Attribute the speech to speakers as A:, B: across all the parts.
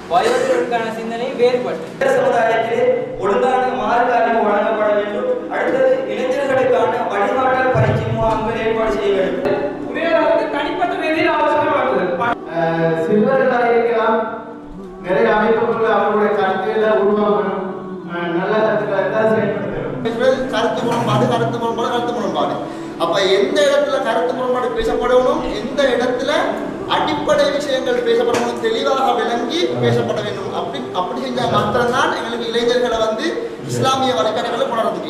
A: வயோதிகர்களுக்கான சிந்தனை வேறுபட்டு
B: இந்த சமுதாயத்திலே ஒழுங்கான மார்க்க அறிவு வழங்கப்பட வேண்டும் அடுத்தது இளைஞர்களுக்கான வழிகாட்டல் பயிற்சி முகாம்கள் ஏற்பாடு செய்ய வேண்டும்
C: உரையாடலுக்கு தனிப்பட்ட ரீதியில் அவசரமாக்குது
D: சிறுவர்களாக இருக்கலாம் நிறைய அமைப்புகள் அவர்களுடைய கருத்துக்களை உருவாக்கணும் அஹ் நல்ல கருத்துக்களை தான் செயல்படுத்த வேண்டும்
E: கருத்து முரண்பாடு கருத்து முரண்பாடு கருத்து முரண்பாடு அப்ப எந்த இடத்துல கருத்து முரண்பாடு பேசப்படணும் எந்த இடத்துல அடிப்படை விஷயங்கள் பேசப்படணும் தெளிவாக விளங்கி பேசப்பட வேண்டும் அப்படி அப்படி செஞ்சா மாத்திரம்தான் எங்களுக்கு இளைஞர்களை வந்து இஸ்லாமிய வழிகாட்டுகளை உணர்ந்துக்கு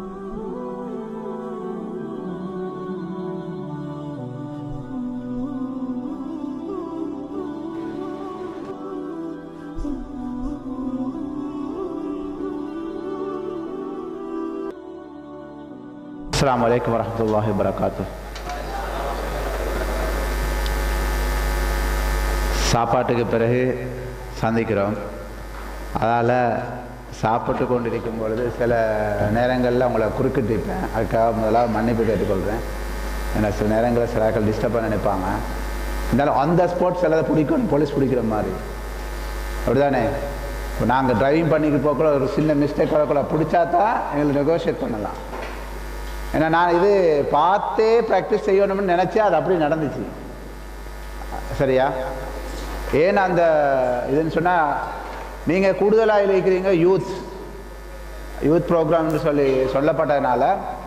F: அஸ்ஸலாமு அலைக்கும் வரஹ்மத்துல்லாஹி வபரகாத்து சாப்பாட்டுக்கு பிறகு சந்திக்கிறோம் அதால் சாப்பிட்டு கொண்டிருக்கும் பொழுது சில நேரங்களில் உங்களை குறுக்கிட்டிருப்பேன் அதுக்காக முதலாக மன்னிப்பு கேட்டுக்கொள்கிறேன் ஏன்னா சில நேரங்களில் சில ஆட்கள் டிஸ்டர்ப் பண்ண நினைப்பாங்க இருந்தாலும் அந்த ஸ்போர்ட்ஸ் சிலதை பிடிக்கணும் போலீஸ் பிடிக்கிற மாதிரி அப்படிதானே இப்போ நாங்கள் டிரைவிங் பண்ணிட்டு போக்குள்ள ஒரு சின்ன மிஸ்டேக் வரக்குள்ள பிடிச்சா தான் எங்களுக்கு நெகோஷியேட் பண்ணலாம் ஏன்னா நான் இது பார்த்தே ப்ராக்டிஸ் செய்யணும்னு நினச்சேன் அது அப்படி நடந்துச்சு சரியா ஏன் அந்த இதுன்னு சொன்னால் நீங்கள் கூடுதலாக இருக்கிறீங்க யூத் யூத் ப்ரோக்ராம்னு சொல்லி சொல்லப்பட்டதுனால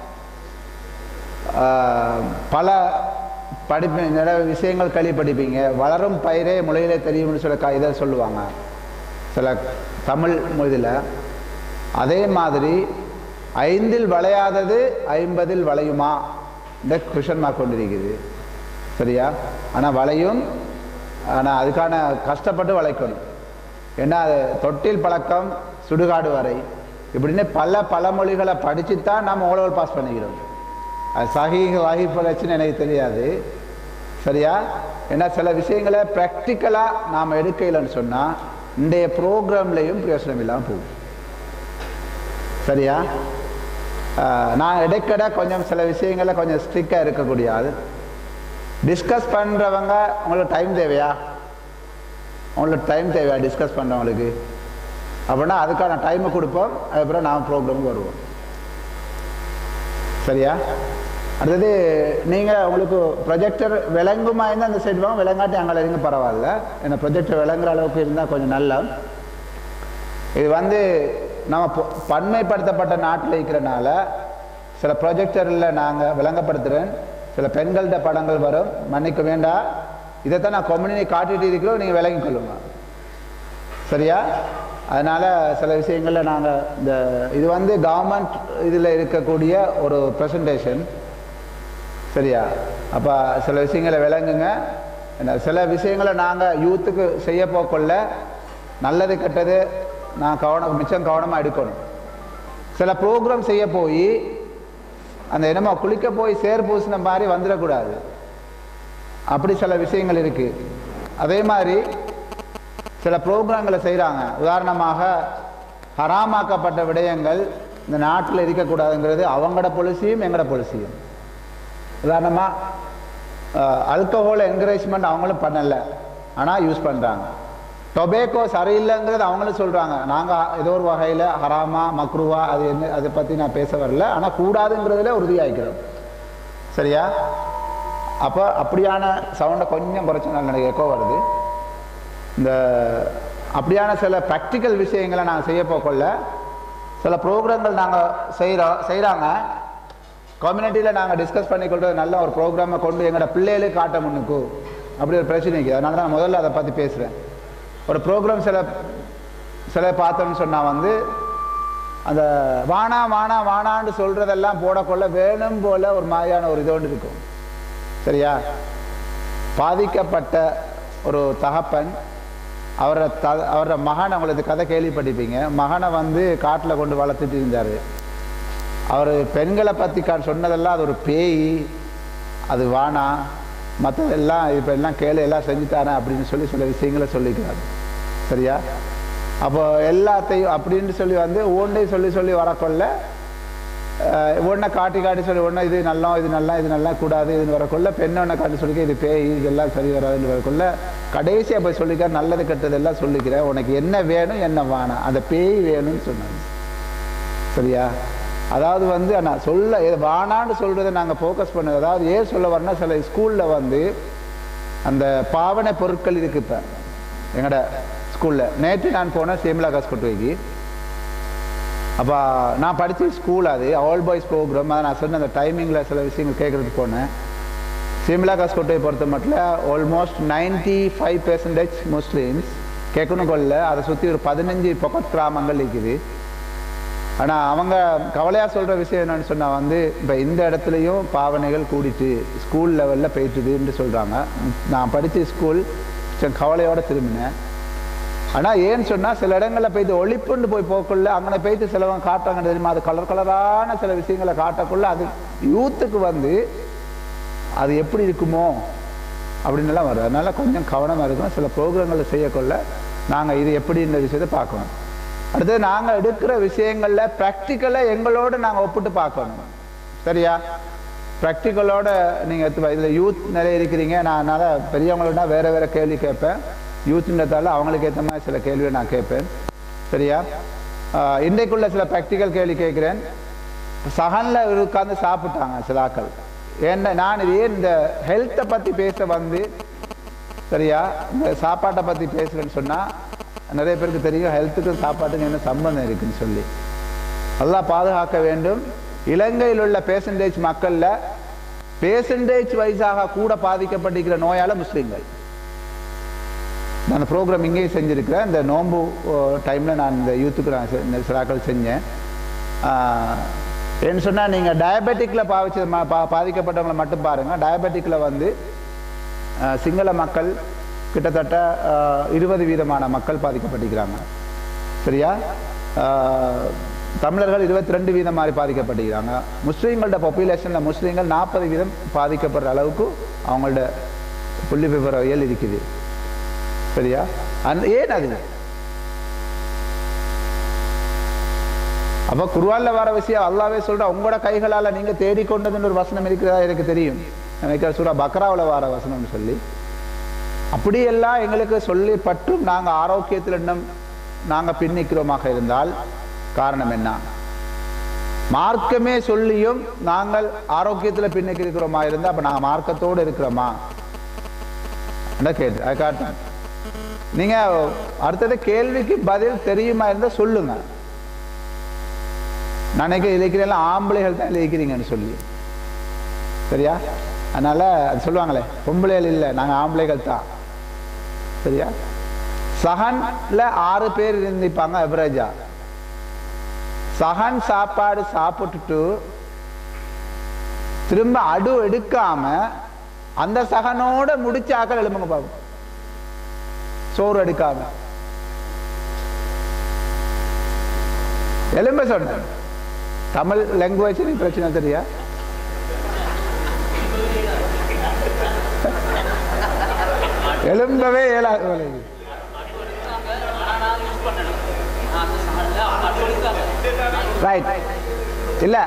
F: ஆஹ், பல படிப்பு நிறைய விஷயங்கள் கல்வி படிப்பீங்க வளரும் பயிரே முளையிலே தெரியும்னு சொல்ல க இதை சொல்லுவாங்க சில தமிழ் மொழியில் அதே மாதிரி ஐந்தில் வளையாதது ஐம்பதில் வளையுமா இந்த கொஷன் மார்க் கொண்டிருக்குது சரியா ஆனால் வளையும் ஆனால் அதுக்கான கஷ்டப்பட்டு வளைக்கணும் ஏன்னா அது தொட்டில் பழக்கம் சுடுகாடு வரை இப்படின்னு பல பழமொழிகளை படித்து தான் நம்ம ஓலோவல் பாஸ் பண்ணிக்கிறோம் அது சஹி வகி பிரச்சனை எனக்கு தெரியாது சரியா ஏன்னா சில விஷயங்களை ப்ராக்டிக்கலாக நாம் எடுக்கலைன்னு சொன்னால் இன்றைய ப்ரோக்ராம்லேயும் பிரயோசனம் இல்லாமல் போகும் சரியா ஆஹ் நான் இடைக்கட கொஞ்சம் சில விஷயங்களை கொஞ்சம் ஸ்ட்ரிக்டாக இருக்கக்கூடிய ஆள் டிஸ்கஸ் பண்ணுறவங்க உங்களுக்கு டைம் தேவையா உங்களுக்கு டைம் தேவையா டிஸ்கஸ் பண்ணுறவங்களுக்கு அப்படின்னா அதுக்கான டைமை கொடுப்போம் அதுக்கப்புறம் நான் ப்ரோக்ராமுக்கு வருவோம் சரியா அடுத்தது நீங்கள் உங்களுக்கு ப்ரொஜெக்டர் விளங்குமா இருந்தால் அந்த சைடு வாங்க விளங்காட்டி அங்கே இருங்க பரவாயில்ல ஏன்னா ப்ரொஜெக்டர் விளங்குற அளவுக்கு இருந்தால் கொஞ்சம் நல்லா இது வந்து நம்ம பொ- பன்மைப்படுத்தப்பட்ட நாட்டில் இருக்கிறனால சில ப்ரொஜெக்டரில் நாங்கள் விளங்கப்படுத்துகிறேன் சில பெண்கள்கிட்ட படங்கள் வரும் மன்னிக்க வேண்டாம் இதைத்தான் நான் கம்யூனிட்டி காட்டிட்டு இருக்கிறோம் நீங்கள் விளங்கி கொள்ளுங்க சரியா அதனால் சில விஷயங்களில் நாங்கள் இந்த இது வந்து கவர்மெண்ட் இதில் இருக்கக்கூடிய ஒரு ப்ரெசன்டேஷன் சரியா அப்போ சில விஷயங்களை விளங்குங்க என்ன, சில விஷயங்களை நாங்கள் யூத்துக்கு செய்ய போக்கொள்ள நல்லது கெட்டது நான் கவனம் மிச்சம் கவனமாக எடுக்கணும் சில ப்ரோக்ராம் செய்ய போய் அந்த என்னமோ குளிக்க போய் சேர் பூசின மாதிரி வந்துடக்கூடாது அப்படி சில விஷயங்கள் இருக்குது அதே மாதிரி சில ப்ரோக்ராம்களை செய்கிறாங்க உதாரணமாக ஹராமாக்கப்பட்ட விடயங்கள் இந்த நாட்டில் இருக்கக்கூடாதுங்கிறது அவங்களோட பொலிசியும் எங்களோட பொலிசியும் உதாரணமாக அல்கஹால் என்கரேஜ்மெண்ட் அவங்களும் பண்ணலை ஆனால் யூஸ் பண்ணுறாங்க டொபேக்கோ சரியில்லைங்கிறது அவங்களும் சொல்கிறாங்க நாங்கள் ஏதோ ஒரு வகையில் ஹராமா மக்ருவா அது என்ன அதை பற்றி நான் பேச வரல ஆனால் கூடாதுங்கிறதுல உறுதியாகிறோம் சரியா அப்போ அப்படியான சவுண்டை கொஞ்சம் குறைச்ச நாள் எனக்கு எக்கோ வருது இந்த அப்படியான சில ப்ராக்டிக்கல் விஷயங்களை நாங்கள் செய்ய போக்கொள்ள சில ப்ரோக்ராம்கள் நாங்கள் செய்கிறோம் செய்கிறாங்க கம்யூனிட்டியில் நாங்கள் டிஸ்கஸ் பண்ணிக்கொள்றது நல்ல ஒரு ப்ரோக்ராமை கொண்டு எங்களோட பிள்ளைகளுக்கு காட்ட முன்னுக்கு அப்படி ஒரு பிரச்சனை இருக்குது அதனால தான் முதல்ல அதை பற்றி பேசுகிறேன் ஒரு ப்ரோக்ராம் சில சில பார்த்தோம்னு சொன்னால் வந்து அந்த வானா வானா வானான்னு சொல்கிறதெல்லாம் போடக்கொள்ள வேணும் போல ஒரு மாதிரியான ஒரு இது ஒன்று இருக்கும் சரியா பாதிக்கப்பட்ட ஒரு தகப்பன் அவரை த அவரோட மகன் அவங்களுக்கு கதை கேள்விப்பட்டிருப்பீங்க மகனை வந்து காட்டில் கொண்டு வளர்த்துட்டு இருந்தார் அவர் பெண்களை பற்றி கா சொன்னதெல்லாம் அது ஒரு பேய் அது வானா மற்றதெல்லாம் இப்போ எல்லாம் கேளு எல்லாம் செஞ்சுட்டாரேன் அப்படின்னு சொல்லி சில விஷயங்களை சொல்லிக்கிறார் சரியா அப்போ எல்லாத்தையும் அப்படின்னு சொல்லி வந்து ஒன்றையும் சொல்லி சொல்லி வரக்கொள்ள ஒன்றை காட்டி காட்டி சொல்லி ஒன்று இது நல்லா இது நல்லா இது நல்லா கூடாது இது வரக்குள்ள பெண்ணை ஒன்றை காட்டி சொல்லி இது பேய் இதெல்லாம் சரி வராதுன்னு வரக்குள்ள கடைசியாக போய் சொல்லிக்கிற நல்லது கெட்டதெல்லாம் சொல்லிக்கிறேன் உனக்கு என்ன வேணும் என்ன வேணாம் அந்த பேய் வேணும்னு சொன்னாங்க சரியா அதாவது வந்து நான் சொல்ல இது வானான்னு சொல்கிறத நாங்கள் ஃபோக்கஸ் பண்ணது அதாவது ஏன் சொல்ல வரேன்னா சில ஸ்கூலில் வந்து அந்த பாவனை பொருட்கள் இருக்கு இப்போ எங்களோட ஸ்கூலில் நேற்று நான் போனேன் சேமிலா காஸ்கோட்டுவைக்கு அப்போ நான் படித்த ஸ்கூல் அது ஆல் பாய்ஸ் ப்ரோக்ராம் அதை நான் சொன்ன அந்த டைமிங்கில் சில விஷயங்கள் கேட்குறதுக்கு போனேன் சிம்லா காஸ்கோட்டையை பொறுத்த மட்டும் almost ninety five percentage Muslims கேட்கணும் கொள்ள அதை சுற்றி ஒரு பதினஞ்சு பொக்கட் கிராமங்கள் இருக்குது ஆனால் அவங்க கவலையாக சொல்கிற விஷயம் என்னன்னு சொன்னால் வந்து இப்போ இந்த இடத்துலையும் பாவனைகள் கூடிட்டு ஸ்கூல் லெவலில் போயிட்டுதுன்னு சொல்கிறாங்க நான் படித்த ஸ்கூல் கொஞ்சம் கவலையோடு திரும்பினேன் ஆனால் ஏன்னு சொன்னால் சில இடங்களில் போயிட்டு ஒளிப்புண்டு போய் போக்குள்ள அங்கே போயிட்டு சிலவங்க காட்டுறாங்க தெரியுமா அது கலர் கலரான சில விஷயங்களை காட்டக்குள்ள அது யூத்துக்கு வந்து அது எப்படி இருக்குமோ அப்படின்னுலாம் வரும் அதனால கொஞ்சம் கவனமாக இருக்கும் சில ப்ரோக்ராம்களை செய்யக்கொள்ள நாங்கள் இது எப்படி இந்த விஷயத்தை பார்க்கணும் அடுத்தது நாங்கள் எடுக்கிற விஷயங்களில் ப்ராக்டிக்கலாக எங்களோடு நாங்கள் ஒப்பிட்டு பார்க்கணும் சரியா ப்ராக்டிக்கலோட நீங்கள் எடுத்து இதில் யூத் நிறைய இருக்கிறீங்க நான் அதனால் பெரியவங்களோட வேறு வேறு கேள்வி கேட்பேன் யூத்ன்றதால அவங்களுக்கு ஏற்ற மாதிரி சில கேள்வியை நான் கேட்பேன் சரியா ஆஹ் இன்றைக்குள்ள சில ப்ராக்டிக்கல் கேள்வி கேட்குறேன் சகனில் உட்காந்து சாப்பிட்டாங்க சில ஆக்கள் என்ன நான் இது ஏன் இந்த ஹெல்த்தை பற்றி பேச வந்து சரியா இந்த சாப்பாட்டை பற்றி பேசுகிறேன்னு சொன்னால் நிறைய பேருக்கு தெரியும் ஹெல்த்துக்கும் சாப்பாட்டுக்கும் என்ன சம்பந்தம் இருக்குன்னு சொல்லி அல்லாஹ் பாதுகாக்க வேண்டும் இலங்கையில் உள்ள பேசன்டேஜ் மக்களில் பேசன்டேஜ் வைஸாக கூட பாதிக்கப்பட்டிருக்கிற நோயால முஸ்லீம்கள் நான் அந்த ப்ரோக்ராம் இங்கேயும் செஞ்சுருக்கிறேன் இந்த நோம்பு டைமில் நான் இந்த யூத்துக்கு நான் செ- இந்த சிலாக்கள் செஞ்சேன் ஆஹ், ஏன்னு சொன்னால் நீங்கள் டயபெட்டிக்கில் பாவிச்ச ம- பா பாதிக்கப்பட்டவங்களை மட்டும் பாருங்கள் டயபெட்டிக்கில் வந்து ஆஹ், சிங்கள மக்கள் கிட்டத்தட்ட ஆஹ், இருபது வீதமான மக்கள் பாதிக்கப்பட்டிருக்கிறாங்க சரியா ஆஹ், தமிழர்கள் இருபத்தி ரெண்டு வீதம் மாதிரி பாதிக்கப்பட்டிருக்கிறாங்க முஸ்லீம்களோட பாப்புலேஷனில் முஸ்லீம்கள் நாற்பது வீதம் பாதிக்கப்படுற அளவுக்கு அவங்களோட புள்ளி விவரவியல் இருக்குது சரியா அந்த ஏன் அது அப்ப குர்ஆன்ல வர விஷயம் அல்லாவே சொல்ற உங்களோட கைகளால நீங்க தேடிக்கொண்டதுன்னு ஒரு வசனம் இருக்கிறதா எனக்கு தெரியும் எனக்கு சூரா பக்ராவுல வர வசனம்னு சொல்லி அப்படியெல்லாம் எங்களுக்கு சொல்லி பற்றும் நாங்க ஆரோக்கியத்தில் இன்னும் நாங்க பின்னிக்கிறோமாக இருந்தால் காரணம் என்ன மார்க்கமே சொல்லியும் நாங்கள் ஆரோக்கியத்தில் பின்னுக்கு இருக்கிறோமா இருந்தால் அப்ப நாங்க மார்க்கத்தோடு இருக்கிறோமா கேட்டு அது காட்டுறேன் நீங்க அடுத்தது கேள்விக்கு பதில் தெரியுமா இருந்தா சொல்லுங்க நான் நினைக்க இழைக்கிறேன் ஆம்பளைகள் தான் இழைக்கிறீங்கன்னு சொல்லி சரியா அதனால அது சொல்லுவாங்களே பொம்பளைகள் இல்லை நாங்க ஆம்பளைகள் தான் சரியா சகன்ல ஆறு பேர் இருந்திப்பாங்க எவரேஜா சகன் சாப்பாடு சாப்பிட்டுட்டு திரும்ப அடு எடுக்காம அந்த சகனோட முடிச்ச ஆக்கள் எழுப்புங்க பாப்போம் சோறு எடுக்காம எலும்ப சொன்னேன் தமிழ் லாங்குவேஜ் நீ பிரச்சனை தெரியா எலும்பவே இயலாது போல இது. ரைட் இல்ல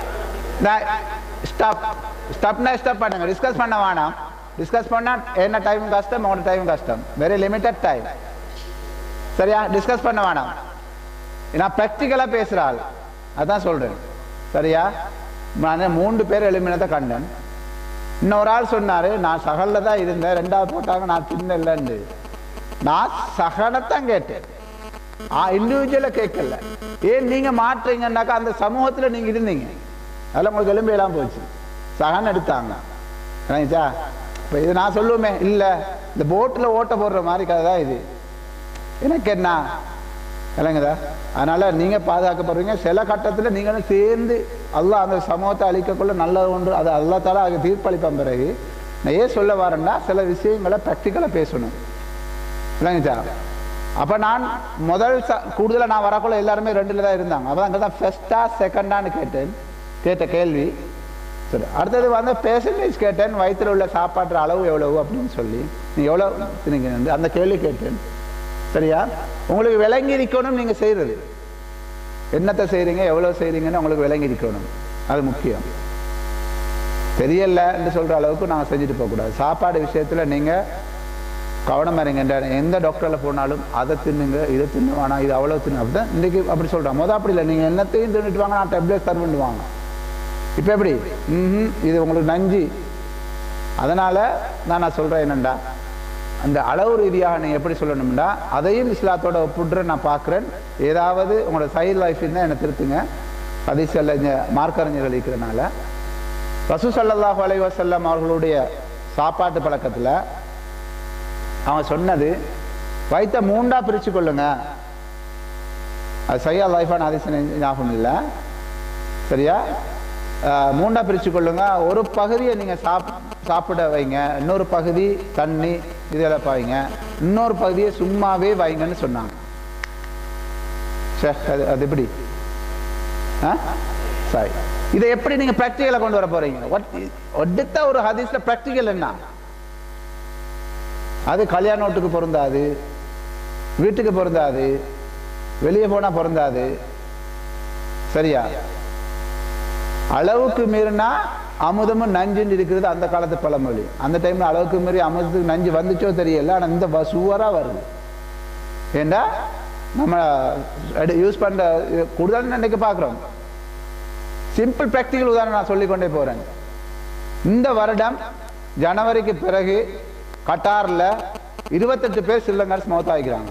F: ஸ்டாப் ஸ்டாப்னா ஸ்டாப் பண்ணுங்க டிஸ்கஸ் பண்ண வேணாம் டிஸ்கஸ் பண்ணா என்ன டைம் கஷ்டம் உங்களோட டைம் கஷ்டம் வெரி லிமிட்டட் டைம் சரியா டிஸ்கஸ் பண்ண வேணாம் நான் ப்ராக்டிக்கலாக பேசுகிற ஆள் அதான் சொல்கிறேன் சரியா நான் மூன்று பேர் எழுப்பினதை கண்டேன் இன்னொரு ஆள் சொன்னார் நான் சகலில் தான் இருந்தேன் ரெண்டாவது போட்டாங்க நான் தின்னலன்னு நான் சகனத்தான் கேட்டேன் ஆ இண்டிவிஜுவலை கேட்கல ஏன் நீங்கள் மாற்றுறீங்கன்னாக்கா அந்த சமூகத்தில் நீங்கள் இருந்தீங்க அதில் உங்களுக்கு எலும்பு எல்லாம் போச்சு சகன் எடுத்தாங்க நினைச்சா இப்போ இது நான் சொல்லுவேமே இல்லை இந்த போட்டில் ஓட்ட போடுற மாதிரி கதை தான் இது எனக்கு என்ன இல்லைங்கதா அதனால நீங்க பாதுகாக்கப்படுறீங்க சில கட்டத்தில் நீங்களும் சேர்ந்து அல்லாஹ் அந்த சமூகத்தை அழிக்கக்குள்ள நல்லது ஒன்று அது அல்லா தால அது தீர்ப்பளிப்பான் பிறகு நான் ஏன் சொல்ல வரேன்னா சில விஷயங்களை ப்ராக்டிக்கலாக பேசணும் இல்லைங்கச்சா அப்போ நான் முதல் ச கூடுதலாக நான் வரக்குள்ள எல்லாருமே ரெண்டில் தான் இருந்தாங்க அப்போ அங்கே தான் ஃபஸ்ட்டா செகண்டான்னு கேட்டேன் கேட்ட கேள்வி சரி அடுத்தது வந்து பேசன்டேஜ் கேட்டேன் வயிற்றில் உள்ள சாப்பாட்டு அளவு எவ்வளவு அப்படின்னு சொல்லி நீ எவ்வளோ திணிக்க அந்த கேள்வி கேட்டேன் சரியா உங்களுக்கு விளங்கி இருக்கணும் நீங்கள் செய்கிறது என்னத்தை செய்கிறீங்க எவ்வளோ செய்கிறீங்கன்னு உங்களுக்கு விளங்கி இருக்கணும் அது முக்கியம் தெரியல என்று சொல்கிற அளவுக்கு நாங்கள் செஞ்சுட்டு போகக்கூடாது சாப்பாடு விஷயத்தில் நீங்கள் கவனமாக இருங்க எந்த டாக்டரில் போனாலும் அதை தின்னுங்க இதை தின்னு வேணாம் இது அவ்வளோ தின்னு அப்படி தான் இன்றைக்கி அப்படி சொல்கிறாங்க மொதல் அப்படி இல்லை நீங்கள் என்னத்தையும் தின்னுட்டு வாங்க நான் டேப்லெட் தருவேன் வாங்க இப்போ எப்படி ம் இது உங்களுக்கு நஞ்சு அதனால் நான் நான் சொல்கிறேன் என்னண்டா அந்த அளவு ரீதியாக நீங்கள் எப்படி சொல்லணும்னா அதையும் இஸ்லாத்தோட ஒப்புடுற நான் பார்க்குறேன் ஏதாவது உங்களோட சைல்ட் லைஃப் இருந்தால் என்னை திருத்துங்க அதிசல்ல இந்த மார்க்கறிஞர்கள் இருக்கிறனால ரசூ சல்லல்லாஹு அலைஹி வஸல்லம் அவர்களுடைய சாப்பாட்டு பழக்கத்தில் அவன் சொன்னது வயிற்ற மூண்டா பிரித்து கொள்ளுங்க அது சையா லைஃபான அதிசயம் ஞாபகம் இல்லை சரியா அஹ், மூண்டா பிரித்து கொள்ளுங்க ஒரு பகுதியை நீங்கள் சாப் சாப்பிட வைங்க இன்னொரு பகுதி தண்ணி இதெல்லாம் வைங்க இன்னொரு பகுதியை சும்மாவே வைங்கன்னு சொன்னாங்க சே அது அது எப்படி ஆ சரி இதை எப்படி நீங்கள் ப்ராக்டிக்கலாக கொண்டு வர போகிறீங்க ஒடுத்த ஒரு ஹதீஸில் ப்ராக்டிக்கல் என்ன அது கல்யாண வீட்டுக்கு பொருந்தாது வீட்டுக்கு பொருந்தாது வெளியே போனால் பொருந்தாது சரியா அளவுக்கு மீறினா அமுதமும் நஞ்சுன்னு இருக்கிறது அந்த காலத்து பழமொழி அந்த டைம்ல அளவுக்கு மீறி அமுதத்துக்கு நஞ்சு வந்துச்சோ தெரியல ஆனால் இந்த சுவரா வருது ஏண்டா நம்ம யூஸ் பண்ற கூடுதல் நினைக்க பார்க்குறோம் சிம்பிள் ப்ராக்டிக்கல் உதாரணம் நான் சொல்லிக்கொண்டே போறேன் இந்த வருடம் ஜனவரிக்கு பிறகு கட்டார்ல இருபத்தெட்டு பேர் ஸ்ரீலங்கர்ஸ் மௌத்தாகிக்கிறாங்க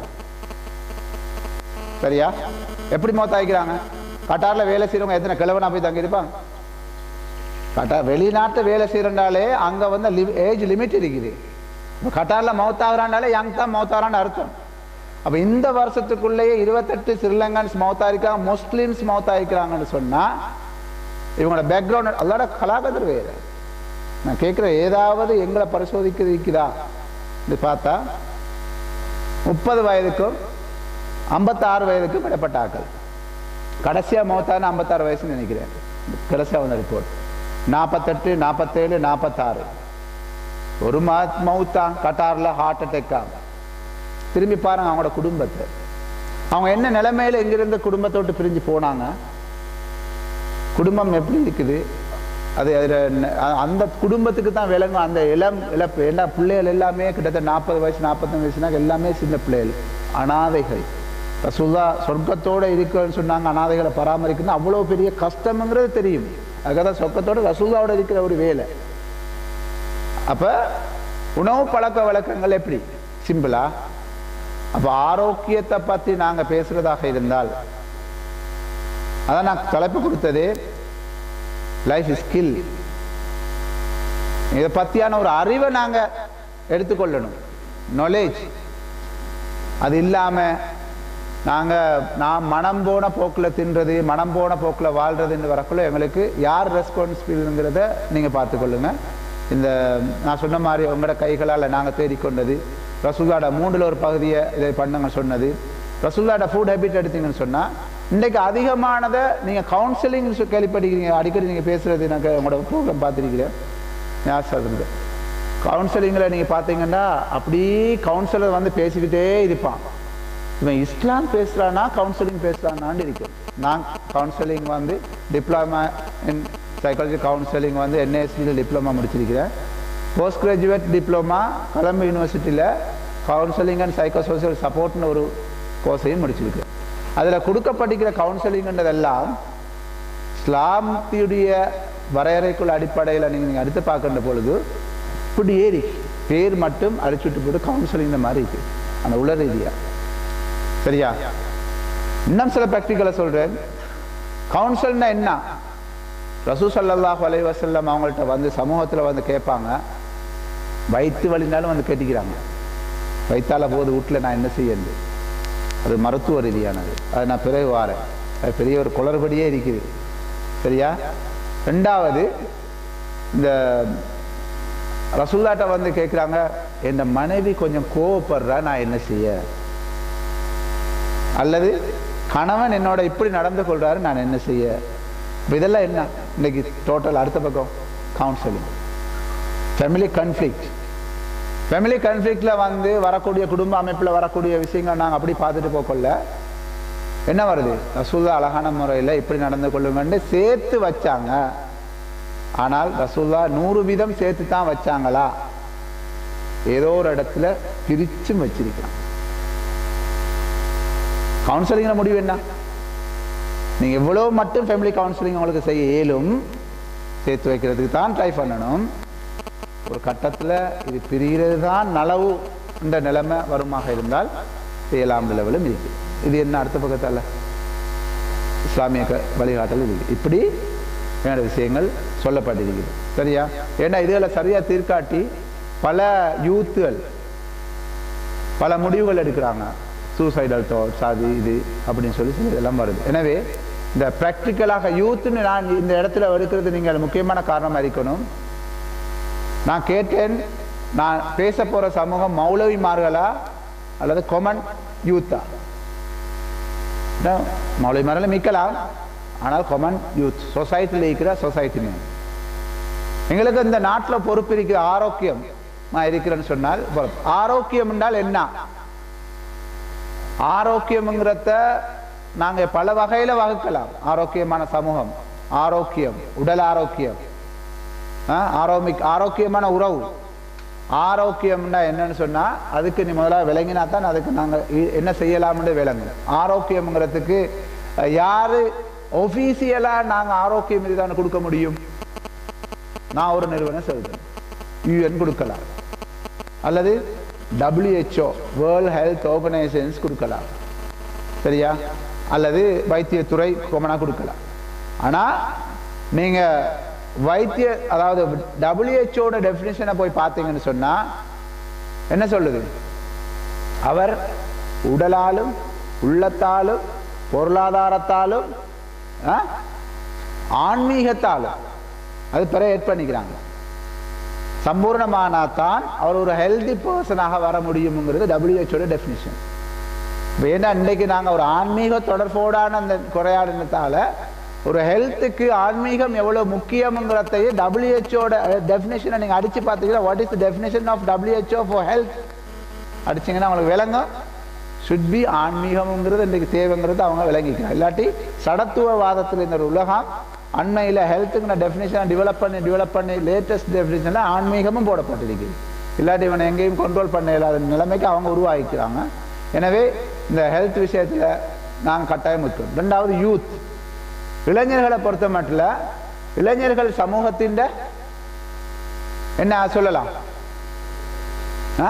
F: சரியா எப்படி மௌத்தாகிக்கிறாங்க கட்டார்ல வேலை செய்யறவங்க எத்தனை கிழவனா போய் தங்கி இருப்பாங்க கட்டார் வெளிநாட்டு வேலை செய்யறனாலே அங்க வந்து ஏஜ் லிமிட் இருக்குது இப்ப கட்டார்ல மௌத்தாகிறாண்டாலே யங் தான் மௌத்தாகிறான்னு அர்த்தம் அப்ப இந்த வருஷத்துக்குள்ளேயே இருபத்தெட்டு ஸ்ரீலங்கன்ஸ் மௌத்தாயிருக்காங்க முஸ்லிம்ஸ் மௌத்தாயிருக்கிறாங்கன்னு சொன்னா இவங்களோட பேக்ரவுண்ட் அதோட கலாபதர் வேறு நான் கேட்குறேன் ஏதாவது எங்களை பரிசோதிக்க இருக்குதா இது பார்த்தா முப்பது வயதுக்கும் ஐம்பத்தாறு வயதுக்கும் இடைப்பட்ட ஆட்கள் கடைசியாக மௌத்தான ஐம்பத்தாறு வயசுன்னு நினைக்கிறேன் கடைசியாக வந்த ரிப்போர்ட் நாற்பத்தெட்டு நாற்பத்தேழு நாற்பத்தாறு ஒரு மா மவுத்தான் கட்டாரில் ஹார்ட் அட்டேக்கா திரும்பி பாருங்க அவங்களோட குடும்பத்தை அவங்க என்ன நிலைமையில எங்கிருந்து குடும்பத்தை விட்டு பிரிஞ்சு போனாங்க குடும்பம் எப்படி இருக்குது அது அதில் அந்த குடும்பத்துக்கு தான் விளங்கும் அந்த இளம் இழப்பு ஏன்னா பிள்ளைகள் எல்லாமே கிட்டத்தட்ட நாற்பது வயசு நாற்பத்தஞ்சு வயசுனா எல்லாமே சின்ன பிள்ளைகள் அனாதைகள் ரசூல்லா சொர்க்கத்தோட இருக்குன்னு சொன்னாங்க அனாதைகளை பராமரிக்கணும் அவ்வளோ பெரிய கஷ்டம்ங்கிறது தெரியும் அதுக்காக தான் சொர்க்கத்தோட ரசூல்லாவோட இருக்கிற ஒரு வேலை அப்ப உணவு பழக்க வழக்கங்கள் எப்படி சிம்பிளா அப்ப ஆரோக்கியத்தை பத்தி நாங்க பேசுறதாக இருந்தால் அதான் நான் தலைப்பு கொடுத்தது லைஃப் ஸ்கில் இதை பத்தியான ஒரு அறிவை நாங்க எடுத்துக்கொள்ளணும் நாலேஜ் அது இல்லாம நாங்க நான் மனம் போன போக்கில் தின்றது மனம் போன போக்கில் வாழ்றதுன்னு வரக்குள்ள எங்களுக்கு யார் ரெஸ்பான்சிபிள்ங்கிறத நீங்க பார்த்துக்கொள்ளுங்க இந்த நான் சொன்ன மாதிரி உங்களோட கைகளால் நாங்கள் தேடிக்கொண்டது ரசூல்லாட மூன்றில் ஒரு பகுதியை இதை பண்ணுங்க சொன்னது ரசூல்லாட ஃபுட் ஹேபிட் எடுத்தீங்கன்னு சொன்னால் இன்றைக்கு அதிகமானதை நீங்கள் கவுன்சிலிங் கேள்விப்பட்டிருக்கீங்க அடிக்கடி நீங்கள் பேசுகிறது நான் கே- உங்களோட ப்ரோக்ராம் பார்த்துருக்கிறேன் ஞாபகம் கவுன்சிலிங்கில் நீங்கள் பார்த்தீங்கன்னா அப்படியே கவுன்சிலர் வந்து பேசிக்கிட்டே இருப்பான் இவன் இஸ்லாம் பேசுகிறானா கவுன்சிலிங் பேசுகிறானான்னு இருக்கு நான் கவுன்சிலிங் வந்து டிப்ளமா இன் சைக்காலஜி கவுன்சிலிங் வந்து என்எஸ்சியில் டிப்ளமா முடிச்சிருக்கிறேன் போஸ்ட் கிராஜுவேட் டிப்ளமா கொலம்பு யூனிவர்சிட்டியில் கவுன்சிலிங் அண்ட் சைக்கோ சோசியல் சப்போர்ட்னு ஒரு கோர்ஸையும் முடிச்சிருக்கேன் அதில் கொடுக்கப்பட்டிருக்கிற கவுன்சிலிங்ன்றதெல்லாம் இஸ்லாமத்தியுடைய வரையறைக்குள்ள அடிப்படையில் நீங்கள் நீங்கள் அடுத்து பார்க்கின்ற பொழுது இப்படி ஏறி பேர் மட்டும் அடிச்சுட்டு போட்டு கவுன்சிலிங் மாதிரி இருக்கு அந்த உள ரீதியாக சரியா இன்னும் சில ப்ராக்டிக்கலை சொல்றேன் கவுன்சில்னா என்ன ரசூ ஸல்லல்லாஹு அலைஹி வஸல்லம் அவங்கள்ட்ட வந்து சமூகத்தில் வந்து கேட்பாங்க வயிற்று வலினாலும் வந்து கேட்டிக்கிறாங்க வயிற்றால போது வீட்டில் நான் என்ன செய்யறது அது மருத்துவ ரீதியானது அது நான் பிறகு வாரேன் அது பெரிய ஒரு குளறுபடியே இருக்குது சரியா ரெண்டாவது இந்த ரசுல்லாட்ட வந்து கேட்குறாங்க என் மனைவி கொஞ்சம் கோவப்படுறா நான் என்ன செய்ய அல்லது கணவன் என்னோட இப்படி நடந்து கொள்றாரு நான் என்ன செய்ய இப்ப இதெல்லாம் என்ன இன்னைக்கு டோட்டல் அடுத்த பக்கம் கவுன்சிலிங் ஃபேமிலி கன்ஃப்ளிக்ட் ஃபேமிலி கன்ஃப்ளிக்டில் வந்து வரக்கூடிய குடும்ப அமைப்பில் வரக்கூடிய விஷயங்கள் நாங்கள் அப்படி பார்த்துட்டு போகல என்ன வருது ரசூல்லா அழகான முறையில் இப்படி நடந்து கொள்ளுங்கன்னு சேர்த்து வச்சாங்க ஆனால் ரசூல்லா நூறு வீதம் சேர்த்து தான் வச்சாங்களா ஏதோ ஒரு இடத்துல பிரிச்சும் வச்சிருக்கிறான் கவுன்சிலிங்கில் முடிவு என்ன நீங்கள் எவ்வளோ மட்டும் ஃபேமிலி கவுன்சிலிங் உங்களுக்கு செய்ய இயலும் சேர்த்து வைக்கிறதுக்கு தான் ட்ரை பண்ணணும் ஒரு கட்டத்தில் இது பிரிகிறது தான் நலவு என்ற நிலைமை வருமாக இருந்தால் செய்யலாம் லெவலும் இருக்கு இது என்ன அடுத்த பக்கத்தால் இஸ்லாமிய க வழிகாட்டல் இருக்கு இப்படி வேற விஷயங்கள் சொல்லப்பட்டிருக்குது சரியா ஏன்னா இதுகளை சரியாக தீர்க்காட்டி பல யூத்துகள் பல முடிவுகள் எடுக்கிறாங்க சூசைடல் தாட்ஸ் அது இது அப்படின்னு சொல்லி சில இதெல்லாம் வருது எனவே இந்த ப்ராக்டிக்கலாக யூத்துன்னு நான் இந்த இடத்துல எடுக்கிறது நீங்கள் முக்கியமான காரணமாக இருக்கணும் நான் கேட்டேன் நான் பேச போகிற சமூகம் மௌலவிமார்களா அல்லது கொமன் யூத்தா மௌலவிமாரில் மிக்கலாம் ஆனால் கொமன் யூத் சொசைட்டியில் இருக்கிற சொசைட்டி மேன் எங்களுக்கு இந்த நாட்டில் பொறுப்பு இருக்கிற ஆரோக்கியம் நான் இருக்கிறேன்னு சொன்னால் பொறுப்பு. ஆரோக்கியம் என்றால் என்ன ஆரோக்கியம்ங்கிறத நாங்க பல வகையில வகுக்கலாம் ஆரோக்கியமான சமூகம் ஆரோக்கியம் உடல் ஆரோக்கியம் ஆ, ஆரோமிக் ஆரோக்கியமான உறவு ஆரோக்கியம்னா என்னன்னு சொன்னா அதுக்கு நீ முதல்ல விளங்கினா தான் அதுக்கு நாங்க இ- என்ன செய்யலாம்னு விளங்கணும் ஆரோக்கியம்ங்கிறதுக்கு அஹ், யாரு ஒபிஷியலா நாங்க ஆரோக்கியம் இதுதான் கொடுக்க முடியும் நான் ஒரு நிறுவனம் சொல்றேன் யூஎன் கொடுக்கலாம் அல்லது WHO வேர்ல்ட் ஹெல்த் ஆர்கனைசேஷன்ஸ் கொடுக்கலாம் சரியா அல்லது வைத்தியத்துறை கொமனா கொடுக்கலாம் ஆனா நீங்க வைத்திய அதாவது டபிள்யூஹெச்ஓட டெஃபினிஷனை போய் பார்த்தீங்கன்னு சொன்னா என்ன சொல்லுது அவர் உடலாலும் உள்ளத்தாலும் பொருளாதாரத்தாலும் ஆ, ஆன்மீகத்தாலும் அது பிற ஏட் பண்ணிக்கிறாங்க சம்பூர்ணமானாதான் அவர் ஒரு ஹெல்தி பர்சனாக வர முடியுங்கிறது டபிள்யூஹெச்ஓட டெஃபினிஷன் இப்போ ஏன்னா இன்றைக்கு நாங்கள் ஒரு ஆன்மீக தொடர்போடான அந்த குறையாடினத்தால ஒரு ஹெல்த்துக்கு ஆன்மீகம் எவ்வளோ முக்கியங்கிறதையும் டபிள்யூஹெச்ஓட டெஃபினேஷனை நீங்கள் அடித்து பார்த்தீங்கன்னா what is the definition of WHO for health அடிச்சிங்கன்னா உங்களுக்கு விளங்கும் should be ஆன்மீகம்ங்கிறது இன்றைக்கு தேவைங்கிறது அவங்க விளங்கிக்கிறாங்க இல்லாட்டி சடத்துவவாதத்தில் இந்த ஒரு உலகம் அண்மையில் ஹெல்த்துங்கிற டெஃபினேஷனை டெவலப் பண்ணி டெவலப் பண்ணி லேட்டஸ்ட் டெஃபினேஷனில் ஆன்மீகமும் போடப்பட்டிருக்குது இல்லாட்டி இவனை எங்கேயும் கண்ட்ரோல் பண்ண இல்லாத நிலைமைக்கு அவங்க உருவாக்கிக்கிறாங்க எனவே இந்த ஹெல்த் விஷயத்தில் நாங்கள் கட்டாயம் இருக்கோம் ரெண்டாவது யூத் இளைஞர்களை பொறுத்த மட்டும் இளைஞர்கள் சமூகத்தின் என்ன சொல்லலாம் ஆ?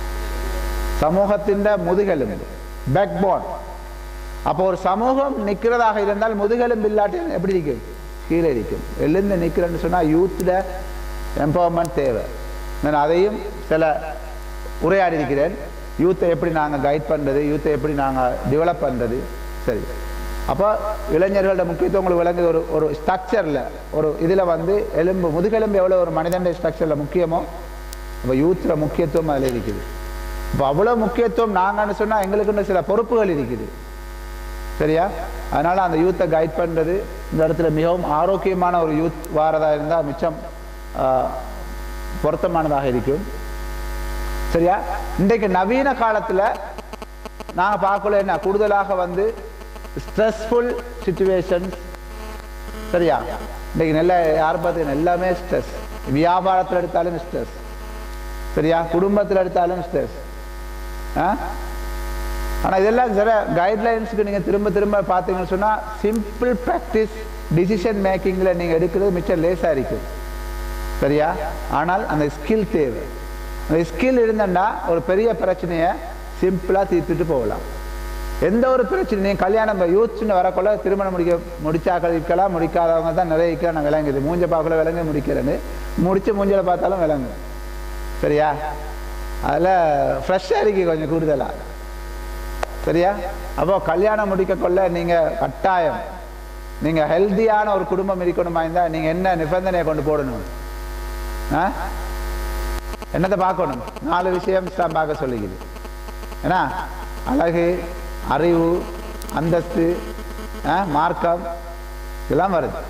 F: சமூகத்தின் முதுகெலும்பு பேக் போன் அப்போ ஒரு சமூகம் நிற்கிறதாக இருந்தால் முதுகெலும்பு இல்லாட்டி எப்படி இருக்கும் கீழே இருக்கும் எழுந்து நிற்கிறேன்னு சொன்னால் யூத்தில் எம்பவர்மெண்ட் தேவை நான் அதையும் சில உரையாடி இருக்கிறேன் யூத்தை எப்படி நாங்கள் கைட் பண்ணுறது யூத்தை எப்படி நாங்கள் டெவலப் பண்ணுறது சரி அப்போ இளைஞர்களோட முக்கியத்துவம் உங்களுக்கு விளங்குது ஒரு ஒரு ஸ்ட்ரக்சரில் ஒரு இதில் வந்து எலும்பு முதுகெலும்பு எவ்வளோ ஒரு மனிதனுடைய ஸ்ட்ரக்சரில் முக்கியமோ அப்போ யூத்தில் முக்கியத்துவம் அதில் இருக்குது இப்போ அவ்வளோ முக்கியத்துவம் நாங்கன்னு சொன்னால் எங்களுக்குன்னு சில பொறுப்புகள் இருக்குது சரியா அதனால அந்த யூத்தை கைட் பண்ணுறது இந்த இடத்துல மிகவும் ஆரோக்கியமான ஒரு யூத் வாரதா இருந்தால் மிச்சம் ஆஹ், பொருத்தமானதாக இருக்கும் சரியா இன்றைக்கு நவீன காலத்தில் நாங்கள் பார்க்கல என்ன கூடுதலாக வந்து ஸ்ட்ரெஸ்ஃபுல் சுச்சுவேஷன்ஸ் சரியா இன்றைக்கு நல்ல யார் பார்த்தீங்கன்னா எல்லாமே ஸ்ட்ரெஸ் வியாபாரத்தில் எடுத்தாலும் ஸ்ட்ரெஸ் சரியா குடும்பத்தில் எடுத்தாலும் ஸ்ட்ரெஸ் ஆ ஆனால் இதெல்லாம் சில கைட்லைன்ஸுக்கு நீங்கள் திரும்ப திரும்ப பார்த்தீங்கன்னு சொன்னால் சிம்பிள் ப்ராக்டிஸ் டிசிஷன் மேக்கிங்கில் நீங்கள் எடுக்கிறது மிச்சம் லேசாக இருக்கும் சரியா ஆனால் அந்த ஸ்கில் தேவை அந்த ஸ்கில் இருந்தேன்னா ஒரு பெரிய பிரச்சனையை சிம்பிளாக தீர்த்துட்டு போகலாம் எந்த ஒரு பிரச்சனையும் கல்யாணம் யூத்னு வரக்குள்ள திருமணம் முடிக்க முடிச்சாக்கள் இருக்கலாம் முடிக்காதவங்க தான் நிறைய இருக்கலாம் நான் விளங்குது மூஞ்ச பார்க்கல விளங்க முடிக்கிறேன்னு முடிச்சு மூஞ்சல பார்த்தாலும் விளங்கும் சரியா அதில் ஃப்ரெஷ்ஷாக இருக்கு கொஞ்சம் கூடுதலாக சரியா அப்போ கல்யாணம் முடிக்க கொள்ள நீங்கள் கட்டாயம் நீங்கள் ஹெல்த்தியான ஒரு குடும்பம் இருக்கணுமா இருந்தால் நீங்கள் என்ன நிபந்தனையை கொண்டு போடணும் ஆ என்னத்தை பார்க்கணும் நாலு விஷயம் இஸ்லாம் பார்க்க சொல்லிக்குது ஏன்னா அழகு அறிவு அந்தஸ்து ஆ, மார்க்கம் இதெல்லாம் வருது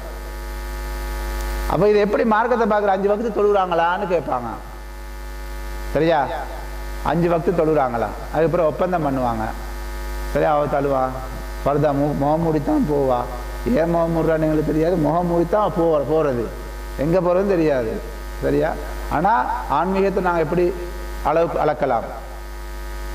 F: அப்போ இது எப்படி மார்க்கத்தை பார்க்குற அஞ்சு வகுத்து தொழுகிறாங்களான்னு கேட்பாங்க சரியா அஞ்சு வக்து தொழுகிறாங்களா அதுக்கப்புறம் ஒப்பந்தம் பண்ணுவாங்க சரியா அவ தழுவா பரதா மு முகம் மூடித்தான் போவா ஏன் முகம் மூடுறான்னு எங்களுக்கு தெரியாது முகம் மூடித்தான் போ போகிறது எங்கே போகிறதுன்னு தெரியாது சரியா ஆனால் ஆன்மீகத்தை நாங்கள் எப்படி அளவுக்கு அளக்கலாம்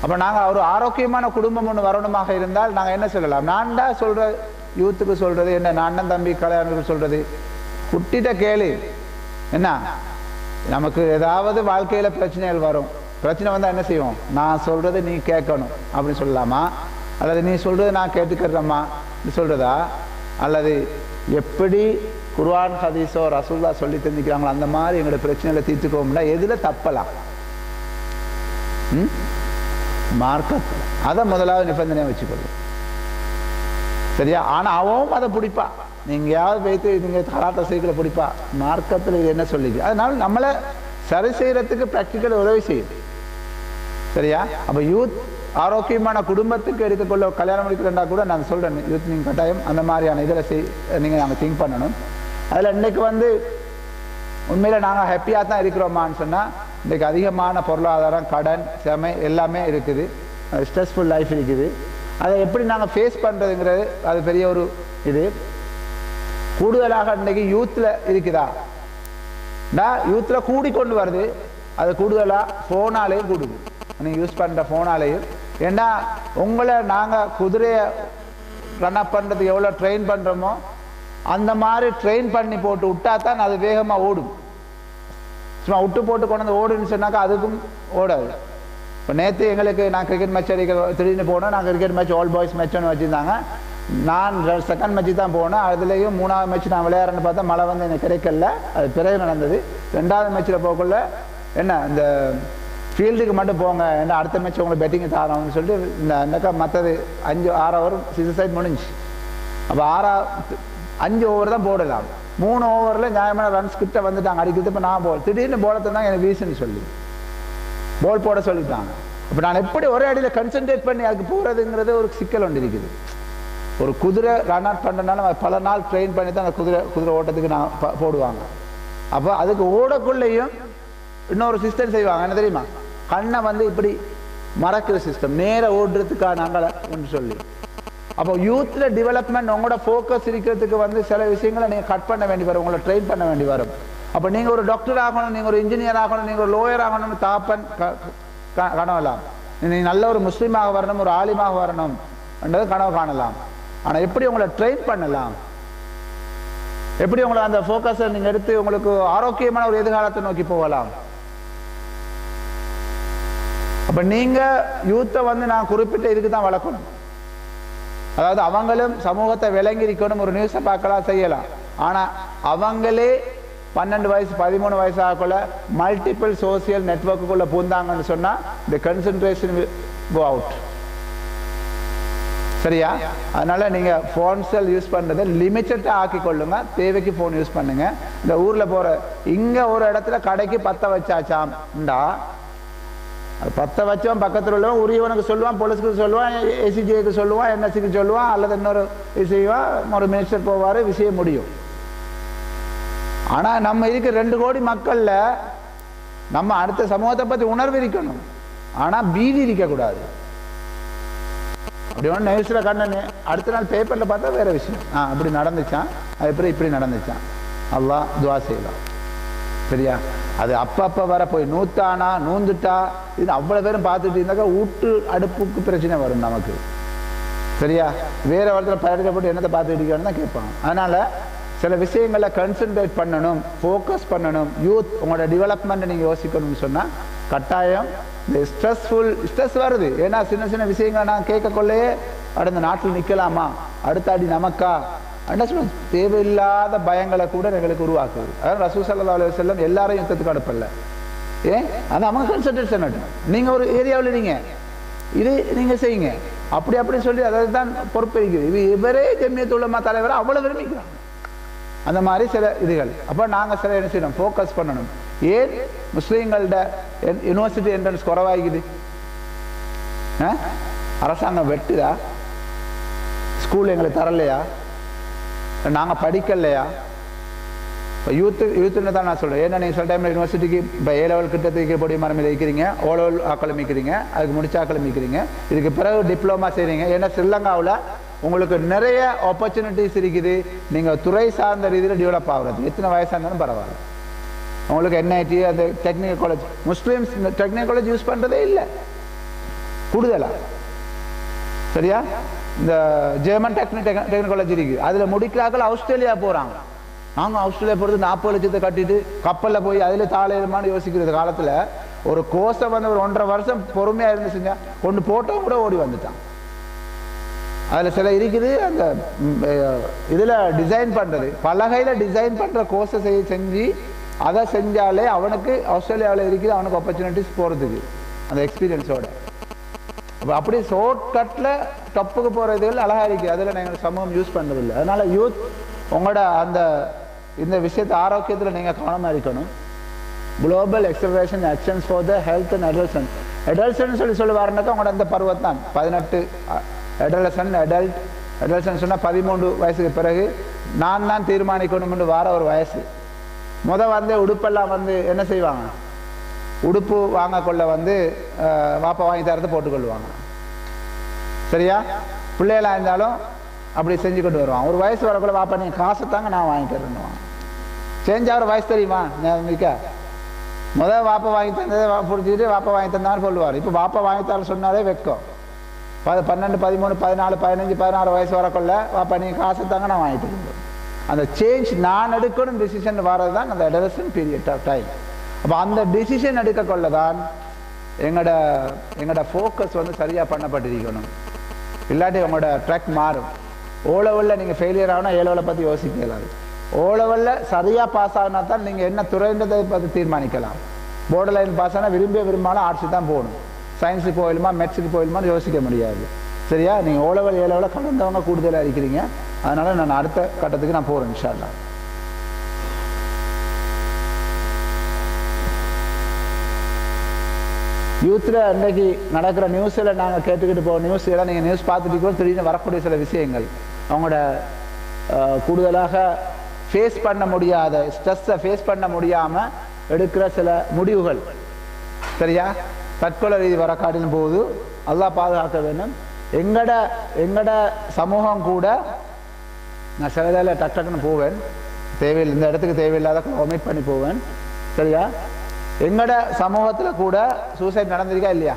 F: அப்போ நாங்கள் ஒரு ஆரோக்கியமான குடும்பம் ஒன்று வரணுமாக இருந்தால் நாங்கள் என்ன சொல்லலாம் நான் தான் சொல்கிற யூத்துக்கு சொல்கிறது என்ன நான் தான் தம்பி கல்யாணத்துக்கு சொல்கிறது குட்டிட்ட கேளு என்ன நமக்கு ஏதாவது வாழ்க்கையில் பிரச்சனைகள் வரும் பிரச்சனை வந்தால் என்ன செய்வோம் நான் சொல்கிறது நீ கேட்கணும் அப்படின்னு சொல்லலாமா அல்லது நீ சொல்கிறது நான் கேட்டுக்கிறேம்மா சொல்கிறதா அல்லது எப்படி குர்ஆன் ஹதீஸோ ரசூல்லா சொல்லி தந்திக்கிறாங்களோ அந்த மாதிரி எங்களோட பிரச்சனைகளை தீர்த்துக்கோம்னா எதில் தப்பலாம் ம் மார்க்கத்தில் அதை முதலாவது நிபந்தனையை வச்சுக்கொள்ளும் சரியா ஆனால் அவன் அதை பிடிப்பா நீங்கயாவது வைத்து நீங்கள் கலாட்ட சைக்கிளை பிடிப்பா மார்க்கத்தில் இது என்ன சொல்லிது அதனால நம்மளை சரி செய்யறதுக்கு ப்ராக்டிக்கல் உதவி செய்யுது சரியா அப்போ யூத் ஆரோக்கியமான குடும்பத்துக்கு எடுத்துக்கொள்ள கல்யாணம் முடிக்கிறேன்டா கூட நான் சொல்கிறேன் யூத் நீங்கள் கட்டாயம் அந்த மாதிரியான இதில் செய் நீங்கள் நாங்கள் திங்க் பண்ணணும் அதில் இன்னைக்கு வந்து உண்மையில் நாங்கள் ஹாப்பியாக தான் இருக்கிறோமான்னு சொன்னால் இன்றைக்கு அதிகமான பொருளாதாரம் கடன் செமை எல்லாமே இருக்குது ஸ்ட்ரெஸ்ஃபுல் லைஃப் இருக்குது அதை எப்படி நாங்கள் ஃபேஸ் பண்ணுறதுங்கிறது அது பெரிய ஒரு இது கூடுதலாக இன்றைக்கி யூத்தில் இருக்குதா நான் யூத்தில் கூடி கொண்டு வருது அது கூடுதலாக ஃபோனாலேயும் கூடுது நீங்கள் யூஸ் பண்ணுற ஃபோனாலேயும் ஏன்னா உங்களை நாங்கள் குதிரையை ரன் அப் பண்ணுறதுக்கு எவ்வளோ ட்ரெயின் பண்ணுறோமோ அந்த மாதிரி ட்ரெயின் பண்ணி போட்டு விட்டா தான் அது வேகமாக ஓடும் சும்மா விட்டு போட்டு கொண்டு வந்து ஓடுன்னு சொன்னாக்கா அதுக்கும் ஓடாது இப்போ நேற்று எங்களுக்கு நான் கிரிக்கெட் மேட்ச் அடிக்க திடீர்னு போனோம் நான் cricket match all boys match ஒன்று வச்சுருந்தாங்க நான் செகண்ட் மேட்ச்சு தான் போனேன் அதுலேயும் மூணாவது மேட்ச் நான் விளையாடுறேன்னு பார்த்தா மழை வந்து எனக்கு கிடைக்கல அது பிறகு நடந்தது ரெண்டாவது மேட்ச்சில் போகக்குள்ள என்ன இந்த ஃபீல்டுக்கு மட்டும் போங்க என்ன அடுத்த மேட்ச் உங்களுக்கு பெட்டிங் தாரோம்னு சொல்லிட்டு இந்த அந்தக்கா மற்றது அஞ்சு ஆறு ஓவர் சிக்ஸ் சைட் முடிஞ்சு அப்போ ஆறா அஞ்சு ஓவர் தான் போடலாம் மூணு ஓவரில் நியாயமான ரன்ஸ் கிட்ட வந்துட்டாங்க அடிக்கிறது இப்போ நான் போல் திடீர்னு போல தான் எனக்கு வீசுன்னு சொல்லி போல் போட சொல்லிட்டாங்க அப்போ நான் எப்படி ஒரே அடியில் கன்சென்ட்ரேட் பண்ணி அதுக்கு போகிறதுங்கிறது ஒரு சிக்கல் ஒன்று இருக்குது ஒரு குதிரை ரன் அவுட் பண்ணுறதுனால பல நாள் ட்ரெயின் பண்ணி தான் அந்த குதிரை குதிரை ஓட்டத்துக்கு நான் ப- போடுவாங்க அப்போ அதுக்கு ஓடக்குள்ளேயும் இன்னொரு சிஸ்டம் செய்வாங்க என்ன தெரியுமா கண்ணை வந்து இப்படி மறக்கிற சிஸ்டம் நேர ஓடுறதுக்கான அங்கே ஒன்று சொல்லி அப்போ யூத்தில் டெவலப்மெண்ட் உங்களோட ஃபோக்கஸ் இருக்கிறதுக்கு வந்து சில விஷயங்களை நீங்கள் கட் பண்ண வேண்டி வரும் உங்களை ட்ரெயின் பண்ண வேண்டி வரும் அப்போ நீங்கள் ஒரு டாக்டர் ஆகணும் நீங்கள் ஒரு இன்ஜினியர் ஆகணும் நீங்கள் ஒரு லோயர் ஆகணும்னு தாப்பன் க- க- கனவலாம் நீங்கள் நல்ல ஒரு முஸ்லீமாக வரணும் ஒரு ஆலிமாக வரணும் என்றது கனவு காணலாம் ஆனால் எப்படி உங்களை ட்ரெயின் பண்ணலாம் எப்படி உங்களை அந்த ஃபோக்கஸை நீங்கள் எடுத்து உங்களுக்கு ஆரோக்கியமான ஒரு எதிர்காலத்தை நோக்கி போகலாம் அப்போ நீங்கள் யூத்தை வந்து நான் குறிப்பிட்ட இதுக்கு தான் வளர்க்கணும் அதாவது அவங்களும் சமூகத்தை விளங்கி இருக்கணும் ஒரு நியூஸை பார்க்கலாம் செய்யலாம் ஆனால் அவங்களே பன்னெண்டு வயசு பதிமூணு வயசு ஆகக்குள்ள மல்டிபிள் சோசியல் நெட்ஒர்க்குள்ளே பூந்தாங்கன்னு சொன்னால் இந்த கன்சன்ட்ரேஷன் கோ அவுட் சரியா அதனால நீங்க ஃபோன் செல் யூஸ் பண்றதை லிமிட்டடாக ஆக்கி கொள்ளுங்க தேவைக்கு ஃபோன் யூஸ் பண்ணுங்க இந்த ஊர்ல போற இங்க ஒரு இடத்துல கடைக்கு பத்த வச்சாச்சாம்டா அது பத்த வச்சவன் பக்கத்தில் உள்ளவன் உரியவனுக்கு சொல்லுவான் போலீஸ்க்கு சொல்லுவான் ஏசிஜேக்கு சொல்லுவான் என்எஸ்சிக்கு சொல்லுவான் அல்லது இன்னொரு இது செய்வான் ஒரு மினிஸ்டர் போவார் விஷயம் முடியும் ஆனா நம்ம இருக்க ரெண்டு கோடி மக்கள்ல நம்ம அடுத்த சமூகத்தை பத்தி உணர்வு இருக்கணும் ஆனா பீதி இருக்கக்கூடாது அப்படி ஒன்று நியூஸில் கண்ணனு அடுத்த நாள் பேப்பரில் பார்த்தா வேற விஷயம் ஆ அப்படி நடந்துச்சான் அது எப்படி இப்படி நடந்துச்சான் அல்லாஹ் துவா செய்யலாம் சரியா அது அப்பப்போ வர போய் நூத்தானா நூந்துட்டா இது அவ்வளோ பேரும் பார்த்துட்டு இருந்தாக்கா வீட்டு அடுப்புக்கு பிரச்சனை வரும் நமக்கு சரியா வேற ஒருத்தர் பயிரிடப்பட்டு என்னத்தை பார்த்துட்டு இருக்கணும்னு தான் கேட்பாங்க அதனால சில விஷயங்களை கன்சென்ட்ரேட் பண்ணணும் ஃபோக்கஸ் பண்ணணும் யூத் உங்களோட டெவலப்மெண்ட்டை நீங்கள் யோசிக்கணும்னு சொன்னால் கட்டாயம் இந்த ஸ்ட்ரெஸ்ஃபுல் ஸ்ட்ரெஸ் வருது ஏன்னா சின்ன சின்ன விஷயங்களை நான் கேட்கக்கொள்ளையே அடுத்த நாட்டில் நிற்கலாமா அடுத்த அடி நமக்கா என்ன சொல்ல தேவையில்லாத பயங்களை கூட எங்களுக்கு உருவாக்குது அதாவது ரசூ சல்லா அலுவலி செல்லம் எல்லாரையும் யுத்தத்துக்கு அனுப்பல ஏன் அது அவங்க கன்சன்ட்ரேஷன் நீங்கள் ஒரு ஏரியாவில் இருங்க இது நீங்கள் செய்யுங்க அப்படி அப்படி சொல்லி அதை தான் பொறுப்பு இருக்குது இது இவரே ஜெமியத் உலமா தலைவரை அவ்வளோ விரும்பிக்கிறாங்க அந்த மாதிரி சில இதுகள் அப்போ நாங்கள் சில என்ன செய்யணும் ஃபோக்கஸ் பண்ணணும் ஏன் முஸ்லீம்கள்ட யூனிவர்சிட்டி என்ட்ரன்ஸ் குறவாகிக்குது ஆ? அரசாங்கம் வெட்டுதா ஸ்கூல் எங்களுக்கு தரலையா நாங்கள் படிக்கலையா இப்போ யூத்து யூத்துன்னு தான் நான் சொல்கிறேன் ஏன்னா நீங்கள் சில டைமில் யூனிவர்சிட்டிக்கு இப்போ ஏ லெவல் கிட்டத்துக்கு பொடி மரம் வைக்கிறீங்க ஓ லெவல் ஆக்கள் மிக்கிறீங்க அதுக்கு முடிச்ச ஆக்கள் மிக்கிறீங்க இதுக்கு பிறகு டிப்ளமா செய்கிறீங்க ஏன்னா ஸ்ரீலங்காவில் உங்களுக்கு நிறைய ஆப்பர்ச்சுனிட்டிஸ் இருக்குது நீங்கள் துறை சார்ந்த ரீதியில் டெவலப் ஆகுறது எத்தனை வயசாக இருந்தாலும் பரவாயில்ல உங்களுக்கு என்ஐடி அந்த technical college Muslims technical college use பண்ணுறதே இல்லை கூடுதலா சரியா இந்த ஜெர்மன் டெக்னிக் டெக்னாலஜி இருக்கு அதில் முடிக்கிறார்கள் ஆஸ்திரேலியா போகிறாங்க நாங்கள் ஆஸ்திரேலியா போகிறது நாற்பது லட்சத்தை கட்டிட்டு கப்பலில் போய் அதில் தாளையிலுமான்னு யோசிக்கிறது காலத்தில் ஒரு கோர்ஸை வந்து ஒரு ஒன்றரை வருஷம் பொறுமையாக இருந்து செஞ்சா கொண்டு போட்டவங்க கூட ஓடி வந்துட்டான் அதில் சில இருக்குது அந்த இதில் டிசைன் பண்ணுறது பலகையில் டிசைன் பண்ணுற கோர்ஸை செய்ய செஞ்சு அதை செஞ்சாலே அவனுக்கு ஆஸ்திரேலியாவில் இருக்குது அவனுக்கு ஆப்பர்ச்சுனிட்டிஸ் போகிறதுக்கு அந்த எக்ஸ்பீரியன்ஸோட அப்போ அப்படி ஷார்ட் கட்டில் டப்புக்கு போகிற இதுகள் அழகாக இருக்குது அதில் நாங்கள் சமூகம் யூஸ் பண்ணுறதில்லை அதனால் யூத் உங்களோட அந்த இந்த விஷயத்தை ஆரோக்கியத்தில் நீங்கள் கவனமாக இருக்கணும் global acceleration actions for the health and adolescent adolescent சொல்லி சொல்லுவாருனாக்கா உங்களோட அந்த பருவம் தான் பதினெட்டு அடலசன் அடல்ட் அடல்சன் சொன்னால் பதிமூன்று வயசுக்கு பிறகு நான் தான் தீர்மானிக்கணும்னு வார ஒரு வயசு முத வந்து உடுப்பெல்லாம் வந்து என்ன செய்வாங்க உடுப்பு வாங்க கொள்ள வந்து அஹ், வாப்பா வாங்கி தரது போட்டுக்கொள்வாங்க சரியா பிள்ளைகளாக இருந்தாலும் அப்படி செஞ்சு கொண்டு வருவான் ஒரு வயசு வரக்குள்ள வாப்பா நீங்கள் காசை தாங்க நான் வாங்கி தரேன்னுவான் சேஞ்ச் ஆகிற வயசு தெரியுமா மிக்க முதல் வாப்பா வாங்கி தந்ததை வா- புடிச்சிட்டு வாப்பா வாங்கி தந்தான்னு சொல்லுவார் இப்போ வாப்பா வாங்கி தர சொன்னாலே வெக்கம் ப பன்னெண்டு பதிமூணு பதினாலு பதினஞ்சு பதினாறு வயசு வரக்குள்ள வாப்பா நீங்கள் காசை தாங்க நான் வாங்கி தருவேன் அந்த சேஞ்ச் நான் எடுக்கணும் டிசிஷன் வர்றது தான் அந்த அடலசன் பீரியட் ஆஃப் டைம் அப்போ அந்த டிசிஷன் எடுக்கக்கொள்ள தான் எங்களோட எங்களோட ஃபோக்கஸ் வந்து சரியாக பண்ணப்பட்டிருக்கணும் இல்லாட்டி உங்களோட ட்ராக் மாறும் ஓ லெவலில் நீங்கள் ஃபெயிலியர் ஆகுனா ஏ லெவலை பற்றி யோசிக்க இயலாது ஓ லெவலில் சரியாக பாஸ் ஆகினா தான் நீங்கள் என்ன துறைன்றதை பற்றி தீர்மானிக்கலாம் போர்டர் லைன் பாஸ் ஆனால் விரும்பிய விரும்பாலும் ஆர்ட்ஸ் தான் போகணும் சயின்ஸுக்கு போயிடுமா மேத்ஸுக்கு போயிடுமான்னு யோசிக்க முடியாது சரியா நீங்கள் ஓ லெவல் ஏ லெவலில் கடந்தவங்க கூடுதலாக இருக்கிறீங்க அதனால் நான் அடுத்த கட்டத்துக்கு நான் போகிறேன் இன்ஷால்லா யூத்தில் இன்றைக்கி நடக்கிற நியூஸில் நாங்கள் கேட்டுக்கிட்டு போகிற நியூஸ் எல்லாம் நீங்கள் நியூஸ் பார்த்துட்டு திடீர்னு வரக்கூடிய சில விஷயங்கள் அவங்களோட அஹ், கூடுதலாக ஃபேஸ் பண்ண முடியாத ஸ்ட்ரெஸ்ஸை ஃபேஸ் பண்ண முடியாமல் எடுக்கிற சில முடிவுகள் சரியா தற்கொலை ரீதி வர காட்டிலும் போது அல்லாஹ் பாதுகாக்க வேண்டும் எங்கட எங்கட சமூகம் கூட நான் சில இதில் டக் டக்குன்னு போவேன் தேவையில்லை இந்த இடத்துக்கு தேவையில்லாத ஒமிட் பண்ணி போவேன் சரியா எங்கட சமூகத்தில் கூட சூசைட் நடந்திருக்கா இல்லையா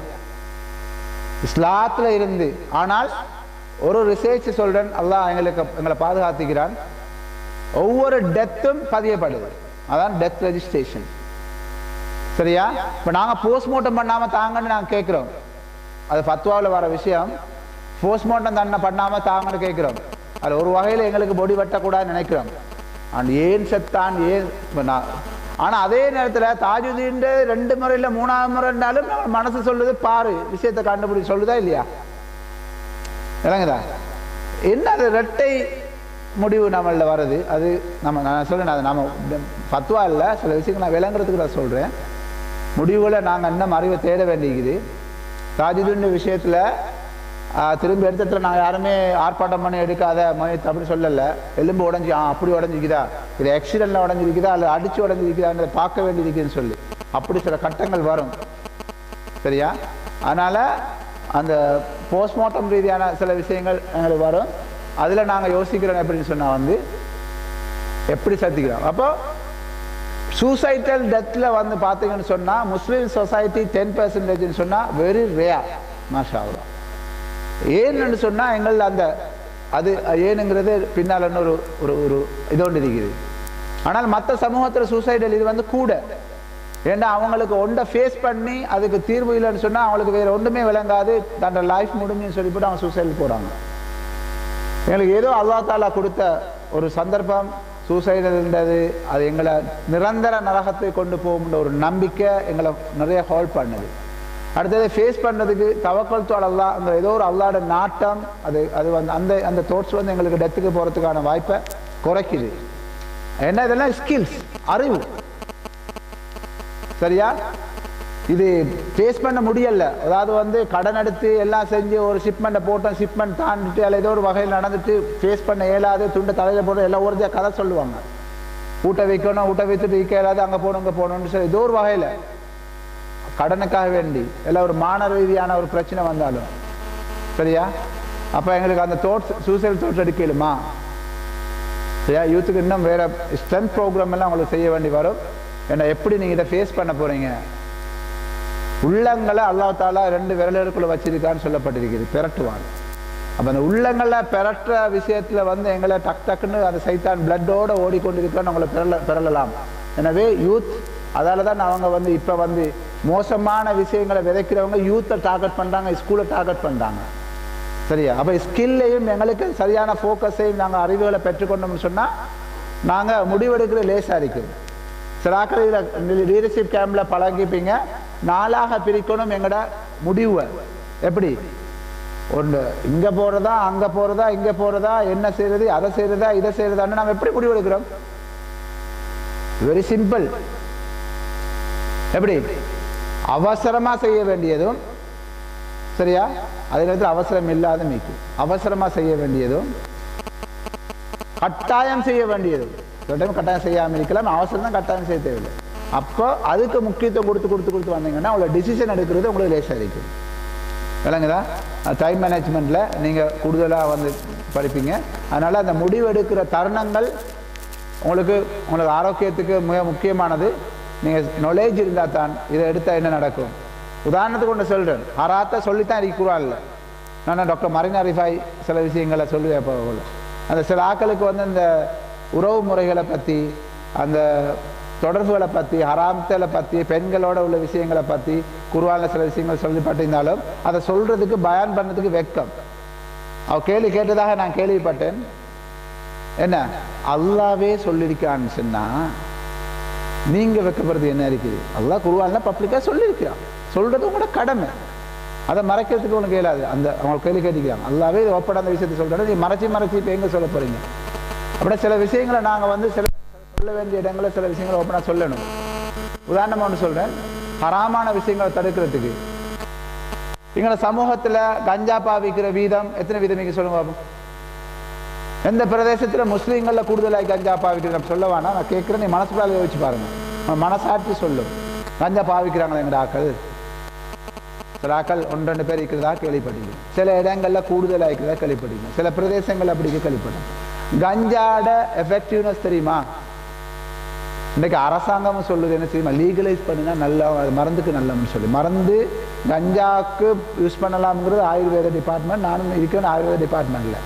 F: இஸ்லாத்தில் இருந்து ஆனால் ஒரு ரிசர்ச் சொல்றேன் அல்லாஹ் எங்களுக்கு எங்களை பாதுகாத்துக்கிறான் ஒவ்வொரு டெத்தும் பதியப்படுது அதான் டெத் ரெஜிஸ்ட்ரேஷன் சரியா இப்போ நாங்கள் போஸ்ட்மார்ட்டம் பண்ணாமல் தாங்கன்னு நாங்கள் கேட்குறோம் அது ஃபத்வாவில் வர விஷயம் போஸ்ட்மார்ட்டம் தண்டனை பண்ணாமல் தாங்கன்னு கேட்குறோம் அது ஒரு வகையில் எங்களுக்கு பொடி வெட்டக்கூடாதுன்னு நினைக்கிறோம் அண்ட் ஏன் செத்தான் ஏன் இப்ப நான் ஆனால் அதே நேரத்தில் தாஜுதீன் ரெண்டு முறையில் மூணாவது முறைன்றாலும் நம்ம மனசு சொல்லுது பாரு விஷயத்தை கண்டுபிடி சொல்லுதா இல்லையா விளங்குதா என்ன அது ரெட்டை முடிவு நம்மள வருது அது நம்ம நான் சொல்றேன் அது நம்ம பத்துவா இல்லை சில விஷயங்கள் நான் விளங்குறதுக்கு நான் சொல்கிறேன் முடிவுகளை நாங்கள் இன்னும் அறிவை தேட வேண்டியிருக்குது ராஜுதுன்ற விஷயத்தில் திரும்பி எடுத்ததுல நாங்கள் யாருமே ஆர்ப்பாட்டம் பண்ணி எடுக்காத மயத்து அப்படி சொல்லலை எலும்பு உடஞ்சி ஆ அப்படி உடஞ்சிக்குதா இது ஆக்சிடென்ட்ல உடஞ்சிருக்குதா அல்லது அடிச்சு உடஞ்சிருக்குதான்றதை பார்க்க வேண்டியிருக்குன்னு சொல்லி அப்படி சில கட்டங்கள் வரும் சரியா அதனால் அந்த போஸ்ட்மார்ட்டம் ரீதியான சில விஷயங்கள் எங்களுக்கு வரும் அதில் நாங்கள் யோசிக்கிறோம் எப்படின்னு சொன்னால் வந்து எப்படி சத்திக்கிறோம் அப்போ சூசைட்டல் டெத்தில் வந்து பார்த்தீங்கன்னு சொன்னால் முஸ்லீம் சொசைட்டி டென் பர்சன்டேஜ்னு சொன்னால் வெரி ரேர் மாஷா அல்லாஹ். ஏன்னு சொன்னால் எங்கள் அந்த அது ஏனுங்கிறது பின்னால் இன்னொரு ஒரு ஒரு இது ஒன்று இருக்குது ஆனால் மற்ற சமூகத்தில் சூசைடல் இது வந்து கூட ஏன்னா அவங்களுக்கு ஒன்றை ஃபேஸ் பண்ணி அதுக்கு தீர்வு இல்லைன்னு சொன்னால் அவங்களுக்கு வேறு ஒன்றுமே விளங்காது தன்னோட லைஃப் முடிஞ்சுன்னு சொல்லி போட்டு அவங்க சூசைட் போகிறாங்க எங்களுக்கு ஏதோ அல்லா தாலா கொடுத்த ஒரு சந்தர்ப்பம் சூசைடு இருந்தது அது எங்களை நிரந்தர நரகத்தை கொண்டு போகும்ன்ற ஒரு நம்பிக்கை எங்களை நிறைய ஹோல்ட் பண்ணுது அடுத்தது ஃபேஸ் பண்ணுறதுக்கு தவக்கல் தோல் அல்லா அந்த ஏதோ ஒரு அல்லாட நாட்டம் அது அது வந்து அந்த அந்த தோட்ஸ் வந்து எங்களுக்கு டெத்துக்கு போகிறதுக்கான வாய்ப்பை குறைக்குது என்ன இதெல்லாம் ஸ்கில்ஸ் அறிவு சரியா இது ஃபேஸ் பண்ண முடியல அதாவது வந்து கடன் எடுத்து எல்லாம் செஞ்சு ஒரு ஷிப்மெண்ட்டை போட்டோம் ஷிப்மெண்ட் தாண்டிட்டு அதில் ஏதோ ஒரு வகையில் நடந்துட்டு ஃபேஸ் பண்ண இயலாது துண்டை தலையில் போட்டு எல்லாம் ஒருத்தையாக கதை சொல்லுவாங்க ஊட்ட வைக்கணும் ஊட்ட வைத்துட்டு வைக்க இயலாது அங்கே போகணும் இங்கே போகணும்னு சொல்லி ஏதோ ஒரு வகையில் கடனுக்காக வேண்டி எல்லாம் ஒரு மான ரீதியான ஒரு பிரச்சனை வந்தாலும் சரியா அப்போ எங்களுக்கு அந்த தோட்ஸ் சூசைட் தோட்ஸ் எடுக்கலுமா சரியா யூத்துக்கு இன்னும் வேற ஸ்ட்ரென்த் ப்ரோக்ராம் எல்லாம் உங்களுக்கு செய்ய வேண்டி வரும் ஏன்னா எப்படி நீங்கள் இதை ஃபேஸ் பண்ண போறீங்க உள்ளங்களை அல்லாஹ் தாலா ரெண்டு விரலுக்குள்ள வச்சிருக்கான்னு சொல்லப்பட்டிருக்கிறது பிரட்டுவான் அப்போ அந்த உள்ளங்களில் பெறற்ற விஷயத்தில் வந்து எங்களை டக் டக்குன்னு அந்த சைத்தான் பிளட்டோட ஓடிக்கொண்டிருக்கிறோன்னு அவங்களை பெறல பெறலாம் எனவே யூத் அதால தான் அவங்க வந்து இப்போ வந்து மோசமான விஷயங்களை விதைக்கிறவங்க யூத்தை டார்கெட் பண்ணுறாங்க ஸ்கூலை டார்கெட் பண்ணுறாங்க சரியா அப்போ ஸ்கில்லையும் எங்களுக்கு சரியான ஃபோக்கஸையும் நாங்கள் அறிவுகளை பெற்றுக்கொண்டோம்னு சொன்னால் நாங்கள் முடிவெடுக்கிற லேசாக இருக்குது சிலாக்கரையில் லீடர்ஷிப் கேம்பில் பழகிப்பீங்க நாளாக பிரிக்கணும் எங்களோட முடிவை எப்படி ஒன்று இங்கே போகிறதா அங்கே போகிறதா இங்கே போகிறதா என்ன செய்யறது அதை செய்யறதா இதை செய்யறதான்னு நம்ம எப்படி முடிவெடுக்கிறோம் வெரி சிம்பிள் எப்படி அவசரமா செய்ய வேண்டியதும் சரியா அதே நேரத்தில் அவசரம் இல்லாத மீக்கும் அவசரமா செய்ய வேண்டியதும் கட்டாயம் செய்ய வேண்டியதும் சில டைம் கட்டாயம் செய்யாமல் இருக்கலாம் அவசரம் தான் கட்டாயம் செய்ய தேவையில்லை அப்போ அதுக்கு முக்கியத்துவம் கொடுத்து கொடுத்து கொடுத்து வந்தீங்கன்னா உங்களை டிசிஷன் எடுக்கிறது உங்களுக்கு லேசாக இருக்கும் விளங்குதா டைம் மேனேஜ்மெண்ட்டில் நீங்கள் கூடுதலாக வந்து படிப்பீங்க அதனால் அந்த முடிவு எடுக்கிற தருணங்கள் உங்களுக்கு உங்களுக்கு ஆரோக்கியத்துக்கு மிக முக்கியமானது நீங்கள் நாலேஜ் இருந்தால் தான் இதை எடுத்தால் என்ன நடக்கும் உதாரணத்துக்கு ஒன்று சொல்கிறேன் ஹராத்தை சொல்லித்தான் இருக்கிறாள் நான் டாக்டர் மரினா ரிஃபாய் சில விஷயங்களை சொல்லுவேன் இப்போ போல அந்த சில ஆட்களுக்கு வந்து இந்த உறவு முறைகளை பற்றி அந்த தொடர்புகளை பற்றி ஹராமத்தை பற்றி பெண்களோட உள்ள விஷயங்களை பற்றி குருவான சில விஷயங்கள் சொல்லப்பட்டிருந்தாலும் அதை சொல்றதுக்கு பயான் பண்ணதுக்கு வெக்கம் அவ கேள்வி கேட்டதாக நான் கேள்விப்பட்டேன் என்ன அல்லாவே சொல்லியிருக்கான்னு சொன்னா நீங்க வைக்கப்படுறது என்ன இருக்குது அல்லாஹ் குருவான்ல பப்ளிக்கா சொல்லியிருக்கிறான் சொல்றது உங்களோட கடமை அதை மறைக்கிறதுக்கு உனக்கு இயலாது அந்த அவங்க கேள்வி கேட்டுக்கிறாங்க அல்லாவே இது ஒப்பட அந்த விஷயத்தை சொல்றாரு நீ மறைச்சி மறைச்சி இப்போ எங்க சொல்ல போறீங்க அப்படியே சில விஷயங்களை நாங்க வந்து சில சொல்ல வேண்டிய இடங்களில் சில விஷயங்களை ஓப்பனாக சொல்லணும் உதாரணமா ஒன்று சொல்றேன் ஹராமான விஷயங்களை தடுக்கிறதுக்கு எங்களை சமூகத்துல கஞ்சா பாவிக்கிற வீதம் எத்தனை வீதம் நீங்க சொல்லுங்க பாப்போம் எந்த பிரதேசத்துல முஸ்லீம்கள்ல கூடுதலாக கஞ்சா பாவிக்கிறது நம்ம சொல்ல வேணாம் நான் கேட்குறேன் நீ மனசுக்குள்ள யோசிச்சு பாருங்க உன் மனசாட்சி சொல்லும் கஞ்சா பாவிக்கிறாங்களே எங்கட ஆக்கள் சில ஆக்கள் ஒன்று ரெண்டு பேர் இருக்கிறதா கேள்விப்பட்டீங்க சில இடங்கள்ல கூடுதலாக இருக்கிறதா கேள்விப்பட்டீங்க சில பிரதேசங்கள் அப்படி கேள்விப்பட்டீங்க கஞ்சாட எஃபெக்டிவ்னஸ் தெரியுமா இன்னைக்கு அரசாங்கமும் சொல்லுது என்ன தெரியுமா லீகலைஸ் பண்ணினா நல்ல அது மருந்துக்கு நல்லம்னு சொல்லி மருந்து கஞ்சாக்கு யூஸ் பண்ணலாம்ங்கிறது ஆயுர்வேத டிபார்ட்மெண்ட் நானும் இருக்கிறேன் ஆயுர்வேத டிபார்ட்மெண்ட்ல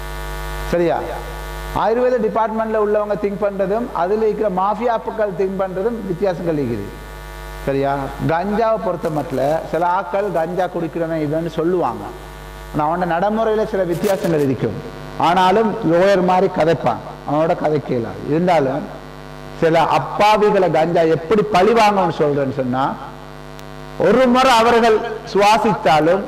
F: சரியா ஆயுர்வேத டிபார்ட்மெண்ட்ல உள்ளவங்க திங்க் பண்றதும் அதுல இருக்கிற மாஃபியாப்புக்கள் திங்க் பண்றதும் வித்தியாசங்கள் இருக்குது சரியா கஞ்சாவை பொறுத்த மட்டும் சில ஆட்கள் கஞ்சா குடிக்கிறவன் இதுன்னு சொல்லுவாங்க ஆனா அவனோட நடைமுறையில சில வித்தியாசங்கள் இருக்கும் ஆனாலும் லோயர் மாதிரி கதைப்பான் அவனோட கதைக்கலாம் இருந்தாலும் சில அப்பாவிகளை கஞ்சா எப்படி பழி வாங்கணும்னு சொல்றேன்னு சொன்னா ஒரு முறை அவர்கள் சுவாசித்தாலும்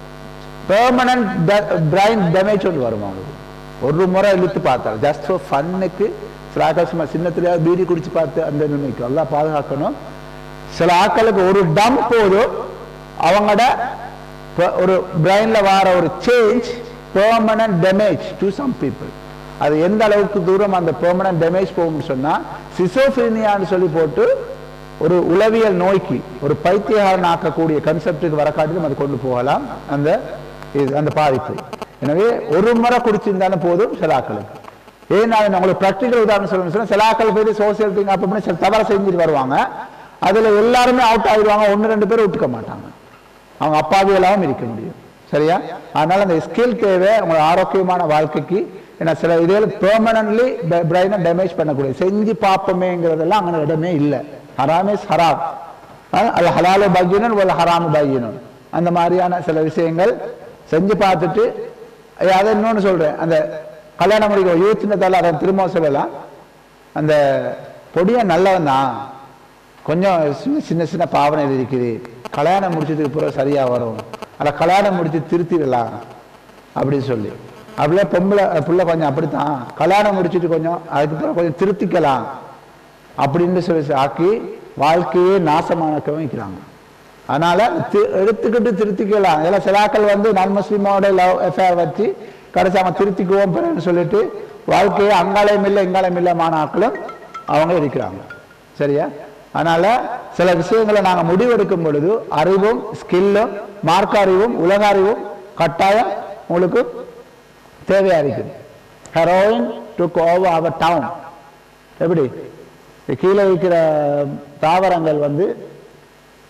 F: பெர்மனன்ட் பிரைன் டேமேஜ் ஒன்று வரும் அவங்களுக்கு ஒரு முறை இழுத்து பார்த்தாலும் ஜஸ்ட் ஃபார் ஃபன்னுக்கு சில ஆக்கள் சும்மா சின்னத்திலேயே பீடி குடிச்சு பார்த்து அந்த நிலைமைக்கு எல்லாம் பாதுகாக்கணும் சில ஆட்களுக்கு ஒரு டம் போதும் அவங்களோட ப- ஒரு பிரெயின்ல வர ஒரு change permanent damage to some people அது எந்த அளவுக்கு தூரம் அந்த பெர்மனன்ட் டேமேஜ் போகும்னு சொன்னா சிசோஃபினியான்னு சொல்லி போட்டு ஒரு உளவியல் நோய்க்கு ஒரு பைத்தியகாரன் ஆக்கக்கூடிய கன்செப்டுக்கு வர காட்டிலும் அது கொண்டு போகலாம் அந்த இது அந்த பாதிப்பு எனவே ஒரு முறை குடிச்சிருந்தாலும் போதும் சில ஆக்களுக்கு ஏன்னா நான் உங்களுக்கு ப்ராக்டிக்கல் உதாரணம் சொல்லணும்னு சொன்னா சில ஆக்கள் போய் சோசியல் திங் அப்படி இப்படின்னு சில தவறை செஞ்சுட்டு வருவாங்க அதுல எல்லாருமே அவுட் ஆயிடுவாங்க ஒன்று ரெண்டு பேரும் விட்டுக்க மாட்டாங்க அவங்க அப்பாவியெல்லாம் இருக்க முடியும் சரியா அதனால அந்த ஸ்கில் தேவை உங்களோட ஆரோக்கியமான வாழ்க்கைக்கு ஏன்னா சில இதில் பெர்மனன்ட்லி பிரெயினை டேமேஜ் பண்ணக்கூடிய செஞ்சு பார்ப்போமேங்கிறதெல்லாம் அங்கே இடமே இல்லை ஹராம் இஸ் ஹராம் அல்ல ஹலாலு பையனும் ஒரு ஹராமு பையனும் அந்த மாதிரியான சில விஷயங்கள் செஞ்சு பார்த்துட்டு ஐயா, அதை இன்னொன்று சொல்றேன் அந்த கல்யாணம் முடிக்க யூத்னதால அதை திரும்ப சொல்லலாம் அந்த பொடிய நல்லவன் தான் கொஞ்சம் சின்ன சின்ன சின்ன பாவனை இருக்குது கல்யாணம் முடிச்சதுக்கு பிறகு சரியா வரும் அதை கல்யாணம் முடிச்சு திருத்திடலாம் அப்படின்னு சொல்லி அப்படியே பொம்பளை புள்ள கொஞ்சம் அப்படித்தான் கல்யாணம் முடிச்சிட்டு கொஞ்சம் அதுக்கு பிறகு கொஞ்சம் திருத்திக்கலாம் அப்படின்னு சொல்லி ஆக்கி வாழ்க்கையே நாசமாக்க வைக்கிறாங்க அதனால தி- எடுத்துக்கிட்டு திருத்திக்கலாம் இதெல்லாம் சிலாக்கள் வந்து நான் முஸ்லீமோட லவ் எஃப்ஐஆர் வச்சு கடைசி அவன் திருத்திக்குவோம் பிறன்னு சொல்லிட்டு வாழ்க்கையை அங்காலயம் இல்லை இங்காலயம் இல்லமான ஆட்களும் அவங்க இருக்கிறாங்க சரியா அதனால சில விஷயங்களை நாங்க முடிவெடுக்கும் பொழுது அறிவும் ஸ்கில்லும் மார்க்க அறிவும் உலக அறிவும் கட்டாயம் உங்களுக்கு தேவையா இருக்குது heroin to over our town எப்படி கீழே இருக்கிற தாவரங்கள் வந்து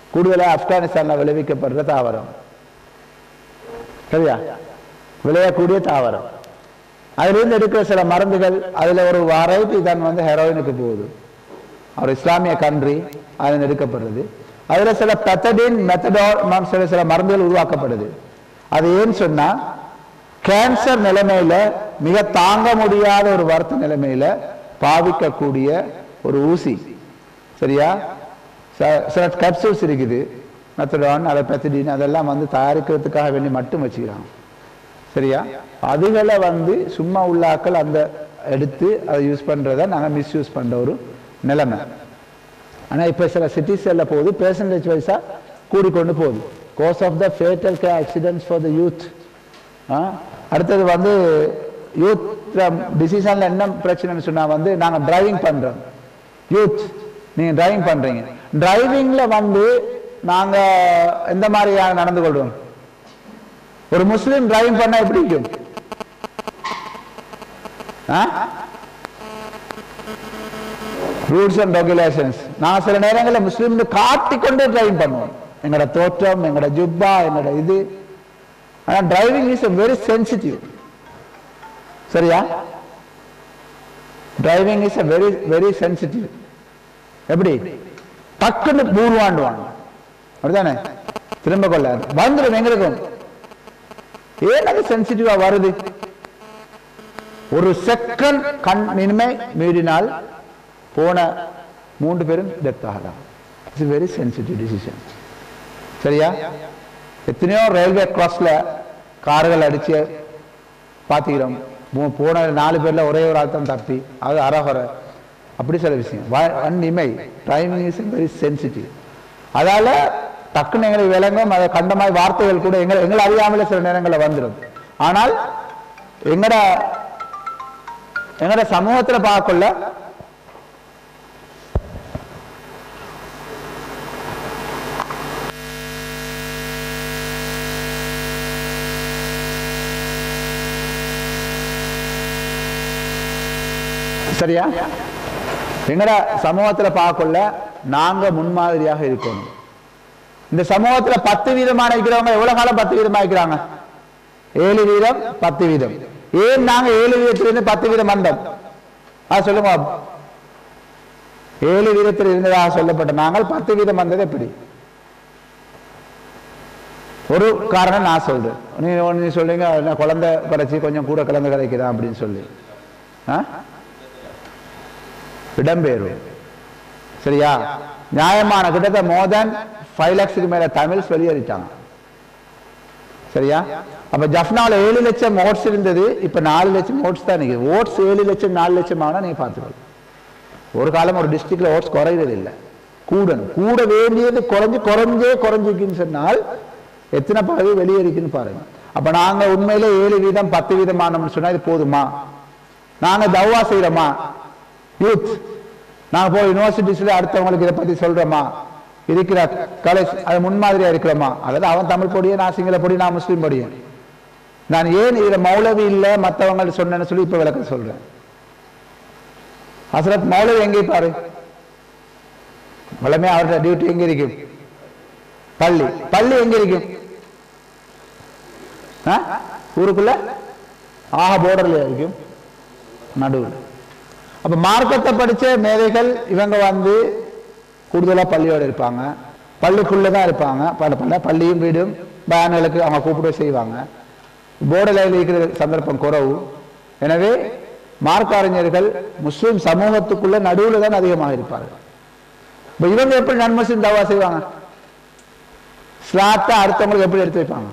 F: கூடுதலாக ஆப்கானிஸ்தானில் விளைவிக்கப்படுற தாவரம் சரியா விளையக்கூடிய தாவரம் அதிலிருந்து எடுக்கிற சில மருந்துகள் அதில் ஒரு வெரைட்டி தான் வந்து ஹெரோயினுக்கு போகுது ஒரு இஸ்லாமிய கண்ட்ரி அதில் எடுக்கப்படுறது அதில் சில பெத்தடின் மெத்தடால் சில சில மருந்துகள் உருவாக்கப்படுது அது ஏன்னு சொன்னா கேன்சர் நிலைமையில மிக தாங்க முடியாத ஒரு வருத்த நிலைமையில பாவிக்கக்கூடிய ஒரு ஊசி சரியா ச- சில கேப்சூல்ஸ் இருக்குது மெத்தடான் அதை பெத்தடின் அதெல்லாம் வந்து தயாரிக்கிறதுக்காக வேண்டி மட்டும் வச்சுக்கிறாங்க சரியா அதுகளை வந்து சும்மா உள்ளாக்கள் அந்த எடுத்து அதை யூஸ் பண்றதை நாங்கள் மிஸ்யூஸ் பண்ற ஒரு நிலைமை ஆனா இப்ப சில சிட்டிஸ்ல போகுது பெர்சன்டேஜ் வைஸா கூடிக்கொண்டு போகுது கோஸ் ஆஃப் த ஃபேட்டல் கே ஆக்சிடென்ட்ஸ் ஃபார் த யூத் அடுத்தது வந்து யூத் டிசிஷன்ல என்ன பிரச்சனைன்னு சொன்னா வந்து நாங்க டிரைவிங் பண்றோம் யூத் நீங்க டிரைவிங் பண்றீங்க டிரைவிங்ல வந்து நாங்க எந்த மாதிரி நடந்து கொள்றோம் ஒரு முஸ்லீம் டிரைவிங் பண்ணா எப்படி இருக்கும் ரூல்ஸ் அண்ட் ரெகுலேஷன்ஸ் நான் சில நேரங்களில் முஸ்லீம்னு காட்டிக்கொண்டே டிரைவிங் பண்ணுவோம் எங்களோட தோற்றம் எங்களோட ஜுப்பா எங்களோட இது ஆனா டிரைவிங் இஸ் வெரி சென்சிட்டிவ் சரியா driving is very very sensitive எப்படி டக்குன்னு பூர்வாண்டுவாங்க அப்படிதானே திரும்ப கொள்ள வந்துடும் எங்களுக்கும் ஏன் அது சென்சிட்டிவா வருது ஒரு செகண்ட் கண் இனிமே மீறினால் போன மூன்று பேரும் டெத் ஆகலாம் இட்ஸ் வெரி சென்சிட்டிவ் டிசிஷன் சரியா எத்தனையோ ரயில்வே கிராஸ்ல கார்கள் அடிச்சு பார்த்துக்கிறோம் மூ- போன நாலு பேர்ல ஒரே ஒரு ஆள் தான் தப்பி அது அரகுறை அப்படி சில விஷயம் வ- வன் இமை டைமிங் இஸ் வெரி சென்சிட்டிவ் அதால டக்குன்னு எங்களுக்கு விளங்கும் அதை கண்ட மாதிரி வார்த்தைகள் கூட எங்களை எங்களை அறியாமலே சில நேரங்களில் வந்துடும் ஆனால் எங்கட எங்கட சமூகத்துல பார்க்கல சரியா எங்கட சமூகத்துல பார்க்கல நாங்க முன்மாதிரியாக இருக்கணும் இந்த சமூகத்துல பத்து வீதமான இருக்கிறவங்க எவ்வளவு காலம் பத்து வீதமா இருக்கிறாங்க ஏழு வீதம் பத்து வீதம் ஏன் நாங்க ஏழு வீதத்திலிருந்து பத்து வீதம் வந்தோம் ஆ சொல்லுங்க பாப்போம். ஏழு வீதத்தில் இருந்ததாக சொல்லப்பட்ட நாங்கள் பத்து வீதம் வந்தது எப்படி ஒரு காரணம் நான் சொல்றேன் நீ நீ சொல்றீங்க நான் குழந்தை கரைச்சி கொஞ்சம் கூட கலந்து கரைக்கிறேன் அப்படின்னு சொல்லி ஆ? இடம்பெயர்வு சரியா நியாயமான கிட்டத்தட்ட மோர் தேன் ஃபைவ் லேக்ஸுக்கு மேல தமிழ்ஸ் வெளியேறிட்டாங்க சரியா அப்ப ஜஃப்னால ஏழு லட்சம் ஓட்ஸ் இருந்தது இப்ப நாலு லட்சம் ஓட்ஸ் தான் நிக்குது ஓட்ஸ் ஏழு லட்சம் நாலு லட்சம் ஆனா நீங்க பார்த்துக்கணும் ஒரு காலம் ஒரு டிஸ்ட்ரிக்ட்ல ஓட்ஸ் குறையிறது இல்லை கூடணும் கூட வேண்டியது குறைஞ்சு குறைஞ்சே குறைஞ்சிக்குன்னு சொன்னால் எத்தனை பகுதி வெளியேறிக்குன்னு பாருங்க அப்ப நாங்க உண்மையில ஏழு வீதம் பத்து வீதமானோம்னு சொன்னா இது போதுமா நாங்க தவா செய்யறோமா யூத் நாங்க போய் யூனிவர்சிட்டிஸ்ல அடுத்தவங்களுக்கு இதை பத்தி சொல்றோமா இருக்கிற காலேஜ் அது முன்மாதிரியா இருக்கிறோமா அதாவது அவன் தமிழ் பொடியே நான் சிங்கள பொடி நான் முஸ்லீம் பொடியே நான் ஏன் இதுல மௌலவி இல்ல மத்தவங்க சொன்னேன்னு சொல்லி இப்ப விளக்கம் சொல்றேன் ஹசரத் மௌலவி எங்கே பாரு வளமே அவருடைய டியூட்டி எங்க இருக்கும் பள்ளி பள்ளி எங்க இருக்கும் ஆ? ஊருக்குள்ள ஆஹா போர்டர்ல இருக்கும் நடுவில் அப்ப மார்க்கத்தை படிச்ச மேதைகள் இவங்க வந்து கூடுதலா பள்ளியோட இருப்பாங்க பள்ளிக்குள்ளதான் இருப்பாங்க பல பல பள்ளியும் வீடும் பேனுகளுக்கு அவங்க கூப்பிட செய்வாங்க போர்டில் இருக்கிற சந்தர்ப்பம் குறவு எனவே மார்க்க அறிஞர்கள் முஸ்லிம் சமூகத்துக்குள்ள நடுவில் தான் அதிகமாக இருப்பார்கள் இப்ப இவங்க எப்படி நன்முஸ்லிம் தவா செய்வாங்க ஸ்லாட்டா அடுத்தவங்களுக்கு எப்படி எடுத்து வைப்பாங்க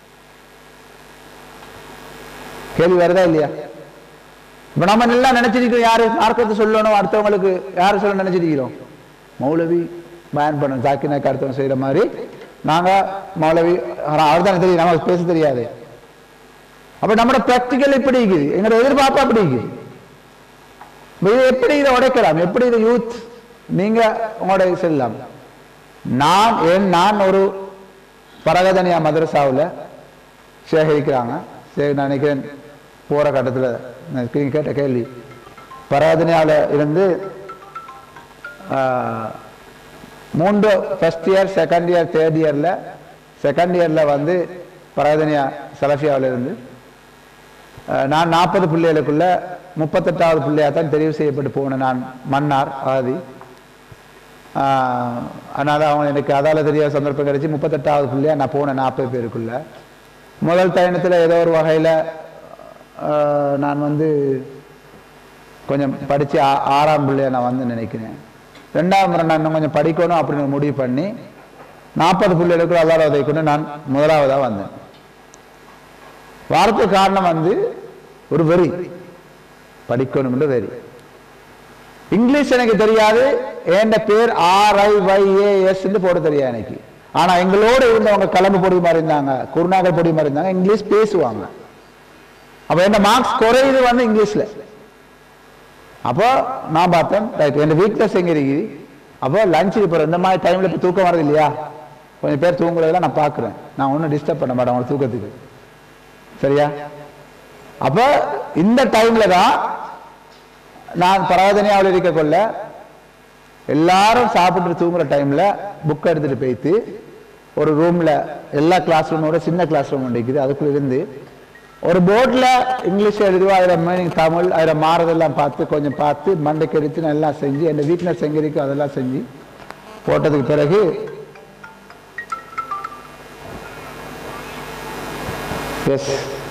F: கேள்வி வருதா இல்லையா இப்ப நம்ம எல்லாம் நினைச்சிருக்கிறோம் யாரு மார்க்கத்தை சொல்லணும் அடுத்தவங்களுக்கு யாரு சொல்ல நினைச்சிருக்கிறோம் மௌலவி பயன் பண்ணணும் ஜாக்கினாக்கு அடுத்தவங்க செய்யற மாதிரி நாங்க மௌலவி அவர் தானே தெரியும் நமக்கு பேச தெரியாது அப்ப நம்மளோட பிராக்டிக்கல் இப்படி இருக்குது எங்களோட எதிர்பார்ப்பு அப்படி இருக்குது இப்ப இது எப்படி இதை உடைக்கலாம் எப்படி இதை யூத் நீங்க உங்களோட செல்லலாம் நான் ஏன் நான் ஒரு பரகதனியா மதரசாவில் சேகரிக்கிறாங்க சரி நான் நினைக்கிறேன் போற கட்டத்தில் நான் நீங்க கேட்ட கேள்வி பரகதனியால இருந்து ஆஹ், மூன்று first year second year third இயரில் செகண்ட் இயரில் வந்து பரதனியா சலஃபியாவில் இருந்து அஹ், நான் நாற்பது பிள்ளைகளுக்குள்ள முப்பத்தெட்டாவது பிள்ளையாக தான் தெரிவு செய்யப்பட்டு போனேன் நான் மன்னார் ஆதி ஆஹ், அதனால அவங்க எனக்கு அதால தெரியாத சந்தர்ப்பம் கிடைச்சி முப்பத்தெட்டாவது பிள்ளையா நான் போனேன் நாற்பது பேருக்குள்ள முதல் பயணத்தில் ஏதோ ஒரு வகையில் நான் வந்து கொஞ்சம் படித்து ஆறாம் பிள்ளையா நான் வந்து நினைக்கிறேன் ரெண்டாம் முறை நான் இன்னும் கொஞ்சம் படிக்கணும் அப்படின்னு முடிவு பண்ணி நாற்பது பிள்ளைகளுக்கு அல்லாத உதவி கொண்டு நான் முதலாவதாக வந்தேன் வாரத்துக்கு காரணம் வந்து ஒரு வெறி படிக்கணும்னு வெறி இங்கிலீஷ் எனக்கு தெரியாது என் பேர் ஆர் ஐ ஒய் ஏஎஸ் போட தெரியாது எனக்கு ஆனா எங்களோட இருந்தவங்க கிளம்பு பொடி மாதிரி இருந்தாங்க குருநாகல் பொடி மாதிரி இருந்தாங்க இங்கிலீஷ் பேசுவாங்க அப்ப என்ன மார்க்ஸ் குறையுது வந்து இங்கிலீஷ்ல அப்போ நான் பார்த்தேன் ரைட் என் வீக்னஸ் எங்க இருக்குது அப்போ லஞ்சுக்கு போகிறேன் இந்த மாதிரி டைம்ல இப்போ தூக்கம் வரது இல்லையா கொஞ்சம் பேர் தூங்குறதெல்லாம் நான் பார்க்குறேன் நான் ஒன்றும் டிஸ்டர்ப் பண்ண மாட்டேன் அவங்களை தூக்கத்துக்கு சரியா அப்போ இந்த டைம்ல தான் நான் பராதனையாவில் இருக்க கொள்ள எல்லாரும் சாப்பிட்டு தூங்குற டைம்ல புக் எடுத்துட்டு போயிட்டு ஒரு ரூம்ல எல்லா கிளாஸ் ரூமோட சின்ன கிளாஸ் ரூம் ஒன்று இருக்குது அதுக்குள்ள இருந்து ஒரு போர்டில் இங்கிலீஷ் எழுதுவோம் அதில் மீனிங் தமிழ் அதில் மாறதெல்லாம் பார்த்து கொஞ்சம் பார்த்து மண்டைக்கு எடுத்து நல்லா செஞ்சு என் வீக்னஸ் எங்கே இருக்கோ அதெல்லாம் செஞ்சு போட்டதுக்கு பிறகு எஸ்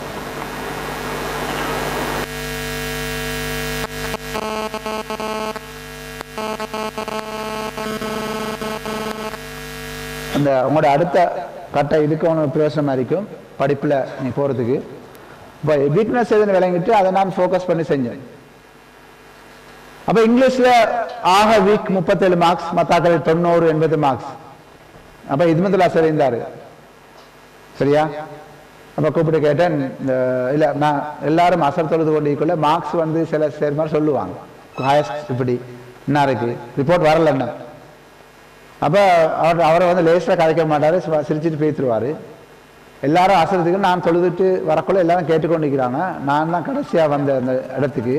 F: அந்த உங்களோட அடுத்த கட்ட இதுக்கு உனக்கு பிரயோசனமாக இருக்கும் படிப்பில் நீ போகிறதுக்கு இப்போ வீக்னஸ் எதுன்னு விளங்கிட்டு அதை நான் ஃபோக்கஸ் பண்ணி செஞ்சேன் அப்போ இங்கிலீஷில் ஆக வீக் முப்பத்தேழு மார்க்ஸ் மத்தாக்கள் தொண்ணூறு எண்பது மார்க்ஸ் அப்போ இதுமதுல்லா சார் இருந்தார் சரியா அப்போ கூப்பிட்டு கேட்டேன் இந்த இல்லை நான் எல்லாரும் அசர் தொழுது கொண்டிருக்குள்ள மார்க்ஸ் வந்து சில சேர் மாதிரி சொல்லுவாங்க ஹாயஸ்ட் இப்படி என்ன இருக்கு ரிப்போர்ட் வரல என்ன அப்போ அவர் அவரை வந்து லேசாக கதைக்க மாட்டார் சிரிச்சிட்டு பேத்துருவார் எல்லாரும் அசரத்துக்கு நான் தொழுதுட்டு வரக்குள்ள எல்லாரும் கேட்டுக்கொண்டிருக்கிறாங்க நான் தான் கடைசியாக வந்த அந்த இடத்துக்கு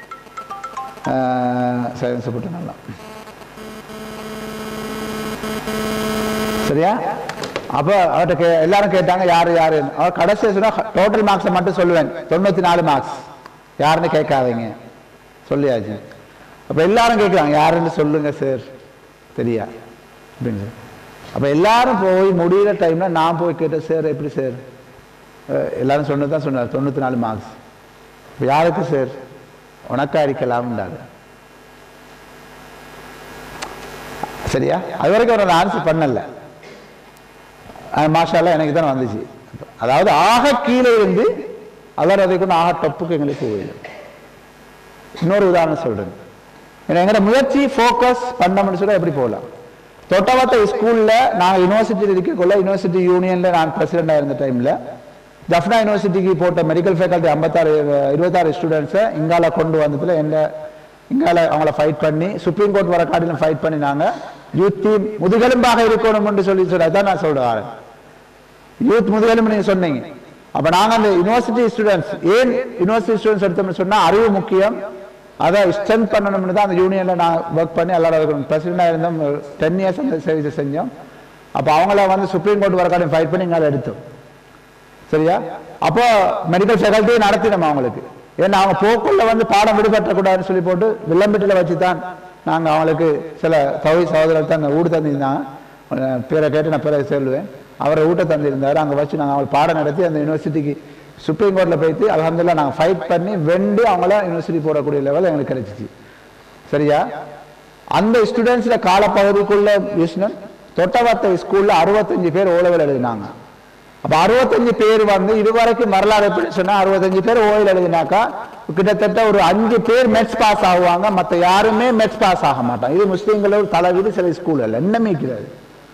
F: சைலன்ஸ் போட்டு நல்லா சரியா அப்போ அவர்கிட்ட கே எல்லாரும் கேட்டாங்க யார் யாரு அவர் கடைசியாக சொன்னா டோட்டல் மார்க்ஸை மட்டும் சொல்லுவேன் தொண்ணூற்றி நாலு மார்க்ஸ் யாருன்னு கேட்காதீங்க சொல்லியாச்சு அப்போ எல்லாரும் கேட்குறாங்க யாருன்னு சொல்லுங்க சார் தெரியா அப்படின்னு சொல்லி அப்போ எல்லாரும் போய் முடிகிற டைமில் நான் போய் கேட்டேன் சார் எப்படி சார் அஹ் எல்லாரும் சொன்னது தான் சொன்னார் தொண்ணூற்றி நாலு மார்க்ஸ் இப்போ யாருக்கு சார் உனக்கா இருக்கலாம்ன்றாரு சரியா அது வரைக்கும் அவர் ஆன்சர் பண்ணல அஹ் மாஷால்லா எனக்கு தான் வந்துச்சு அதாவது ஆக கீழே இருந்து அவர் அதை கொண்டு ஆக டப்புக்கு எங்களுக்கு போயிடும் இன்னொரு உதாரணம் சொல்றேன் ஏன்னா எங்களோட முயற்சி ஃபோக்கஸ் பண்ணோம்னு சொல்ல எப்படி போகலாம் தொட்டவத்த ஸ்கூல்ல நான் யூனிவர்சிட்டியில் இருக்கக்குள்ள யூனிவர்சிட்டி யூனியன்ல நான் பிரசிடென்டா இருந்த டைம்ல ஜஃப்னா யூனிவர்சிட்டிக்கு போட்ட மெடிக்கல் ஃபேக்கல்ட்டி ஐம்பத்தாறு இருபத்தாறு ஸ்டூடெண்ட்ஸை இங்கால கொண்டு வந்ததுல எந்த இங்கால அவங்கள ஃபைட் பண்ணி சுப்ரீம் கோர்ட் வர காட்டிலும் ஃபைட் பண்ணி நாங்க யூத் டீம் முதுகெலும்பாக இருக்கணும்னு சொல்லி சொல்லி அதான் நான் சொல்றேன் யூத் முதுகெலும்பு நீங்க சொன்னீங்க அப்ப நாங்க அந்த யூனிவர்சிட்டி ஸ்டூடெண்ட்ஸ் ஏன் யூனிவர்சிட்டி ஸ்டூடெண்ட்ஸ் எடுத்தோம்னு சொன்னா அறிவு முக்கியம் அதை ஸ்ட்ரென்த் பண்ணணும்னு தான் அந்த யூனியன்ல நான் ஒர்க் பண்ணி எல்லாரும் பிரசிடென்டாக இருந்தோம் டென் இயர்ஸ் அந்த சர்வீஸ் செஞ்சோம் அப்போ அவங்கள வந்து சுப்ரீம் கோர்ட் வர காட்டியும் ஃபைட் பண்ணி இங்கால எடுத்தோம் சரியா அப்போ மெடிக்கல் ஃபேக்கல்ட்டியை நடத்தினோம் அவங்களுக்கு ஏன்னா அவங்க போக்குள்ள வந்து பாடம் விடுபற்றக்கூடாதுன்னு சொல்லி போட்டு வில்லம்பிட்டில் வச்சு தான் நாங்கள் அவங்களுக்கு சில தவி சகோதரர் தான் ஊடு தந்திருந்தாங்க அஹ் பேரை கேட்டு நான் பிறகு சொல்லுவேன் அவரை ஊட்ட தந்திருந்தாரு அங்கே வச்சு நாங்கள் அவங்களுக்கு பாடம் நடத்தி அந்த யூனிவர்சிட்டிக்கு சுப்ரீம் கோர்ட்டில் போயிட்டு அலமதுல்லா நாங்கள் ஃபைட் பண்ணி வெண்டு அவங்கள யூனிவர்சிட்டி போடக்கூடிய லெவல் எங்களுக்கு கிடைச்சிச்சு சரியா அந்த ஸ்டூடெண்ட்ஸில் காலப்பகுதிக்குள்ள யூஸ்னன் தொட்டவாத்த ஸ்கூல்ல அறுபத்தஞ்சு பேர் ஓலவில் எழுதினாங்க அப்ப அறுபத்தஞ்சு பேர் வந்து இதுவரைக்கும் வரலாறு எப்படி சொன்னா அறுபத்தஞ்சு பேர் ஓயில் எழுதினாக்கா கிட்டத்தட்ட ஒரு அஞ்சு பேர் மெட்ஸ் பாஸ் ஆகுவாங்க மத்த யாருமே மெட்ஸ் பாஸ் ஆக மாட்டாங்க இது முஸ்லீம்களோட தலைவீடு சில ஸ்கூல் அல்ல என்னமே இருக்கிறது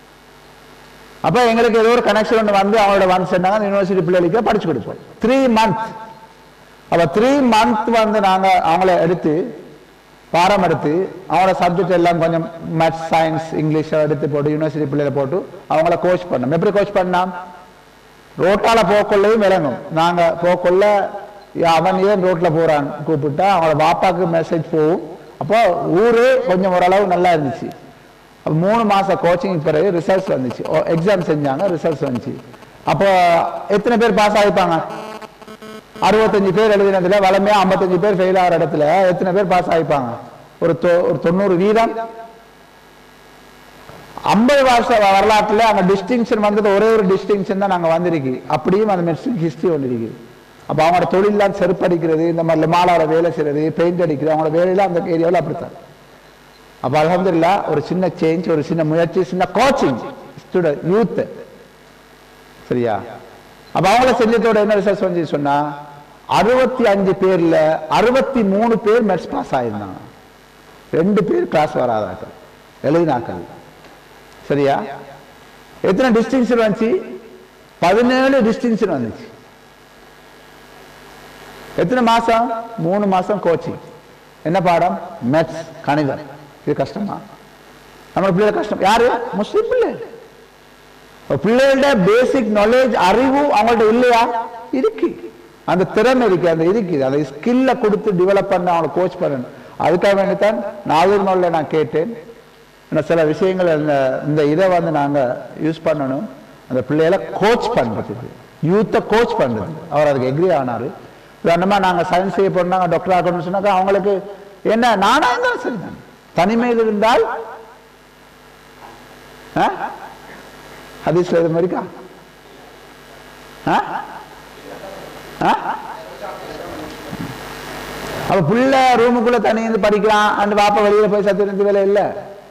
F: அப்ப எங்களுக்கு ஏதோ ஒரு கனெக்ஷன் ஒன்று வந்து அவங்களோட வந்து சொன்னாங்க யூனிவர்சிட்டி பிள்ளைகளுக்கு படிச்சு கொடுப்போம் த்ரீ மந்த் அப்ப த்ரீ மந்த் வந்து நாங்க அவங்கள எடுத்து பாடம் எடுத்து அவங்களோட சப்ஜெக்ட் எல்லாம் கொஞ்சம் மேத்ஸ் சயின்ஸ் இங்கிலீஷ் எடுத்து போட்டு யூனிவர்சிட்டி பிள்ளைகளை போட்டு அவங்கள கோச் பண்ணோம் எப்படி கோச் பண்ணோம் ரோட்டால போக்கொள்ளையும் விளங்கும் நாங்க போக்கொள்ள அவன் ஏன் ரோட்ல போறான் கூப்பிட்டா அவங்களோட பாப்பாக்கு மெசேஜ் போகும் அப்போ ஊரே கொஞ்சம் ஓரளவு நல்லா இருந்துச்சு அப்ப மூணு மாசம் கோச்சிங் பிறகு ரிசல்ட்ஸ் வந்துச்சு எக்ஸாம் செஞ்சாங்க ரிசல்ட்ஸ் வந்துச்சு அப்போ எத்தனை பேர் பாஸ் ஆகிப்பாங்க அறுபத்தஞ்சு பேர் எழுதினதுல வளமையா ஐம்பத்தஞ்சு பேர் ஃபெயில் ஆகிற இடத்துல எத்தனை பேர் பாஸ் ஆகிப்பாங்க ஒரு தொ- ஒரு தொண்ணூறு வீதம் ஐம்பது வருஷ வரலாற்றுல அங்க டிஸ்டிங்ஷன் வந்தது ஒரே ஒரு டிஸ்டிங்ஷன் தான் நாங்க வந்திருக்கு அப்படியும் அந்த மெட்ரிக் ஹிஸ்டரி ஒன்று இருக்கு அப்ப அவங்களோட தொழிலாம் செருப்படிக்கிறது இந்த மாதிரி மாலாட வேலை செய்யறது பெயிண்ட் அடிக்கிறது அவங்களோட வேலையில அந்த ஏரியாவில் அப்படித்தான் அப்ப அலமதுல்லா ஒரு சின்ன சேஞ்ச் ஒரு சின்ன முயற்சி சின்ன கோச்சிங் ஸ்டூடெண்ட் யூத் சரியா அப்ப அவங்கள செஞ்சதோட என்ன ரிசல்ட் வந்து சொன்னா அறுபத்தி அஞ்சு பேர்ல அறுபத்தி மூணு பேர் மெட்ஸ் பாஸ் ஆயிருந்தாங்க ரெண்டு பேர் கிளாஸ் வராதாக்கள் எழுதினாக்கள் சரியா எத்தனை டிஸ்டிங்ஷன் வந்துச்சு பதினேழு டிஸ்டிங்ஷன் வந்துச்சு எத்தனை மாசம் மூணு மாசம் கோச்சிங் என்ன பாடம் மேத்ஸ் கணிதம் இது கஷ்டமா நம்ம பிள்ளைகள் கஷ்டம் யாரு முஸ்லிம் பிள்ளை இப்ப பிள்ளைகளோட பேசிக் நாலேஜ் அறிவு அவங்கள்ட்ட இல்லையா இருக்கு அந்த திறமை இருக்கு அந்த இருக்குது அந்த ஸ்கில்ல கொடுத்து டெவலப் பண்ண அவங்களை கோச் பண்ணணும் அதுக்காக வேண்டித்தான் நாகூர் நாளில் நான் கேட்டேன் இன்னும் சில விஷயங்கள் இந்த இந்த இதை வந்து நாங்க யூஸ் பண்ணணும் அந்த பிள்ளைகளை கோச் பண்றதுக்கு யூத்தை கோச் பண்றது அவர் அதுக்கு எக்ரி ஆனாரு உதாரணமா நாங்க சயின்ஸ் செய்ய போனாங்க டாக்டர் ஆகணும்னு சொன்னாக்கா அவங்களுக்கு என்ன நானா இருந்தாலும் சரிதான் தனிமையில் இருந்தால் ஆ? ஹதீஸ்ல இது மாதிரி இருக்கா ஆ? ஆ? அப்ப புள்ள ரூமுக்குள்ள தனி இருந்து படிக்கிறான் அந்த பாப்பா வெளியில போய் சத்து வேலை இல்ல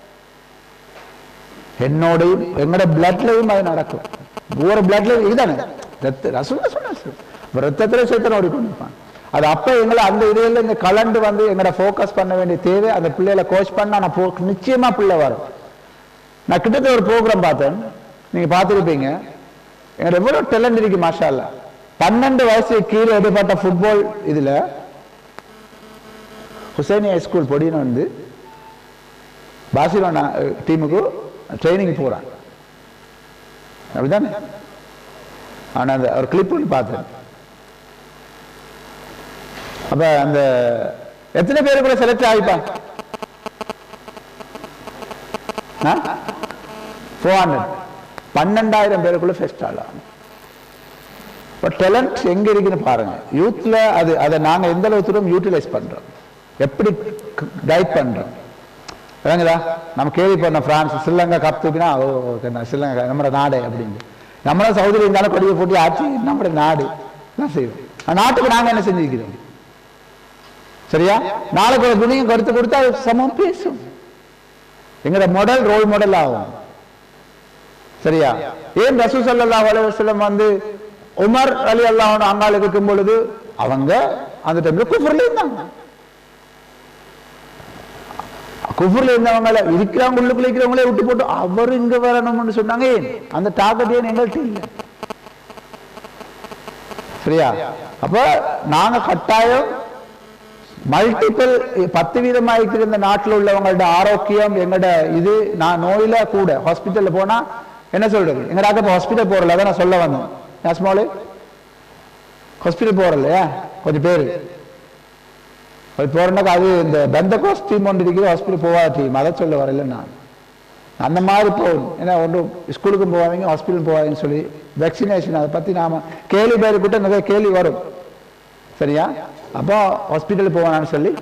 F: என்னோடையும் எங்களோட பிளட்லயும் அது நடக்கும் ஒவ்வொரு பிளட்ல இதுதானே ரத்த ரசம் சொன்ன ரத்தத்துல சேர்த்து ஓடிக்கொண்டிருப்பான் அது அப்ப எங்களை அந்த இதுல இந்த கலண்டு வந்து எங்களோட ஃபோக்கஸ் பண்ண வேண்டிய தேவை அந்த பிள்ளைகளை கோச் பண்ணா நான் போ நிச்சயமா பிள்ளை வரும் நான் கிட்டத்தட்ட ஒரு ப்ரோக்ராம் பார்த்தேன் நீங்க பார்த்துருப்பீங்க எனக்கு எவ்வளவு டேலண்ட் இருக்கு மாஷா அல்லா பன்னெண்டு வயசு கீழே எடுப்பட்ட ஃபுட்பால் இதுல ஹுசைனியா ஸ்கூல் பொடின்னு வந்து பாசிலோனா டீமுக்கு ட்ரைனிங் போறான் அப்படிதானே ஆனா அந்த ஒரு கிளிப் ஒன்று பார்த்தேன் அப்ப அந்த எத்தனை பேருக்குள்ள செலக்ட் ஆகிப்பான் ஃபோர் ஹண்ட்ரட் பன்னெண்டாயிரம் பேருக்குள்ள ஃபெஸ்ட் ஆகலாம் இப்போ டேலண்ட் எங்க இருக்குன்னு பாருங்க யூத்ல அது அதை நாங்க எந்த அளவு தூரம் யூட்டிலைஸ் பண்றோம் எப்படி கைட் பண்றோம் விளங்குதா நம்ம கேள்விப்பட்ட பிரான்ஸ் ஸ்ரீலங்கா கப் தூக்கினா ஓ ஓகே, நான் ஸ்ரீலங்கா நம்ம நாடு அப்படின்னு நம்மளும் சவுதியில் இருந்தாலும் கொடியை போட்டு ஆச்சு நம்ம நாடு தான் செய்வோம் ஆனா, நாட்டுக்கு நாங்க என்ன செஞ்சிருக்கிறோம் சரியா நாளைக்கு ஒரு துணியும் கருத்து கொடுத்தா அது சமம் பேசும் எங்களோட மாடல் ரோல் மாடல் ஆகும் சரியா ஏன் ரசூ ஸல்லல்லாஹு அலைஹி வஸல்லம் வந்து உமர் அலி அல்லாஹ் அங்கால இருக்கும் பொழுது அவங்க அந்த டைம்ல குஃபர்ல இருந்தாங்க குஃபர்ல இருந்தவங்கள இருக்கிறவங்க உள்ளுக்குள்ள இருக்கிறவங்களே விட்டு போட்டு அவர் இங்க வரணும்னு சொன்னாங்க ஏன் அந்த டார்கெட் ஏன் எங்கள்கிட்ட இல்லை சரியா அப்ப நாங்க கட்டாயம் மல்டிபிள் பத்து வீதமா இருக்கிற இந்த நாட்டில் உள்ளவங்களோட ஆரோக்கியம் எங்களோட இது நான் நோயில கூட ஹாஸ்பிட்டல்ல போனா என்ன சொல்றது எங்க டாக்டர் ஹாஸ்பிட்டல் போறல அதான் நான் சொல்ல வந்தேன் யாஸ்மாலு ஹாஸ்பிட்டல் போறல இல்லையா கொஞ்சம் பேரு அது போறனாக்கா அது இந்த பெந்த கோஸ் டீம் ஒன்று இருக்குது ஹாஸ்பிட்டல் போகாத டீம் அதை சொல்ல வரல நான் அந்த மாதிரி போகணும் ஏன்னா ஒன்றும் ஸ்கூலுக்கும் போவாதீங்க ஹாஸ்பிட்டல் போவாதீங்கன்னு சொல்லி வேக்சினேஷன் அதை பத்தி நாம கேள்வி பேர் கிட்ட நிறைய கேள்வி வரும் சரியா அப்போ ஹாஸ்பிட்டல் போவானான்னு சொல்லி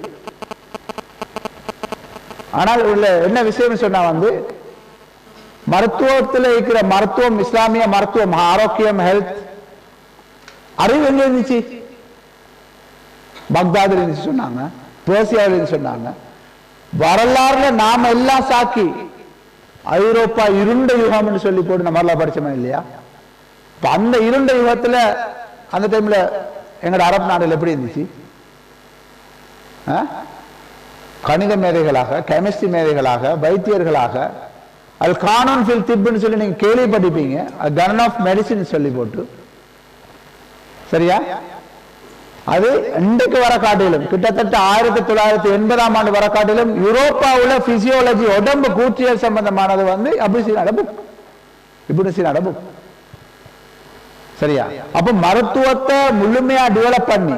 F: ஆனால் உள்ள என்ன விஷயம் சொன்னா வந்து மருத்துவத்தில் இருக்கிற மருத்துவம் இஸ்லாமிய மருத்துவம் ஆரோக்கியம் ஹெல்த் அறிவு எங்க இருந்துச்சு பக்தாதுல இருந்துச்சு சொன்னாங்க பேர்சியாவில் இருந்து சொன்னாங்க வரலாறுல நாம எல்லாம் சாக்கி ஐரோப்பா இருண்ட யுகம்னு சொல்லி போட்டு நம்ம வரலாறு படிச்சோமா இல்லையா இப்ப அந்த இருண்ட யுகத்துல அந்த டைம்ல எங்களோட அரபு நாடுகள் எப்படி இருந்துச்சு ஆ? கணித மேதைகளாக கெமிஸ்ட்ரி மேதைகளாக வைத்தியர்களாக அது கானூன் ஃபில் திப்னு சொல்லி நீங்க கேள்விப்பட்டிருப்பீங்க அது கன் ஆஃப் மெடிசின் சொல்லி போட்டு சரியா அது இன்றைக்கு வர காட்டிலும் கிட்டத்தட்ட ஆயிரத்தி தொள்ளாயிரத்தி எண்பதாம் ஆண்டு வர காட்டிலும் யூரோப்பாவுல பிசியோலஜி உடம்பு கூற்றியல் சம்பந்தமானது வந்து அபிசினாட புக் இபுனிசினாட புக் சரியா அப்ப மருத்துவத்தை முழுமையா டெவலப் பண்ணி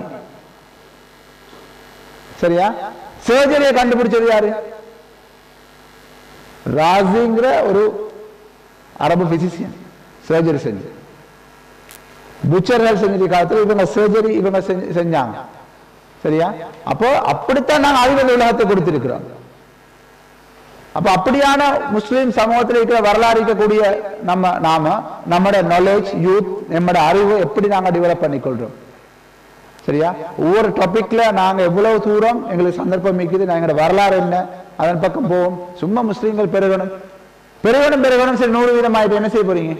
F: சரியா சர்ஜரியை கண்டுபிடிச்சது யாரு ராசிங்கிற ஒரு அரபு பிசிசியன் சர்ஜரி செஞ்சு புச்சர்கள் செஞ்ச காலத்துல இவங்க சர்ஜரி இவங்க செஞ்சு- செஞ்சாங்க சரியா அப்போ அப்படித்தான் நாங்க அறிவியல் உலகத்தை கொடுத்திருக்கிறோம் அப்ப அப்படியான முஸ்லிம் சமூகத்தில் இருக்கிற வரலாறு இருக்கக்கூடிய நம்ம நாம நம்மட நாலேஜ் யூத் நம்மட அறிவு எப்படி நாங்க டெவலப் பண்ணிக்கொள்றோம் சரியா ஒவ்வொரு டாபிக்ல நாங்க எவ்வளவு தூரம் எங்களுக்கு சந்தர்ப்பம் மிக்குது நான் எங்களோட வரலாறு என்ன அதன் பக்கம் போவோம் சும்மா முஸ்லீம்கள் பெருகணும் பெருகணும் பெருகணும் சரி நூறு வீதம் ஆயிட்டு என்ன செய்ய போறீங்க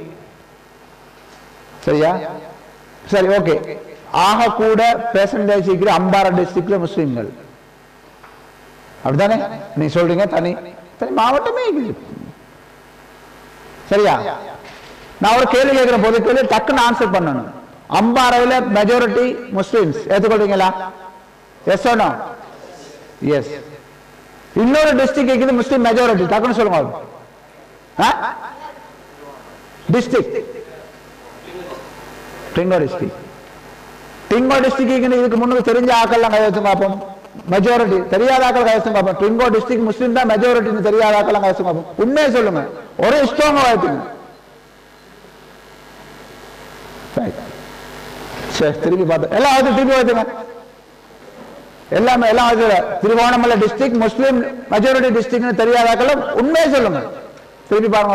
F: சரியா சரி ஓகே ஆக கூட பெர்சன்டேஜ் இருக்கிற அம்பாரா டிஸ்ட்ரிக்ட்ல முஸ்லீம்கள் அப்படிதானே நீங்க சொல்றீங்க தனி தனி மாவட்டமே இருக்குது சரியா நான் ஒரு கேள்வி கேட்கிற போது கேள்வி டக்குன்னு ஆன்சர் பண்ணணும் அம்பாராவில் மெஜாரிட்டி முஸ்லிம்ஸ் ஏத்துக்கொள்றீங்களா எஸ் நோ எஸ் இன்னொரு டிஸ்ட்ரிக்ட் இருக்குது முஸ்லிம் மெஜாரிட்டி டக்குன்னு சொல்லுங்க டிஸ்ட்ரிக்ட் டிங்கோ டிஸ்ட்ரிக்ட் டிங்கோ டிஸ்ட்ரிக்ட் இதுக்கு முன்னுக்கு தெரிஞ்ச ஆக்கள்லாம் கை வச்சு பார்ப்போம் மெஜாரிட்டி தெரியாத ஆக்கள் கை வச்சு பார்ப்போம் டிங்கோ டிஸ்ட்ரிக்ட் முஸ்லீம் தான் மெஜாரிட்டின்னு தெரியாத ஆக்கள்லாம் கை வச்சு பார்ப்போம் உண்மையை சொல்லுங்க ஒரே ஸ்ட்ராங்கா வாழ்த்துங்க Right. சரி திருப்பி பார்த்தோம் எல்லாம் வந்து திருப்பி வைத்துங்க எல்லாமே எல்லாம் வந்து திருவோணமலை டிஸ்ட்ரிக்ட் முஸ்லீம் மெஜாரிட்டி டிஸ்ட்ரிக்ட்னு தெரியாதாக்களும் உண்மையை சொல்லுங்க திருப்பி பாருங்க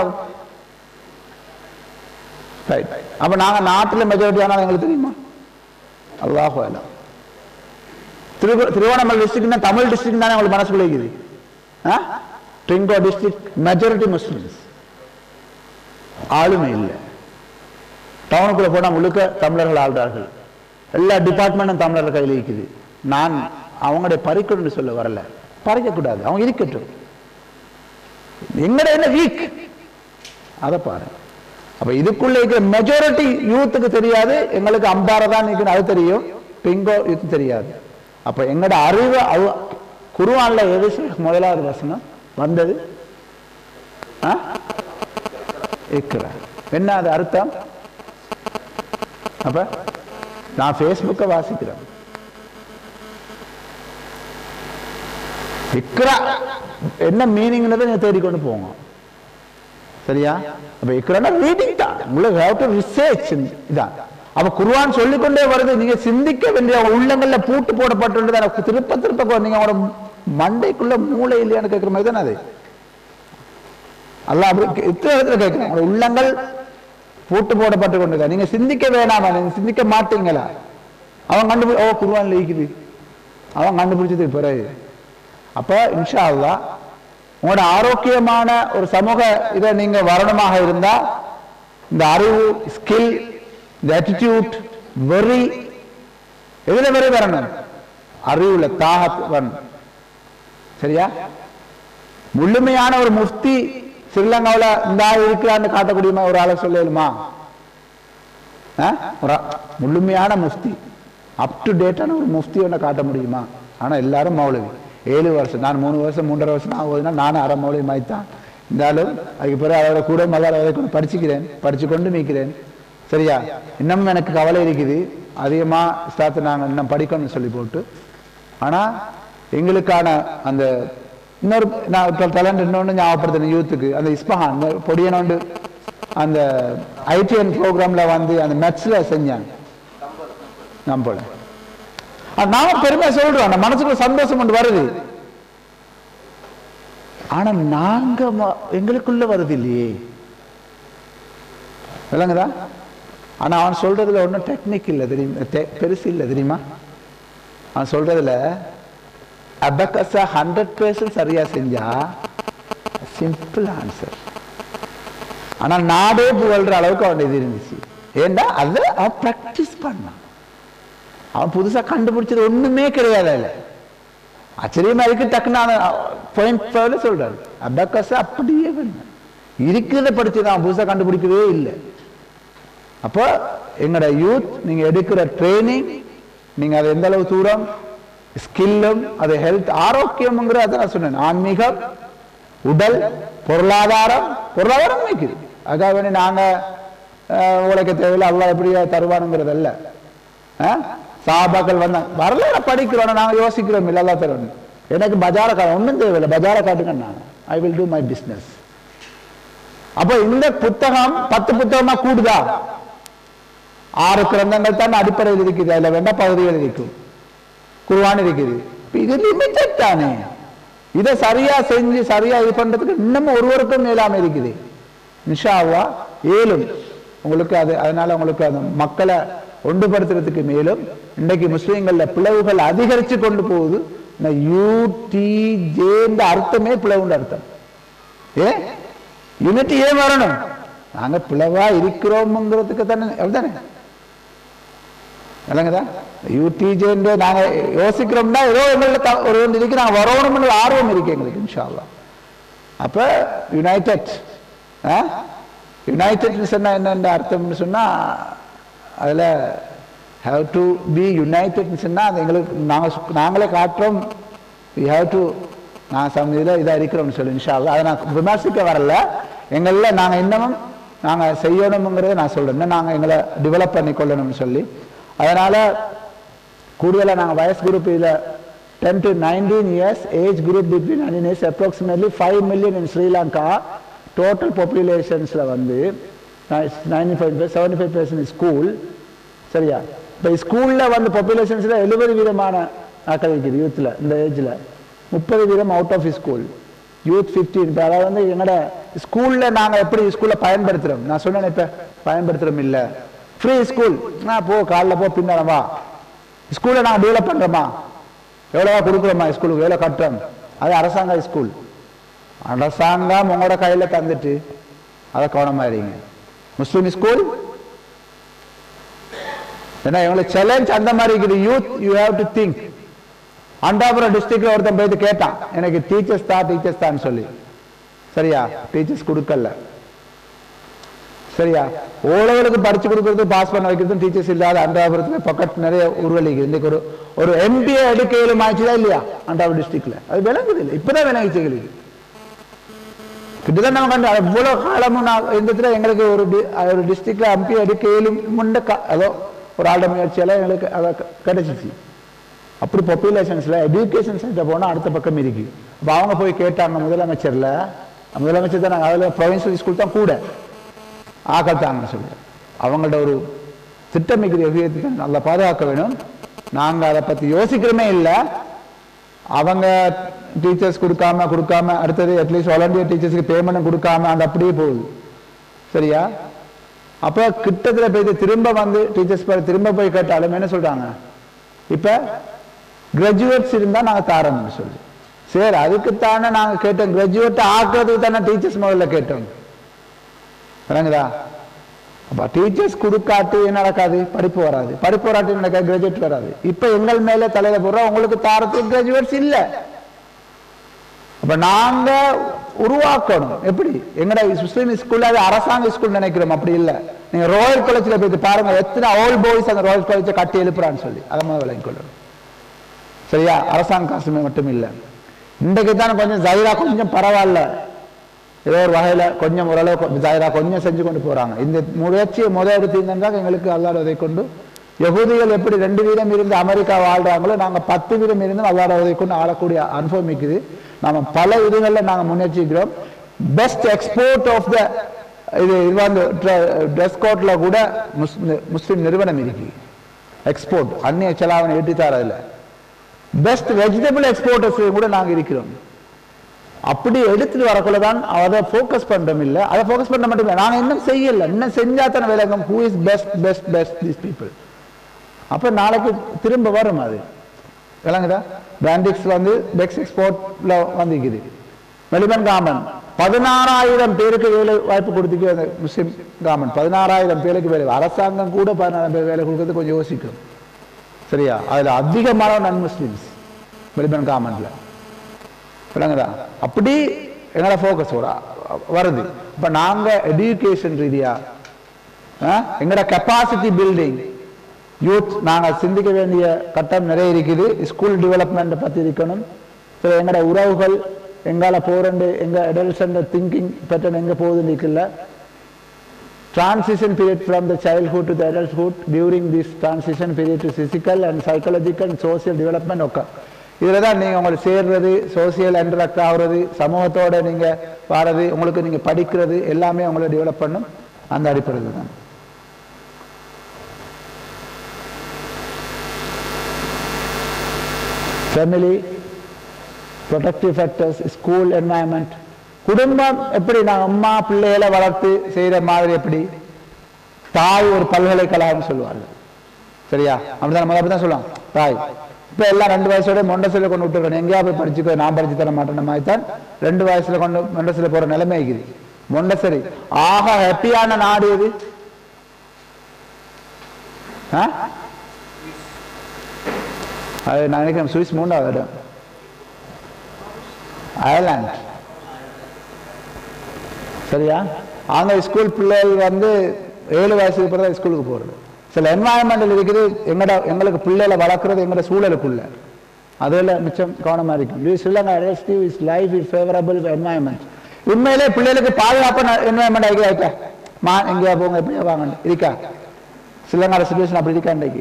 F: ரைட் அப்ப நாங்க நாட்டுல மெஜாரிட்டி ஆனால் எங்களுக்கு தெரியுமா அல்லாஹு அலம் திரு திருவோணமலை டிஸ்ட்ரிக்ட்னா தமிழ் டிஸ்ட்ரிக்ட் தானே உங்களுக்கு மனசுக்குள்ள இருக்குது ட்ரிங்கோ டிஸ்ட்ரிக்ட் மெஜாரிட்டி முஸ்லிம்ஸ் ஆளுமை இல்லை டவுனுக்குள்ள போனா முழுக்க தமிழர்கள் ஆள்றார்கள் எல்லா டிபார்ட்மெண்ட்டும் தமிழர்கள் கையில் இருக்குது நான் அவங்களுடைய பறிக்கணும்னு சொல்ல வரல பறிக்க கூடாது அவங்க இருக்கட்டும் எங்கட என்ன வீக் அதை பாரு அப்ப இதுக்குள்ள இருக்கிற மெஜாரிட்டி யூத்துக்கு தெரியாது எங்களுக்கு அம்பார தான் நிற்கணும் அது தெரியும் பிங்கோ யூத் தெரியாது அப்ப எங்கட அறிவு அவ குருவான்ல எது முதலாவது வசனம் வந்தது ஆ? இக்ரா என்ன அது அர்த்தம் அப்ப நான் ஃபேஸ்புக்கை வாசிக்கிறேன் இக்ரா என்ன மீனிங்னதை நீங்க தேடிக்கொண்டு போங்க சரியா அப்ப இக்ரானா ரீடிங் தான் உங்களுக்கு ஹேவ் டு ரிசர்ச் இதான் அப்ப குர்ஆன் சொல்லிக்கொண்டே வருது நீங்க சிந்திக்க வேண்டிய உள்ளங்கள்ல பூட்டு போடப்பட்டுள்ளது எனக்கு திருப்ப திருப்ப கொ- நீங்க அவரோட மண்டைக்குள்ள மூளை இல்லையான்னு கேட்கிற மாதிரி தானே அது அல்லாஹ் அப்படி கே- இத்தனை இடத்துல கேட்கிறேன் உங்களோட உள்ளங்கள் பூட்டு போடப்பட்டு கொண்டு நீங்க சிந்திக்க வேணாமா நீங்க சிந்திக்க மாட்டீங்களா அவன் கண்டுபிடி ஓ குர்ஆன்ல இருக்குது அவன் கண்டுபிடிச்சது பிறகு அப்ப இன்ஷா அல்லாஹ் உங்களோட ஆரோக்கியமான ஒரு சமூக இதை நீங்க வரணுமாக இருந்தா இந்த அறிவு ஸ்கில் இந்த attitude வெறி எதுல வெறி வரணும் அறிவுல தாகத் வரணும் சரியா முழுமையான ஒரு முஃப்தி ஸ்ரீலங்காவுல இந்த ஆள் இருக்கிறான்னு காட்டக்கூடியமா ஒரு ஆளை சொல்லலுமா ஆ? ஒரு ஆ- முழுமையான முஃப்தி அப் டு டேட்டான ஒரு முஃப்தி ஒன்று காட்ட முடியுமா ஆனா எல்லாரும் மௌலவி ஏழு வருஷம் நான் மூணு வருஷம் மூன்றரை வருஷம் ஆகுதுன்னா நானும் அரை மௌலவி மாய்த்தான் இருந்தாலும் அதுக்கு பிறகு அதோட கூட மகால அதை கொண்டு படிச்சுக்கிறேன் படிச்சு கொண்டு மீக்கிறேன் சரியா இன்னமும் எனக்கு கவலை இருக்குது அதிகமா ஸ்டாத்து நாங்கள் இன்னும் படிக்கணும்னு சொல்லி போட்டு ஆனா எங்களுக்கான அந்த இன்னொரு நான் இப்போ டேலண்ட் இன்னொன்று ஞாபகப்படுத்தின யூத்துக்கு அந்த இஸ்பஹான் இந்த பொடியனோண்டு அந்த ஐடிஎன் ப்ரோக்ராம்ல வந்து அந்த மெட்ஸ்ல செஞ்சாங்க நம்பல நாம பெருமை சொல்றோம் அந்த மனசுக்குள்ள சந்தோஷம் ஒன்று வருது ஆனா நாங்க ம- எங்களுக்குள்ள வருது இல்லையே விளங்குதா ஆனா அவன் சொல்றதுல ஒன்றும் டெக்னிக் இல்லை தெரியுமா தெ- பெருசு இல்லை தெரியுமா அவன் சொல்றதுல அபக்கஸா ஹண்ட்ரட் பர்சன்ட் சரியா செஞ்சா சிம்பிள் ஆன்சர் ஆனா நாடே புகழ்ற அளவுக்கு அவன் இது இருந்துச்சு ஏண்டா அதை அவன் ப்ராக்டிஸ் பண்ணான் அவன் புதுசா கண்டுபிடிச்சது ஒண்ணுமே கிடையாது அதுல ஆச்சரியமா இருக்கு டக்குன்னு பாயிண்ட் சொல்றாரு அபக்கஸ அப்படியே பண்ண இருக்கிறத படிச்சு அவன் புதுசா கண்டுபிடிக்கவே இல்லை அப்போ எங்களோட யூத் நீங்க எடுக்கிற ட்ரைனிங் நீங்க அது எந்த அளவு தூரம் ஸ்கில்லும் அது ஹெல்த் ஆரோக்கியம்ங்கிற அதை நான் சொன்னேன் ஆன்மீகம் உடல் பொருளாதாரம் பொருளாதாரம் வைக்குது அதுக்காக வேண்டி நாங்க அஹ், உழைக்க தேவையில்லை அல்லாஹ் எப்படியா தருவானுங்கிறது அல்ல அஹ்? சாபாக்கள் வந்தாங்க வரலாறு படிக்கிறோம் நாங்க யோசிக்கிறோம் இல்ல அல்லா தருவானு எனக்கு பஜார காட்டு ஒன்றும் தேவையில்லை பஜார காட்டுங்க நான் I will do my business அப்ப இந்த புத்தகம் பத்து புத்தகமா கூடுதா ஆறு கிரந்தங்கள் தான் அடிப்படையில் இருக்குது அதுல வேண்டா பகுதிகள் இருக்கும் குருவான் இருக்குது இப்ப இது லிமிட்டட் தானே இதை சரியா செஞ்சு சரியா இது பண்றதுக்கு இன்னமும் ஒருவருக்கும் மேலாம இருக்குது நிஷா அல்லாஹ் ஏலும் உங்களுக்கு அது அதனால உங்களுக்கு அந்த மக்களை ஒன்றுபடுத்துறதுக்கு மேலும் இன்றைக்கு முஸ்லீம்கள்ல பிளவுகள் அதிகரிச்சு கொண்டு போகுது இந்த யூடிஜேன்ற அர்த்தமே பிளவுன்ற அர்த்தம் ஏ யூனிட்டி ஏன் வரணும் நாங்க பிளவா இருக்கிறோம்ங்கிறதுக்கு தானே அப்படிதானே இல்லைங்கதா யூடிஜேன்ற நாங்க யோசிக்கிறோம்னா ஏதோ எங்களுக்கு த- ஒரு ஒன்று இருக்கு நாங்க வரணும்னு ஆர்வம் இருக்கு எங்களுக்கு இன்ஷா அல்லாஹ் அப்ப யுனைடெட் யுனைடெட் சொன்னா என்னென்ன அர்த்தம்னு சொன்னா அதுல ஹேவ் டு பி யுனைடெட்னு சொன்னா அது எங்களுக்கு நாங்க சு- நாங்களே காட்டுறோம் வி ஹேவ் டு நான் சம் இதில் இதாக இருக்கிறோம்னு சொல்லி இன்ஷா அல்லாஹ். அதை நான் விமர்சிக்க வரல எங்களில் நாங்கள் இன்னமும் நாங்கள் செய்யணுங்கிறத நான் சொல்றேன் இன்னும் நாங்கள் எங்களை டெவலப் பண்ணி கொள்ளணும்னு சொல்லி அதனால கூடுதலாக நாங்கள் வயசு குரூப் இதில் ten to nineteen years age group between nineteen years approximately five million in Sri Lanka total பாப்புலேஷன்ஸில் வந்து ninety five seventy five percent school சரியா இப்போ ஸ்கூலில் வந்து பாப்புலேஷன்ஸில் எழுபது விதமான ஆக்கள் இருக்குது யூத்தில் இந்த ஏஜில் முப்பது வீதம் out of school youth fifteen இப்போ அதாவது வந்து எங்களோட ஸ்கூலில் நாங்கள் எப்படி ஸ்கூலில் பயன்படுத்துகிறோம் நான் சொன்னேன் இப்போ பயன்படுத்துகிறோம் இல்லை ஃப்ரீ ஸ்கூல் நான் போ காலைல போ பின்னால வா ஸ்கூலை நாங்கள் டெவலப் பண்ணுறோமா எவ்வளோவா கொடுக்குறோமா ஸ்கூலுக்கு எவ்வளோ கட்டுறோம் அது அரசாங்க ஸ்கூல் அரசாங்கம் உங்களோட கையில் தந்துட்டு அதை கவனமாக இருங்க முஸ்லீம் ஸ்கூல் ஏன்னா இவங்களுக்கு சேலஞ்ச் அந்த மாதிரி இருக்குது youth you have to think அண்டாபுரம் டிஸ்ட்ரிக்ட்ல ஒருத்தன் போயிட்டு கேட்டான் எனக்கு டீச்சர்ஸ் தான் டீச்சர்ஸ் தான் சொல்லி சரியா டீச்சர்ஸ் கொடுக்கல சரியா ஓலவலுக்கு படிச்சு கொடுக்கறது பாஸ் பண்ண வைக்கிறதும் டீச்சர்ஸ் இல்லாத அண்டாபுரத்துல பக்கத்து நிறைய உருவலிக்கு இன்னைக்கு ஒரு ஒரு எம்பிஏ எடுக்க இயலுமாச்சுதா இல்லையா அண்டாபுரம் டிஸ்ட்ரிக்ட்ல அது விளங்குது இல்லை இப்பதான் விளங்கிச்சு எங்களுக்கு கிட்டத்தட்ட நம்ம கண்டு இவ்வளவு காலமும் நான் இருந்ததுல எங்களுக்கு ஒரு டி- ஒரு டிஸ்ட்ரிக்ட்ல எம்பி எடுக்க இயலும் முன்ன க- அதோ ஒரு ஆண்ட முயற்சியால எங்களுக்கு அதை க- கிடைச்சிச்சு அப்படி பாப்புலேஷன்ஸ்ல எஜுகேஷன் சென்டர் போனா அடுத்த பக்கம் இருக்கு அப்ப அவங்க போய் கேட்டாங்க முதலமைச்சர்ல முதலமைச்சர் தான் நாங்க அதுல ப்ரொவின்சியல் ஸ்கூல் தான் கூட ஆக்கள் தாங்கன்னு சொல்லி அவங்கள்ட்ட ஒரு திட்டமிக்கிற விஷயத்தை நல்லா பாதுகாக்க வேணும் நாங்க அதை பத்தி யோசிக்கிறோமே இல்லை அவங்க டீச்சர்ஸ் கொடுக்காம கொடுக்காம அடுத்தது அட்லீஸ்ட் வாலண்டியர் டீச்சர்ஸ்க்கு பேமெண்ட் கொடுக்காம அந்த அப்படியே போகுது சரியா அப்ப கிட்டத்துல போய் திரும்ப வந்து டீச்சர்ஸ் திரும்ப போய் கேட்டாலும் என்ன சொல்றாங்க இப்ப கிராஜுவேட்ஸ் இருந்தா நாங்க தாரோம்னு சொல்லி சரி அதுக்குத்தானே நாங்க கேட்டோம் கிராஜுவேட் ஆக்குறதுக்கு தானே டீச்சர்ஸ் முதல்ல கேட்டோம் விளங்குதா அப்ப டீச்சர்ஸ் கொடுக்காட்டி என்ன நடக்காது படிப்பு வராது படிப்பு வராட்டி நடக்க கிராஜுவேட் வராது இப்ப எங்கள் மேல தலையில போடுறோம் உங்களுக்கு தாரத்துக்கு கிராஜுவேட்ஸ் இல்ல அப்ப நாங்க உருவாக்கணும் எப்படி எங்கட முஸ்லீம் ஸ்கூல்ல அது அரசாங்க ஸ்கூல் நினைக்கிறோம் அப்படி இல்ல நீங்க ராயல் காலேஜ்ல போய் பாருங்க எத்தனை ஓல்ட் பாய்ஸ் அந்த ராயல் காலேஜை கட்டி எழுப்புறான்னு சொல்லி அதை முதல்ல விளங்கிக் கொள்ளணும் சரியா அரசாங்க காசுமே மட்டும் இல்ல இன்றைக்கு தான் கொஞ்சம் ஜைரா கொஞ்சம் பரவாயில்ல ஏதோ ஒரு வகையில கொஞ்சம் ஓரளவு கொ- ஜாயிரா கொஞ்சம் செஞ்சு கொண்டு போறாங்க இந்த முயற்சியை முதல் எடுத்திருந்தாங்க எங்களுக்கு அல்லாட உதவி கொண்டு யகூதிகள் எப்படி ரெண்டு வீதம் இருந்து அமெரிக்கா வாழ்றாங்களோ நாங்க பத்து வீதம் இருந்து அல்லாட உதவி கொண்டு ஆளக்கூடிய அனுபவம் இருக்குது நாம பல இதுகளில் நாங்க முன்னெச்சிக்கிறோம் பெஸ்ட் எக்ஸ்போர்ட் ஆஃப் த இது இது வந்து ட்ரெஸ் கோட்ல கூட முஸ்- முஸ்லிம் நிறுவனம் இருக்கு எக்ஸ்போர்ட் அந்நிய செலாவணி எட்டித்தார் அதுல பெஸ்ட் வெஜிடபிள் எக்ஸ்போர்ட்டர்ஸ் கூட நாங்க இருக்கிறோம் அப்படி எடுத்துட்டு வரக்குள்ள தான் அதை ஃபோக்கஸ் பண்றோம் இல்ல அதை ஃபோக்கஸ் பண்ண மட்டும் இல்ல நாங்க இன்னும் செய்யல இன்னும் செஞ்சா தானே விளங்கும் who is best best best these people அப்ப நாளைக்கு திரும்ப வரும் அது விளங்குதா பிராண்டிக்ஸ் வந்து பெக்ஸ் எக்ஸ்போர்ட்ல வந்திருக்குது மெலிபன் காமன் பதினாறாயிரம் பேருக்கு வேலை வாய்ப்பு கொடுத்துக்கு அந்த முஸ்லிம் காமன் பதினாறாயிரம் பேருக்கு வேலை அரசாங்கம் கூட பதினாறாயிரம் பேர் வேலை கொடுக்கறது கொஞ்சம் யோசிக்கும் சரியா அதுல அதிகமான நன் முஸ்லிம்ஸ் மெலிபன் காமன்ல விளங்குதா அப்படி எங்களோட ஃபோக்கஸ் வருது இப்ப நாங்க எஜுகேஷன் ரீதியா ஆ, எங்களோட கெப்பாசிட்டி பில்டிங் யூத் நாங்க சிந்திக்க வேண்டிய கட்டம் நிறைய இருக்குது ஸ்கூல் டெவலப்மெண்ட் பத்தி இருக்கணும் சில எங்களோட உறவுகள் எங்கால போறண்டு எங்க அடல்ட்ஸ் திங்கிங் பேட்டர்ன் எங்க போகுதுன்னு இருக்குல்ல transition period from the childhood to the adulthood during this transition period to physical and psychological and social development occur இதில் தான் நீங்கள் உங்களுக்கு சேர்றது சோசியல் இன்டராக்ட் ஆகுறது சமூகத்தோட நீங்கள் வாரது உங்களுக்கு நீங்கள் படிக்கிறது எல்லாமே உங்களை டெவலப் பண்ணும் அந்த அடிப்படையில் தான் family productive factors school environment குடும்பம் எப்படி நான் அம்மா பிள்ளைகளை வளர்த்து செய்கிற மாதிரி எப்படி தாய் ஒரு பல்கலைக்கழகம் சொல்லுவார்கள் சரியா அப்படிதான் முதல்ல தான் சொல்லுவாங்க தாய் இப்போ எல்லாம் ரெண்டு வயசோட மொண்டசில கொண்டு விட்டுருக்கணும் எங்கேயா போய் படிச்சுக்கோ நான் படிச்சு தர மாட்டேன் மாதிரி தான் ரெண்டு வயசுல கொண்டு மொண்டசில போற நிலைமை இருக்குது மொண்டசரி ஆக ஹாப்பியான நாடு எது ஆ? அது நான் நினைக்கிறேன் சுவிஸ் மூணாவது இடம் அயர்லாந்து சரியா அங்க ஸ்கூல் பிள்ளைகள் வந்து ஏழு வயசுக்கு பிறகு ஸ்கூலுக்கு போறது சில என்வாயன்மெண்டல் இருக்குது எங்கட எங்களுக்கு பிள்ளைகளை வளர்க்குறது எங்கட சூழலுக்குள்ள அதில் மிச்சம் கவனமா இருக்கும் இது Sri Lanka ரெஸ்டிவ் is life is favourable environment உண்மையிலே பிள்ளைகளுக்கு பாதுகாப்பான என்வாயன்மெண்ட் ஆகி ஆயிட்டா மா எங்கேயா போங்க எப்படியா வாங்க இருக்கா ஸ்ரீலங்கா சுச்சுவேஷன் அப்படி இருக்கா இன்றைக்கு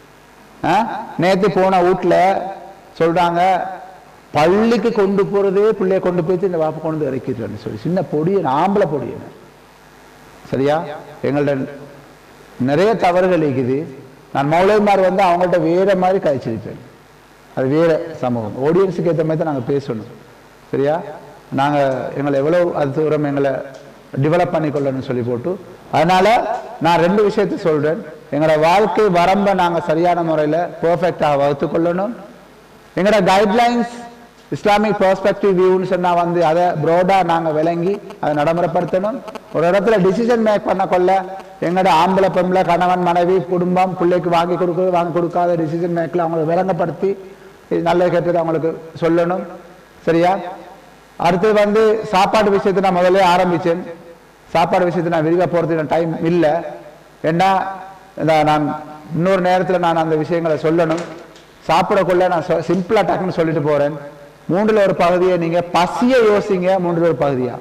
F: ஆ? நேத்து போன வீட்டுல சொல்றாங்க பள்ளிக்கு கொண்டு போறதே பிள்ளைய கொண்டு போயிட்டு இந்த வாப்ப கொண்டு வந்து இறக்கிட்டு சொல்லி சின்ன பொடியன் ஆம்பளை பொடியன் சரியா எங்கள்ட்ட நிறைய தவறுகள் இருக்குது நான் மௌலவிமார் வந்து அவங்கள்ட்ட வேற மாதிரி கழிச்சிருப்பேன் அது வேற சமூகம் ஆடியன்ஸுக்கு ஏற்ற மாதிரி தான் நாங்கள் பேசணும் சரியா நாங்கள் எங்களை எவ்வளோ அது தூரம் எங்களை டெவலப் பண்ணிக்கொள்ளணும்னு சொல்லி போட்டு அதனால நான் ரெண்டு விஷயத்தை சொல்றேன் எங்களோட வாழ்க்கை வரம்பை நாங்கள் சரியான முறையில் பெர்ஃபெக்டாக வகுத்து கொள்ளணும் எங்களோட கைட்லைன்ஸ் இஸ்லாமிக் பெர்ஸ்பெக்டிவ் வியூன்னு சொன்னா வந்து அதை ப்ரோடா நாங்க விளங்கி அதை நடைமுறைப்படுத்தணும் ஒரு இடத்துல டிசிஷன் மேக் பண்ண கொள்ள எங்களோட ஆம்பளை பெம்பளை கணவன் மனைவி குடும்பம் பிள்ளைக்கு வாங்கி கொடுக்க வாங்கி கொடுக்காத டிசிஷன் மேக்ல அவங்களை விளங்கப்படுத்தி இது நல்லது கெட்டது அவங்களுக்கு சொல்லணும் சரியா அடுத்து வந்து சாப்பாடு விஷயத்தை நான் முதல்ல ஆரம்பிச்சேன் சாப்பாடு விஷயத்தை நான் விரிவாக போகிறதுக்கு டைம் இல்லை ஏன்னா இந்த நான் இன்னொரு நேரத்தில் நான் அந்த விஷயங்களை சொல்லணும் சாப்பிடக்குள்ள நான் சிம்பிளா டக்குன்னு சொல்லிட்டு போறேன் மூன்றுல ஒரு பகுதியை நீங்க பசியை யோசிங்க மூன்றுல ஒரு பகுதியா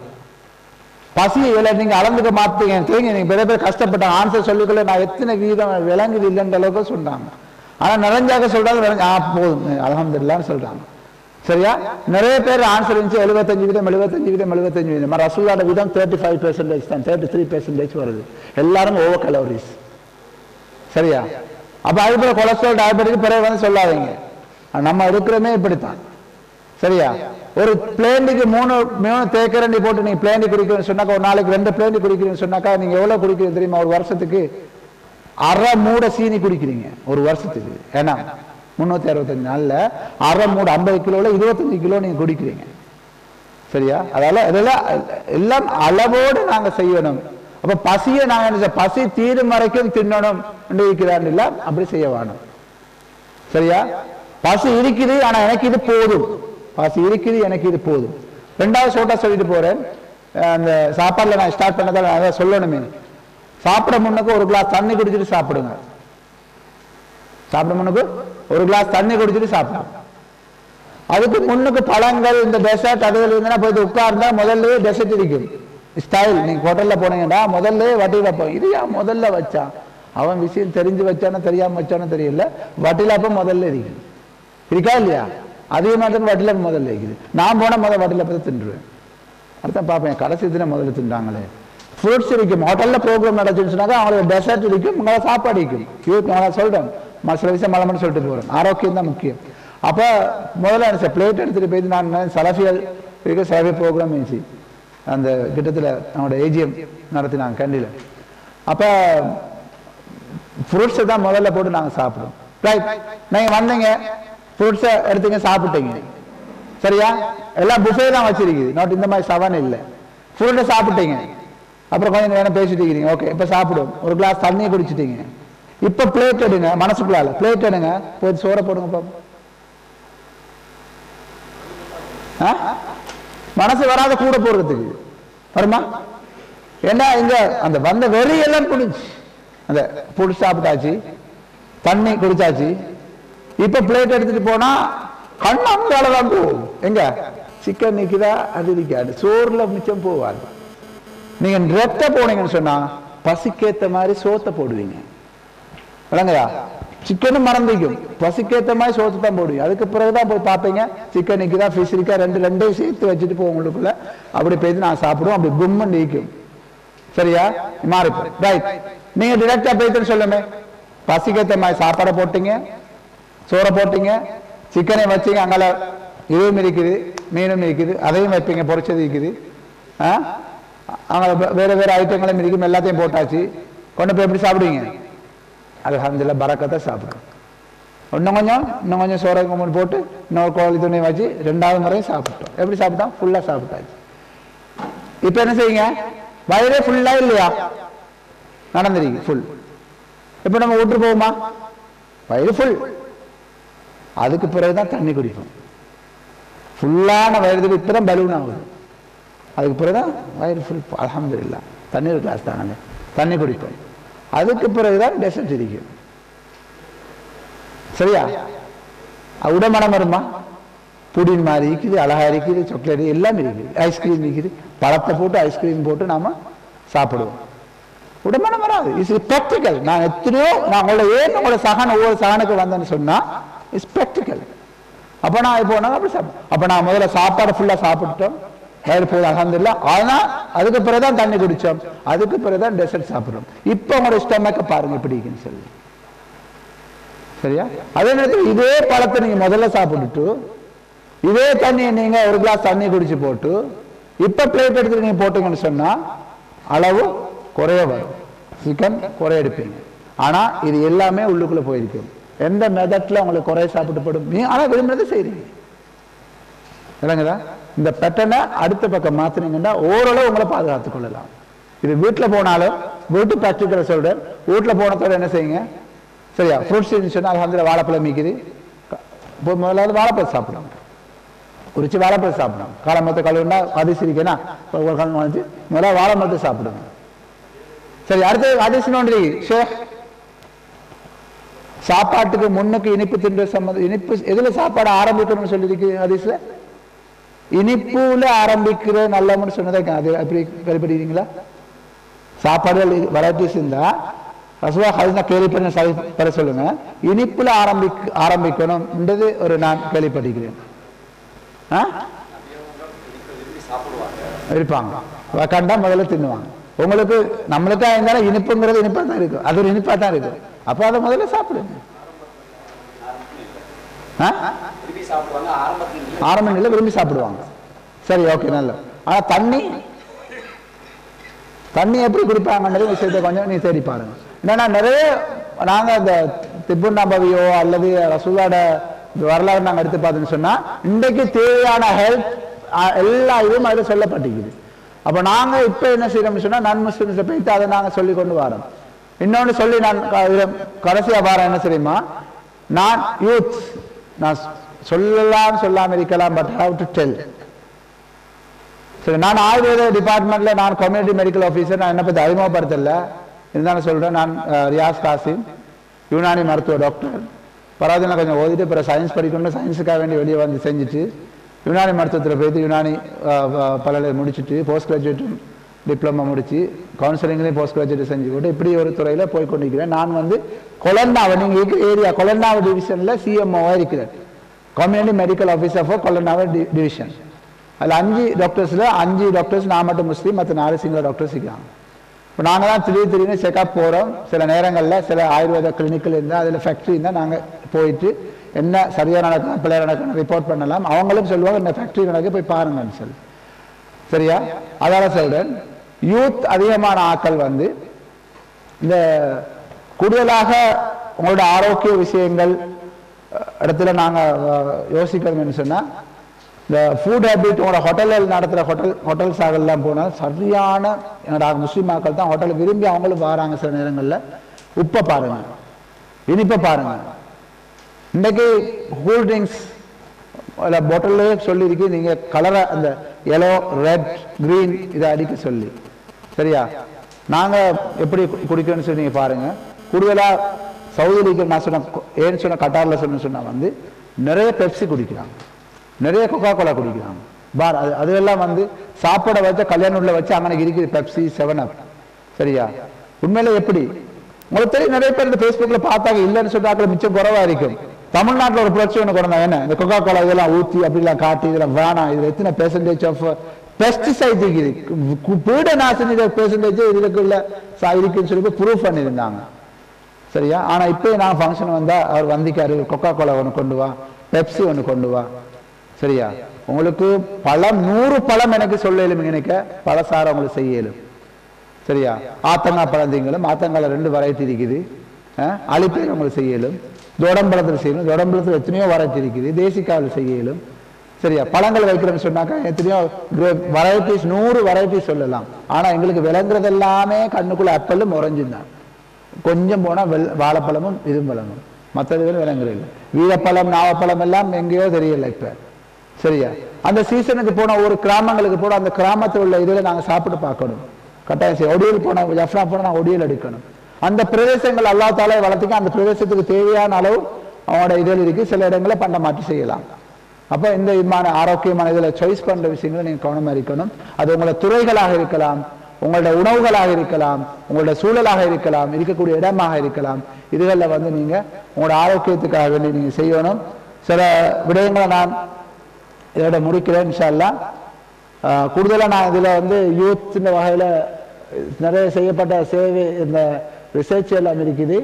F: பசியை இல்லை நீங்க அளந்துக்க மாட்டீங்க எனக்கு தெரியுங்க நீங்க பெரிய பேர் கஷ்டப்பட்டாங்க ஆன்சர் சொல்லிக்கல நான் எத்தனை வீதம் விளங்குது இல்லைன்ற அளவுக்கு சொன்னாங்க ஆனா நிறைஞ்சாக சொல்றாங்க நிறைஞ்ச ஆ போதும் அலமதுல்லான்னு சொல்றாங்க சரியா நிறைய பேர் ஆன்சர் இருந்துச்சு எழுபத்தஞ்சு வீதம் எழுபத்தஞ்சு வீதம் எழுபத்தஞ்சு வீதம் ரசூலோட வீதம் தேர்ட்டி ஃபைவ் பெர்சன்டேஜ் தான் தேர்ட்டி த்ரீ பெர்சன்டேஜ் வருது எல்லாரும் ஓவர் கலோரிஸ் சரியா அப்ப அது போல கொலஸ்ட்ரால் டயபெட்டிக் பிறகு வந்து சொல்லாதீங்க நம்ம எடுக்கிறோமே இப்படித்தான் சரியா ஒரு பிளேண்டுக்கு மூணு மூணு தேக்கரண்டி போட்டு நீங்க பிளேண்டி குடிக்கிறேன்னு சொன்னாக்கா ஒரு நாளைக்கு ரெண்டு பிளேண்டி குடிக்கிறேன்னு சொன்னாக்கா நீங்க எவ்வளவு குடிக்கிறீங்க தெரியுமா ஒரு வருஷத்துக்கு அரை மூட சீனி குடிக்கிறீங்க ஒரு வருஷத்துக்கு ஏன்னா முன்னூத்தி அறுபத்தஞ்சு நாள்ல அரை மூட ஐம்பது கிலோல இருபத்தஞ்சு கிலோ நீங்க குடிக்கிறீங்க சரியா அதால இதெல்லாம் எல்லாம் அளவோடு நாங்க செய்யணும் அப்ப பசியை நாங்க என்ன செய்ய- பசி தீரும் வரைக்கும் தின்னணும் இருக்கிறான் இல்ல அப்படி செய்ய வேணும் சரியா பசி இருக்குது ஆனா எனக்கு இது போதும் பசி இருக்குது எனக்கு இது போதும் ரெண்டாவது சோட்டா சொல்லிட்டு போறேன் அஹ் அந்த சாப்பாடுல நான் ஸ்டார்ட் பண்ணதால நான் அதான் சொல்லணுமே சாப்பிட முன்னுக்கு ஒரு கிளாஸ் தண்ணி குடிச்சிட்டு சாப்பிடுங்க சாப்பிட முன்னுக்கு ஒரு கிளாஸ் தண்ணி குடிச்சிட்டு சாப்பிடுங்க அதுக்கு முன்னுக்கு பழங்கள் இந்த டெசர்ட் அதுகள் இருந்தா போயிட்டு உட்கார்ந்தா முதல்ல டெசர்ட் இருக்கும் ஸ்டைல் நீங்க ஹோட்டல்ல போனீங்கன்னா முதல்ல வட்டி வைப்போம் இது ஏன் முதல்ல வச்சான் அவன் விஷயம் தெரிஞ்சு வச்சானோ தெரியாம வச்சானோ தெரியல வட்டில அப்ப முதல்ல இருக்குது இருக்கா இல்லையா அதே மாதிரி வட்டில முதல்ல இருக்குது நான் போன முதல் வட்டில பார்த்து தின்றுவேன் அடுத்த பார்ப்பேன் கடைசி தினம் முதல்ல தின்றாங்களே ஃப்ரூட்ஸ் இருக்கும் ஹோட்டல்ல ப்ரோக்ராம் நடந்துச்சுன்னு சொன்னாக்கா அவங்களுக்கு டெசர்ட் இருக்கும் உங்களை சாப்பாடு இருக்கும் யூத் நான் சொல்றேன் ம- சில விஷயம் மலமன்னு சொல்லிட்டு போறேன் ஆரோக்கியம் தான் முக்கியம் அப்ப முதல்ல என்ன பிளேட் எடுத்துட்டு போய் நான் சலஃபியல் இருக்க சலஃபி ப்ரோக்ராம் இருந்துச்சு அந்த கிட்டத்தில் அவங்களோட ஏஜிஎம் நடத்தினாங்க கண்டியில் அப்ப ஃப்ரூட்ஸை தான் முதல்ல போட்டு நாங்க சாப்பிடுவோம் ரைட் நீங்க வந்தீங்க ஃப்ரூட்ஸை எடுத்தீங்க சாப்பிட்டீங்க சரியா எல்லாம் புஃபே தான் வச்சிருக்குது நாட் இந்த மாதிரி சவன் இல்லை ஃப்ரூட்டை சாப்பிட்டீங்க அப்புறம் கொஞ்சம் நேரம் பேசிட்டு இருக்கிறீங்க ஓகே இப்போ சாப்பிடுவோம் ஒரு கிளாஸ் தண்ணியை குடிச்சிட்டீங்க இப்போ பிளேட் எடுங்க மனசுக்குள்ளால பிளேட் எடுங்க போய் சோறை போடுங்க பாப்போம் ஆ? மனசு வராத கூட போடுறதுக்கு வருமா ஏன்னா இங்க அந்த வந்த வெறி எல்லாம் புடிச்சு அந்த புடிச்சு சாப்பிட்டாச்சு தண்ணி குடிச்சாச்சு இப்ப பிளேட் எடுத்துட்டு போனா கண்ணு அங்கால தான் போகும் எங்க சிக்கன் நிக்குதா அது நிக்காது சோறுல மிச்சம் போவாது நீங்க ரெட்ட போனீங்கன்னு சொன்னா பசிக்கேத்த மாதிரி சோத்தை போடுவீங்க விளங்குதா சிக்கனும் மறந்துக்கும் பசிக்கேற்ற மாதிரி சோத்து தான் போடுவீங்க அதுக்கு பிறகுதான் போய் பார்ப்பீங்க சிக்கன் நிற்குதா ஃபிஷ் இருக்கா ரெண்டு ரெண்டையும் சேர்த்து வச்சுட்டு போவோம் உங்களுக்குள்ள அப்படி போயிட்டு நான் சாப்பிடுவோம் அப்படி கும்மன் நீக்கும் சரியா மாறி ரைட் நீங்க டிரெக்டா போயிட்டு சொல்லுமே பசிக்கேற்ற மாதிரி சாப்பாடை போட்டீங்க சோறை போட்டீங்க சிக்கனை வச்சீங்க அங்கால இதுவும் இருக்குது மீனும் இருக்குது அதையும் வைப்பீங்க பொரிச்சது இருக்குது ஆ அங்கே வேற வேற ஐட்டங்களும் இருக்கும் எல்லாத்தையும் போட்டாச்சு கொண்டு போய் எப்படி சாப்பிடுவீங்க அல்ஹம்துலில்லாஹ் பரக்கத்தை சாப்பிடும் இன்னும் கொஞ்சம் இன்னும் கொஞ்சம் சோறை கும்பல் போட்டு இன்னொரு கோழி துணி வச்சு ரெண்டாவது முறையும் சாப்பிட்டோம் எப்படி சாப்பிட்டோம் ஃபுல்லாக சாப்பிட்டாச்சு இப்போ என்ன செய்யுங்க வயிறே ஃபுல்லா இல்லையா நடந்திருக்கு ஃபுல் இப்போ நம்ம விட்டு போவோமா வயிறு ஃபுல் அதுக்கு பிறகுதான் தண்ணி குடிப்போம் ஃபுல்லான வயிறு இப்பதான் பலூன் ஆகுது அதுக்கு பிறகுதான் வயிறு ஃபுல் அல்ஹம்துலில்லாஹ் தண்ணீர் கிளாஸ் தானே தண்ணி குடிப்போம் அதுக்கு பிறகுதான் டெசர்ட் இருக்கும் சரியா அது உடமனம் வருமா புடின் மாதிரி இருக்குது அழகா இருக்குது சாக்லேட் எல்லாம் இருக்குது ஐஸ்கிரீம் இருக்குது பழத்தை போட்டு ஐஸ்கிரீம் போட்டு நாம சாப்பிடுவோம் உடம்பனம் வராது இட்ஸ் ப்ராக்டிக்கல் நான் எத்தனையோ நான் உங்களை ஏன் உங்களோட சகன் ஒவ்வொரு சகனுக்கு வந்தேன்னு சொன்னா இட்ஸ் ப்ராக்டிக்கல் அப்ப நான் இப்போ நாங்க அப்படி சாப்பிடும் அப்ப நான் முதல்ல சாப்பாடு ஃபுல்லா சாப்பிட்டோம் வயிறு போது அகந்தில்ல ஆனா அதுக்கு பிறகுதான் தண்ணி குடிச்சோம் அதுக்கு பிறகுதான் டெசர்ட் சாப்பிடுறோம் இப்போ உங்களோட ஸ்டொமக்க பாருங்க எப்படி இருக்குன்னு சொல்லி சரியா அதே நேரத்தில் இதே பழத்தை நீங்க முதல்ல சாப்பிட்டுட்டு இதே தண்ணியை நீங்க ஒரு கிளாஸ் தண்ணி குடிச்சு போட்டு இப்ப பிளேட் எடுத்து நீங்க போட்டீங்கன்னு சொன்னா அளவு குறைய வரும் சிக்கன் குறைய எடுப்பீங்க ஆனா இது எல்லாமே உள்ளுக்குள்ள போயிருக்கும் எந்த மெதட்ல உங்களுக்கு குறைய சாப்பிட்டு போடும் நீ ஆனா விரும்புறதை செய்றீங்க இல்லைங்களா இந்த பேட்டர்னை அடுத்த பக்கம் மாத்தினீங்கன்னா ஓரளவு உங்களை பாதுகாத்துக் கொள்ளலாம் இது வீட்டுல போனாலும் வீட்டு ப்ராக்டிக்கலை சொல்றேன் வீட்டுல போனதோட என்ன செய்யுங்க சரியா ஃப்ரூட்ஸ் சொன்னா அலமதுல வாழைப்பழம் மீக்குது இப்போ முதலாவது வாழைப்பழம் சாப்பிடலாம் குறிச்சு வாழைப்பழம் சாப்பிடணும் காலமரத்தை கழுவுனா அதிசரிக்கனா ஒரு காலம் வந்து முதல்ல வாழைமரத்தை சாப்பிடுங்க சரி அடுத்து அதிசயம் ஒன்று ஷேக் சாப்பாட்டுக்கு முன்னுக்கு இனிப்பு தின்ற சம்மந்தம் இனிப்பு எதுல சாப்பாடு ஆரம்பிக்கணும்னு சொல்லியிருக்கு ஹதீஸ்ல இனிப்புல ஆரம்பிக்கிற நல்லம்னு சொன்னதை அது அப்படி கேள்விப்படுறீங்களா சாப்பாடுகள் வெரைட்டிஸ் இருந்தா ரசுவா ஹதீஸ்னா கேள்விப்பட்ட சரி பெற சொல்லுங்க இனிப்புல ஆரம்பிக்க ஆரம்பிக்கணும்ன்றது ஒரு நான் கேள்விப்பட்டிருக்கிறேன் ஆ? இருப்பாங்க கண்டா முதல்ல தின்னுவாங்க உங்களுக்கு நம்மளுக்கா இருந்தாலும் இனிப்புங்கிறது இனிப்பா தான் இருக்கும் அது ஒரு இனிப்பா தான் இருக்கும் அப்ப அதை முதல்ல சாப்பிடுங்க ஆ? ஆரம்ப நிலையில விரும்பி சாப்பிடுவாங்க சரி ஓகே நல்ல ஆனா தண்ணி தண்ணி எப்படி குடிப்பாங்கன்றது விஷயத்தை கொஞ்சம் நீ தேடி பாருங்க என்னன்னா நிறைய நாங்க இந்த திப்பு நபவியோ அல்லது ரசூலோட வரலாறு நாங்க எடுத்து பார்த்தோம்னு சொன்னா இன்றைக்கு தேவையான ஹெல்த் எல்லா இதுவும் அதில் சொல்லப்பட்டிருக்குது அப்ப நாங்க இப்ப என்ன செய்யறோம்னு சொன்னா நான் முஸ்லிம்ஸை போயிட்டு அதை நாங்க சொல்லி கொண்டு வரோம் இன்னொன்னு சொல்லி நான் க- இதுல கடைசியா வரேன் என்ன தெரியுமா நான் யூத் நான் சொல்லலாம் சொல்லாம இருக்கலாம் பட் ஹவ் டு டெல் சரி நான் ஆயுர்வேத டிபார்ட்மெண்ட்ல நான் கம்யூனிட்டி மெடிக்கல் ஆஃபீஸர் நான் என்ன பத்தி அறிமுகப்படுத்தல இருந்தாலும் சொல்றேன் நான் அஹ், ரியாஸ் காசிம் யுனானி மருத்துவ டாக்டர் பரவாயில்ல நான் கொஞ்சம் ஓதிட்டு அப்புறம் சயின்ஸ் படிக்கணும்னு சயின்ஸுக்காக வேண்டி வெளியே வந்து செஞ்சுட்டு யுனானி மருத்துவத்தில் போயிட்டு யுனானி அஹ், அஹ், பல முடிச்சுட்டு போஸ்ட் கிராஜுவேட் டிப்ளமா முடிச்சு கவுன்சிலிங்லேயும் போஸ்ட் கிராஜுவேட் செஞ்சு கூட இப்படி ஒரு துறையில் போய் கொண்டிருக்கிறேன் நான் வந்து கொலன்னாவை நீங்கள் இருக்கிற ஏரியா கொலன்னாவை டிவிஷனில் சிஎம்ஓவாக இருக்கிறேன் community medical officer for Kolonnawa division அதில் அஞ்சு டாக்டர்ஸில் அஞ்சு டாக்டர்ஸ் நான் மட்டும் முஸ்லீம் மற்ற நாலு சிங்கள டாக்டர்ஸ் இருக்காங்க இப்போ நாங்கள் தான் திடீர் திடீர்னு செக்அப் போகிறோம் சில நேரங்களில் சில ஆயுர்வேத கிளினிக்கில் இருந்தால் அதில் ஃபேக்ட்ரி இருந்தால் நாங்கள் போயிட்டு என்ன சரியாக நடக்கணும் பிள்ளை நடக்கணும் ரிப்போர்ட் பண்ணலாம் அவங்களும் சொல்லுவாங்க இந்த ஃபேக்ட்ரி நடக்க போய் பாருங்கன்னு சொல்லி சரியா அதால சொல்றேன் யூத் அதிகமான ஆட்கள் வந்து இந்த கூடுதலாக உங்களோட ஆரோக்கிய விஷயங்கள் அஹ், இடத்துல நாங்க அஹ், யோசிக்கிறோம்னு சொன்னா இந்த ஃபுட் ஹேபிட் உங்களோட ஹோட்டலில் நடத்துகிற ஹோட்டல் ஹோட்டல்ஸ் எல்லாம் போனால் சரியான என்னோட முஸ்லீம் மக்கள் தான் ஹோட்டல் விரும்பி அவங்களும் வராங்க சில நேரங்களில் உப்பை பாருங்க இனிப்பை பாருங்க இன்றைக்கு கூல் ட்ரிங்க்ஸ் அதில் பாட்டிலே சொல்லியிருக்கு நீங்கள் கலரை அந்த எல்லோ ரெட் க்ரீன் இதை அடிக்க சொல்லி சரியா நாங்கள் எப்படி கு- குடிக்கிறோம்னு சொல்லி நீங்கள் பாருங்கள் கூடுதலாக சவுதியில் நான் சொன்ன கொ- ஏன்னு சொன்ன கட்டாரில் சொன்ன சொன்னால் வந்து நிறைய பெப்சி குடிக்கிறாங்க நிறைய கொக்கா கோலா குடிக்கிறாங்க பார் அது அதெல்லாம் வந்து சாப்பாடை வச்ச கல்யாண உள்ள வச்சு அங்கே இருக்குது பெப்சி செவன் அப் சரியா உண்மையில எப்படி உங்களுக்கு தெரியும் நிறைய பேர் இந்த ஃபேஸ்புக்ல பார்த்தாங்க இல்லைன்னு சொல்றாங்க மிச்சம் குறைவா இருக்கும் தமிழ்நாட்டுல ஒரு புரட்சி ஒன்று கொண்டு வந்தாங்க. என்ன இந்த கொக்கா கோலா இதெல்லாம் ஊத்தி அப்படிலாம் காட்டி இதெல்லாம் வேணாம் இதுல எத்தனை பெர்சன்டேஜ் ஆஃப் பெஸ்டிசைட் இருக்குது கு- பீட நாசினி பெர்சன்டேஜ் இதுக்குள்ள சா- இருக்குன்னு சொல்லி ப்ரூஃப் பண்ணியிருந்தாங்க சரியா ஆனா இப்போ நான் ஃபங்க்ஷன் வந்தா அவர் வந்திக்காரு கொக்கா கோலா ஒன்று கொண்டு வா பெப்சி ஒன்று கொண்டு வா சரியா உங்களுக்கு பழம் நூறு பழம் எனக்கு சொல்ல இயலும் நினைக்க பழசாரம் உங்களுக்கு செய்ய இயலும் சரியா ஆத்தங்காய் பழந்தீங்களும் ஆத்தங்கால ரெண்டு வெரைட்டி இருக்குது அஹ், அலிப்பேர் உங்களுக்கு செய்ய இயலும் தோடம்பழத்தில் செய்யணும் தோடம்பழத்தில் எத்தனையோ வெரைட்டி இருக்குது தேசிக்காவில் செய்ய இயலும் சரியா பழங்கள் வைக்கிறோம்னு சொன்னாக்கா எத்தனையோ வெரைட்டிஸ் நூறு வெரைட்டிஸ் சொல்லலாம் ஆனா எங்களுக்கு விளங்குறது எல்லாமே கண்ணுக்குள்ள அப்பலும் உறைஞ்சும் தான் கொஞ்சம் போனா வெள் வாழைப்பழமும் இதுவும் பழமும் மற்றதுகள் விளங்குறது இல்லை வீரப்பழம் நாவப்பழம் எல்லாம் எங்கேயோ தெரியல இப்ப சரியா அந்த சீசனுக்கு போன ஒரு கிராமங்களுக்கு போன அந்த கிராமத்தில் உள்ள இதில் நாங்க சாப்பிட்டு பார்க்கணும் கட்டாயம் செய்ய ஒடியல் போன ஜஃப்னா போனா நான் ஒடியல் எடுக்கணும் அந்த பிரதேசங்கள் அல்லா தாலே வளர்த்துக்க அந்த பிரதேசத்துக்கு தேவையான அளவு அவனோட இதில் இருக்கு சில இடங்களை பண்ட மாற்றி செய்யலாம் அப்ப இந்த விதமான ஆரோக்கியமான இதுல சாய்ஸ் பண்ற விஷயங்களை நீங்க கவனமா இருக்கணும் அது உங்களோட துறைகளாக இருக்கலாம் உங்களோட உணவுகளாக இருக்கலாம் உங்களோட சூழலாக இருக்கலாம் இருக்கக்கூடிய இடமாக இருக்கலாம் இதுகளில் வந்து நீங்க உங்களோட ஆரோக்கியத்துக்காக வேண்டி நீங்க செய்யணும் சில விடயங்களை நான் இதோட முடிக்கிறேன் இன்ஷா அல்லாஹ். ஆஹ் கூடுதலா நான் இதுல வந்து யூத் வகையில நிறைய செய்யப்பட்ட சேவை இந்த ரிசர்ச் எல்லாம் இருக்குது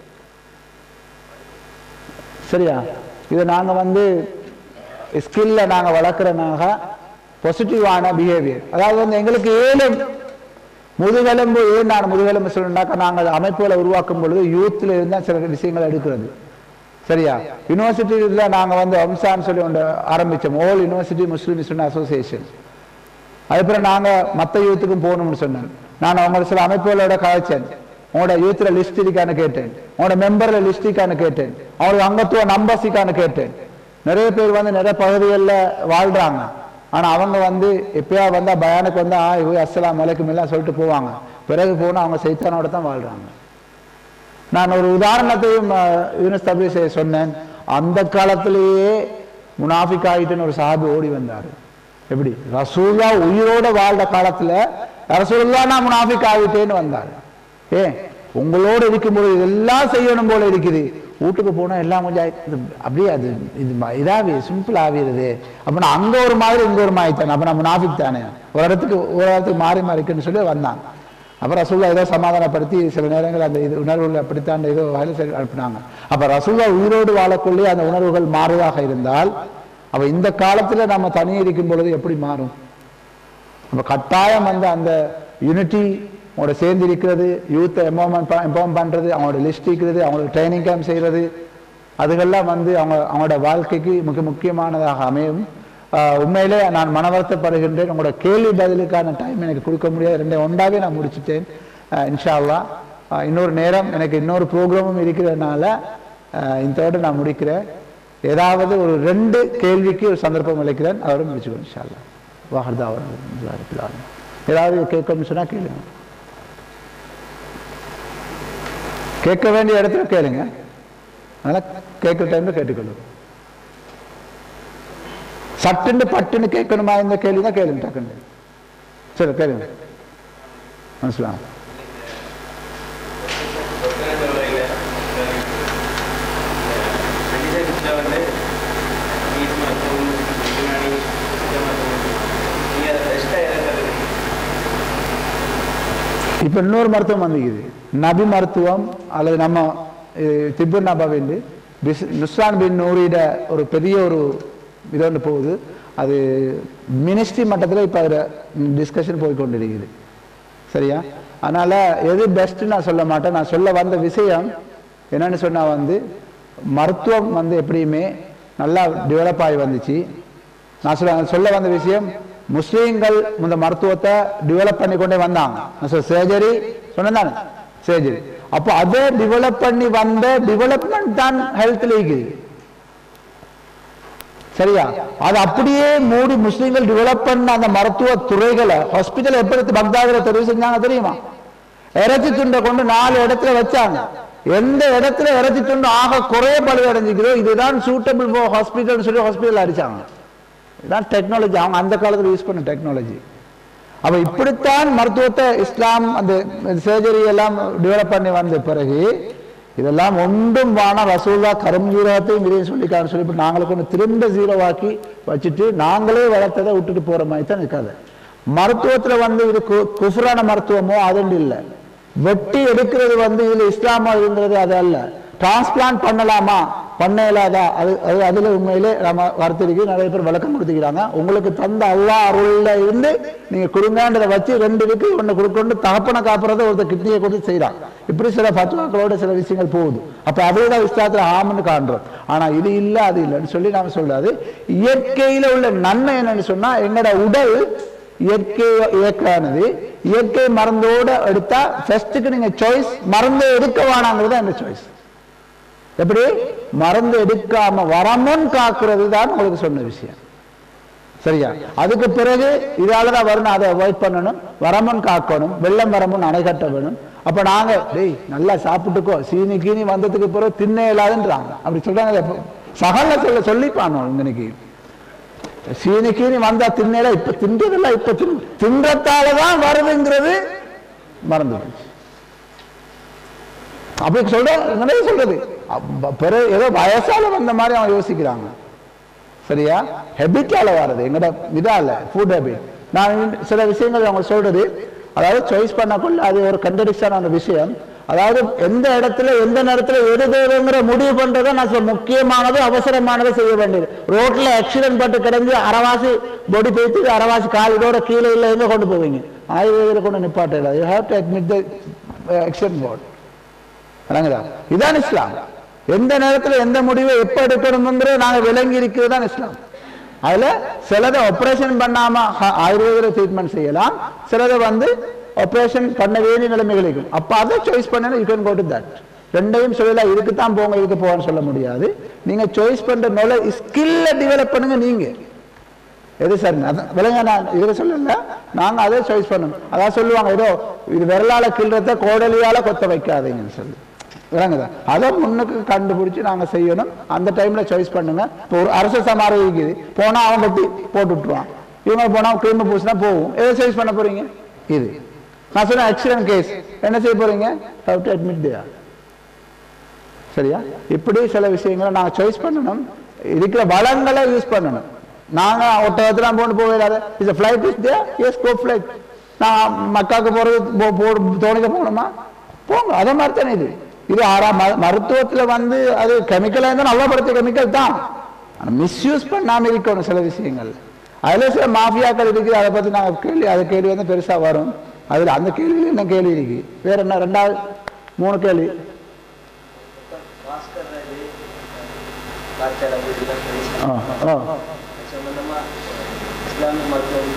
F: சரியா இதை நாங்க வந்து ஸ்கில்ல நாங்க வளர்க்குறனாக பாசிட்டிவான பிஹேவியர் அதாவது வந்து எங்களுக்கு ஏழு முதுகெலும்பு ஏன் நான் முதுகெலும்பு சொல்லணும்னாக்கா நாங்கள் அமைப்புகளை உருவாக்கும் பொழுது யூத்ல இருந்தா சில விஷயங்களை எடுக்கிறது சரியா யூனிவர்சிட்டியில் நாங்கள் வந்து அம்சான்னு சொல்லி ஒன்று ஆரம்பித்தோம் all university Muslim student association அதுக்கப்புறம் நாங்கள் மற்ற யூத்துக்கும் போகணும்னு சொன்னேன் நான் அவங்க சில அமைப்புகளோட கதைச்சேன் உங்களோட யூத்ல லிஸ்ட் இருக்கான்னு கேட்டேன் உங்களோட மெம்பர்ல லிஸ்ட் இருக்கான்னு கேட்டேன் அவங்களோட அங்கத்துவ நம்பர்ஸ் இருக்கான்னு கேட்டேன் நிறைய பேர் வந்து நிறைய பகுதிகளில் வாழ்றாங்க ஆனா அவங்க வந்து எப்பயா வந்தா பயானுக்கு வந்தா ஆ இவ அஸ்ஸலாம் வலைக்கும் எல்லாம் சொல்லிட்டு போவாங்க பிறகு போனா அவங்க சைத்தானோட தான் வாழ்றாங்க நான் ஒரு உதாரணத்தையும் அஹ், யூனுஸ் தபீஸை சொன்னேன் அந்த காலத்திலேயே முனாஃபிக் ஆயிட்டுன்னு ஒரு சாபி ஓடி வந்தாரு எப்படி ரசூல்லா உயிரோட வாழ்ந்த காலத்துல ரசூல்லா நான் முனாஃபிக் ஆகிட்டேன்னு வந்தாரு ஏன் உங்களோட இருக்கும்போது இதெல்லாம் செய்யணும் போல இருக்குது வீட்டுக்கு போனா எல்லாம் கொஞ்சம் ஆயி- இது அப்படியே அது இது ம- இதாவி சிம்பிள் ஆகிறது அப்ப நான் அங்க ஒரு மாதிரி இங்க ஒரு மாதிரி தானே அப்ப நான் முனாஃபிக் தானே ஒரு இடத்துக்கு ஒரு இடத்துக்கு மாறி மாறிக்குன்னு சொல்லி வந்தாங்க அப்புறம் ரசூல்லா ஏதோ சமாதானப்படுத்தி சில நேரங்கள் அந்த இது உணர்வுகள் அப்படித்தான் ஏதோ வயலு சரி அனுப்பினாங்க அப்ப ரசூல்லா உயிரோடு வாழக்குள்ளே அந்த உணர்வுகள் மாறுவதாக இருந்தால் அப்ப இந்த காலத்துல நம்ம தனியே இருக்கும் பொழுது எப்படி மாறும் அப்ப கட்டாயம் வந்து அந்த யூனிட்டி அவங்களோட சேர்ந்து இருக்கிறது யூத்தை எம்பவர்மெண்ட் எம்பவர்மெண்ட் பண்றது அவங்களோட லிஸ்ட் இருக்கிறது அவங்களோட ட்ரைனிங் கேம்ப் செய்யறது அதுகெல்லாம் வந்து அவங்க அவங்களோட வாழ்க்கைக்கு மிக முக்கியமானதாக அமையும் ஆஹ் உண்மையிலே நான் மனவருத்தப்படுகின்றேன் உங்களோட கேள்வி பதிலுக்கான டைம் எனக்கு கொடுக்க முடியாது ரெண்டே ஒன்றாவே நான் முடிச்சிட்டேன் ஆஹ் இன்ஷா அல்லாஹ் ஆஹ் இன்னொரு நேரம் எனக்கு இன்னொரு ப்ரோக்ராமும் இருக்கிறதுனால ஆஹ் இதோட நான் முடிக்கிறேன் ஏதாவது ஒரு ரெண்டு கேள்விக்கு ஒரு சந்தர்ப்பம் அளிக்கிறேன் அதோட முடிச்சுக்கணும் இன்ஷா அல்லாஹ் வாஹர்தா ஏதாவது கேட்கணும்னு சொன்னா கேளுங்க கேட்க வேண்டிய இடத்துல கேளுங்க அதனால கேட்குற டைம்ல கேட்டுக்கொள்ளுங்க சட்டுன்னு பட்டுன்னு கேட்கணுமா இந்த கேள்வி தான் கேளுங்க டக்குன்னு சரி கேளுங்க மனசிலாம் இப்ப இன்னொரு மருத்துவம் வந்துக்குது நபி மருத்துவம் அல்லது நம்ம அஹ், திப்பு நபாவின் நுஸ்ரான் பின் நூரிட ஒரு பெரிய ஒரு இது ஒன்று போகுது அது மினிஸ்ட்ரி மட்டத்தில் இப்போ அதில் டிஸ்கஷன் போய் கொண்டிருக்குது சரியா அதனால எது பெஸ்ட்னு நான் சொல்ல மாட்டேன் நான் சொல்ல வந்த விஷயம் என்னன்னு சொன்னா வந்து மருத்துவம் வந்து எப்படியுமே நல்லா டெவலப் ஆகி வந்துச்சு நான் சொல்ல சொல்ல வந்த விஷயம் முஸ்லீம்கள் இந்த மருத்துவத்தை டெவலப் பண்ணி கொண்டே வந்தாங்க நான் சொல்ல சர்ஜரி சொன்னதானே சர்ஜரி அப்போ அதை டெவலப் பண்ணி வந்த டெவலப்மெண்ட் தான் ஹெல்த்ல இருக்குது சரியா அது அப்படியே மூடி முஸ்லீம்கள் டெவலப் பண்ண அந்த மருத்துவ துறைகளை ஹாஸ்பிட்டல் எப்படி பக்தாதுல தெரிவு செஞ்சாங்க தெரியுமா இறைச்சி துண்டை கொண்டு நாலு இடத்துல வச்சாங்க எந்த இடத்துல இறைச்சி துண்டு ஆக குறைய பழுது அடைஞ்சிக்கிறோ இதுதான் சூட்டபிள் ஃபார் ஹாஸ்பிட்டல் சொல்லி ஹாஸ்பிட்டல் அடிச்சாங்க இதுதான் டெக்னாலஜி அவங்க அந்த காலத்துல யூஸ் பண்ண டெக்னாலஜி அப்ப இப்படித்தான் மருத்துவத்தை இஸ்லாம் அந்த சர்ஜரி எல்லாம் டெவலப் பண்ணி வந்த பிறகு இதெல்லாம் ஒன்றும் வானா ரசூல்லா கரும் ஜீரோத்தையும் இதையும் சொல்லிக்கான்னு சொல்லி நாங்களுக்கு ஒன்று திரும்ப ஜீரோவாக்கி வச்சுட்டு நாங்களே வளர்த்ததை விட்டுட்டு போற மாதிரி தான் இருக்காது மருத்துவத்துல வந்து இது கு- குஃப்ரான மருத்துவமோ அதுன்னு இல்லை வெட்டி எடுக்கிறது வந்து இதுல இஸ்லாமா இருந்தது அது அல்ல டிரான்ஸ்பிளான்ட் பண்ணலாமா பண்ண இயலாதா அது அது அதுல உண்மையிலே நம்ம வருத்திருக்கு நிறைய பேர் விளக்கம் கொடுத்துக்கிறாங்க உங்களுக்கு தந்த அல்லா அருள்ல இருந்து நீங்க கொடுங்கன்றதை வச்சு ரெண்டு இருக்கு ஒன்று கொடுக்கொண்டு தகப்பனை காப்புறத ஒருத்தர் கிட்னியை கொடுத்து செய்யறான் இப்படி சில பத்துவாக்களோட சில விஷயங்கள் போகுது அப்ப அதே தான் இஸ்லாத்துல ஆமன்னு காண்றோம் ஆனா இது இல்ல அது இல்லைன்னு சொல்லி நாம சொல்லாது இயற்கையில உள்ள நன்மை என்னன்னு சொன்னா எங்களோட உடல் இயற்கை இயற்கையானது இயற்கை மருந்தோட எடுத்தா ஃபர்ஸ்ட்டுக்கு நீங்க சாய்ஸ் மருந்து எடுக்க வேணாங்கிறது அந்த சாய்ஸ் எப்படி மருந்து எடுக்காம வரமுன் காக்குறது தான் உங்களுக்கு சொன்ன விஷயம் சரியா அதுக்கு பிறகு இதால தான் வரணும் அதை அவாய்ட் பண்ணணும் வரமுன் காக்கணும் வெள்ளம் வரமுன் அணை கட்ட வேணும் அப்ப நாங்க டேய் நல்லா சாப்பிட்டுக்கோ சீனி கீனி வந்ததுக்கு பிறகு தின்ன இல்லாதுன்றாங்க அப்படி சொல்றாங்க எப்ப- சகல சொல்ல சொல்லிப்பானோ இன்னைக்கு சீனி கீனி வந்தா தின்னல இப்ப தின்றதில்ல இப்ப தின் தின்றத்தாலதான் வருதுங்கிறது மறந்து போச்சு அப்படி சொல்ற நிறைய சொல்றது அப்ப பிறகு ஏதோ வயசால வந்த மாதிரி அவன் யோசிக்கிறாங்க சரியா ஹெபிட்டால வர்றது எங்கட இதால ஃபுட் ஹெபிட் நான் இந்த சில விஷயங்கள் அவங்க சொல்றது அதாவது சாய்ஸ் பண்ணக்குள்ள அது ஒரு கண்டடிக்ஷனான விஷயம் அதாவது எந்த இடத்துல எந்த நேரத்துல எது தேவைங்கிற முடிவு பண்றதை நான் சொல்ல முக்கியமானது அவசரமானதை செய்ய வேண்டியது ரோட்ல ஆக்சிடென்ட் பட்டு கிடந்து அரவாசி பொடி பேத்து அரவாசி காலிடோட கீழே இல்லை எங்க கொண்டு போவீங்க ஆயுர்வேதியில் கொண்டு நிப்பாட்டிடல you have to admit the accident board வணங்குதா இதான் இஸ்லாம் எந்த நேரத்துல எந்த முடிவை எப்ப எடுக்கணுங்கிறது நாங்க விளங்கி இருக்கிறது தான் இஸ்லாம் அதுல சிலதை ஆபரேஷன் பண்ணாம ஹ- ஆயுர்வேத ட்ரீட்மெண்ட் செய்யலாம் சிலதை வந்து ஆபரேஷன் பண்ண வேண்டிய நிலைமைகள் இருக்கும் அப்ப அதை சாய்ஸ் பண்ணா you can go to that ரெண்டையும் சொல்லல இதுக்கு தான் போங்க இதுக்கு போகன்னு சொல்ல முடியாது நீங்க சாய்ஸ் பண்ற நோல ஸ்கில்ல டெவலப் பண்ணுங்க நீங்க எது சார் அதான் விலங்க நான் இதில் சொல்லல நாங்க அதே சாய்ஸ் பண்ணணும் அதான் சொல்லுவாங்க ஏதோ இது விரலால கிள்றத கோடலியால கொத்த வைக்காதீங்கன்னு சொல்லி விளங்குதா அதை முன்னுக்கு கண்டுபிடிச்சு நாங்க செய்யணும் அந்த டைம்ல சாய்ஸ் பண்ணுங்க இப்போ ஒரு அரசு சமாரம் இருக்குது போனா அவன் கட்டி போட்டு விட்டுருவான் இவங்க போனா கிரீம் பூசினா போகும் எதை சாய்ஸ் பண்ண போறீங்க இது நான் சொன்ன ஆக்சிடென்ட் கேஸ் என்ன செய்ய போறீங்க ஹவ் டு அட்மிட் தியா சரியா இப்படி சில விஷயங்களை நாங்க சாய்ஸ் பண்ணணும் இருக்கிற வளங்களை யூஸ் பண்ணணும் நாங்க ஒட்டகத்துல போட்டு போக is flight is there yes go flight நான் மக்காக்கு போறது போ- போ- தோணிக்க போகணுமா போங்க அதே மாதிரி தானே இது இது ஆறா ம- மருத்துவத்துல வந்து அது கெமிக்கலா இருந்தா நல்லா படுத்த கெமிக்கல் தான் ஆனா மிஸ்யூஸ் பண்ணாம இருக்கணும் சில விஷயங்கள் அதுல சில மாஃபியாக்கள் இருக்குது அதை பத்தி நாங்க கேள்வி அதை கேள்வி வந்து பெருசா வரும் அதுல அந்த கேள்வியில என்ன கேள்வி இருக்கு வேற என்ன ரெண்டாவது மூணு கேள்வி
G: பாஸ்கர் ராஜு டாக்டர் அப்படிலாம்
F: ஆ
G: பேசுகிறாங்க
F: ஆ
G: சம்பந்தமா இஸ்லாமிய மருத்துவம்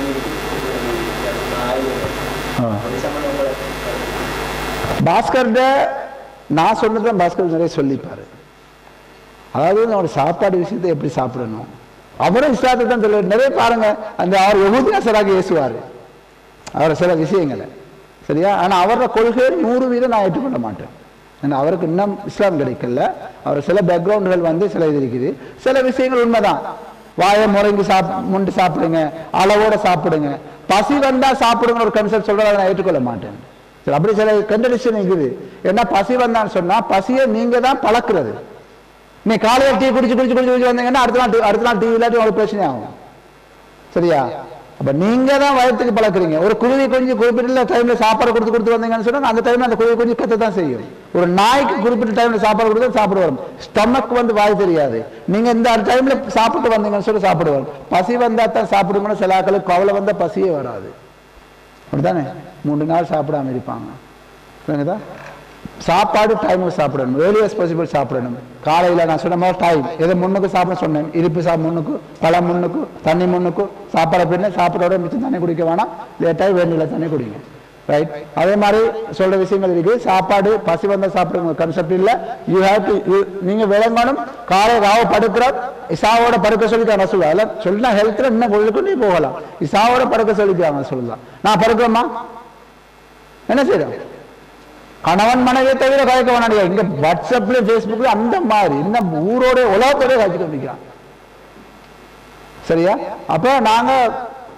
G: ஆய்வு
F: ஆ.
G: அது சம்பந்தம்
F: பாஸ்கர்ட நான் சொன்னதான் பாஸ்கர் நிறைய சொல்லிப்பாரு அதாவது நம்மளோட சாப்பாடு விஷயத்தை எப்படி சாப்பிடணும் அவரும் இஸ்லாத்தை தான் சொல்ல நிறைய பாருங்க அந்த அவர் யகுதியாசராக ஏசுவார் அவர் சில விஷயங்களை சரியா ஆனா அவரோட கொள்கையை நூறு வீதம் நான் ஏற்றுக்கொள்ள மாட்டேன் ஏன்னா அவருக்கு இன்னும் இஸ்லாம் கிடைக்கல அவர் சில பேக்ரவுண்டுகள் வந்து சில இது இருக்குது சில விஷயங்கள் உண்மைதான் வாயை முறைங்கி சாப் முண்டு சாப்பிடுங்க அளவோட சாப்பிடுங்க பசி வந்தா சாப்பிடுங்க ஒரு கன்செப்ட் சொல்றதை நான் ஏற்றுக்கொள்ள மாட்டேன் சரி அப்படி சில கண்டடிஷன் இருக்குது என்ன பசி வந்தான்னு சொன்னா பசியை நீங்க தான் பழக்கிறது நீ காலையில் டீ குடிச்சு குடிச்சு குடிச்சு குடிச்சு வந்தீங்கன்னா அடுத்த நாள் டீ- அடுத்த நாள் டீ இல்லாட்டி உங்களுக்கு பிரச்சனை ஆகும் சரியா அப்ப நீங்க தான் வயத்துக்கு பழக்கிறீங்க ஒரு குருவி குஞ்சு குறிப்பிட்ட டைம்ல சாப்பாடு கொடுத்து கொடுத்து வந்தீங்கன்னு சொன்னா அந்த டைம்ல அந்த குருவி குஞ்சு கத்த தான் செய்யும் ஒரு நாய்க்கு குறிப்பிட்ட டைம்ல சாப்பாடு கொடுத்து சாப்பிட வரும் ஸ்டமக் வந்து வாய் தெரியாது நீங்க இந்த டைம்ல சாப்பிட்டு வந்தீங்கன்னு சொல்லி சாப்பிட வரும் பசி வந்தா தான் சாப்பிடுங்கன்னு சில ஆட்களுக்கு கவலை வந்தா பசியே வராது அப்படிதானே மூணு நாள் சாப்பிடாம இருப்பாங்க புரியுதா சாப்பாடு டைமுக்கு சாப்பிடணும் ஏர்லியஸ் பாசிபிள் சாப்பிடணும் காலையில நான் சொன்ன மாதிரி டைம் எதை முன்னுக்கு சாப்பிட சொன்னேன் இனிப்பு சாப்பிட முன்னுக்கு பழம் முன்னுக்கு தண்ணி முன்னுக்கு சாப்பாடு அப்படின்னு சாப்பிடோட மிச்சம் தண்ணி குடிக்க வேணாம் லேட்டாக வேண்டிய தண்ணி குடிங்க ரைட் அதே மாதிரி சொல்ற விஷயங்கள் இருக்கு சாப்பாடு பசி வந்தா சாப்பிடுங்க கன்செப்ட் இல்ல யூ ஹேவ் டு நீங்க விளங்கணும் காலை ராவ படுக்கிற இசாவோட படுக்க சொல்லிட்டாங்க சொல்லுவா இல்ல சொல்லினா ஹெல்த்ல இன்னும் கொண்டு போகலாம் இசாவோட படுக்க சொல்லிக்கிறாங்க சொல்லலாம் நான் படுக்கிறோமா என்ன செய்யறோம் கணவன் மனைவியை தவிர கதைக்க வேணாம் இங்க வாட்ஸ்அப்ல பேஸ்புக்ல அந்த மாதிரி இன்னும் ஊரோட உலகத்தோட கதைச்சிட்டு வந்துக்கிறான் சரியா அப்ப நாங்க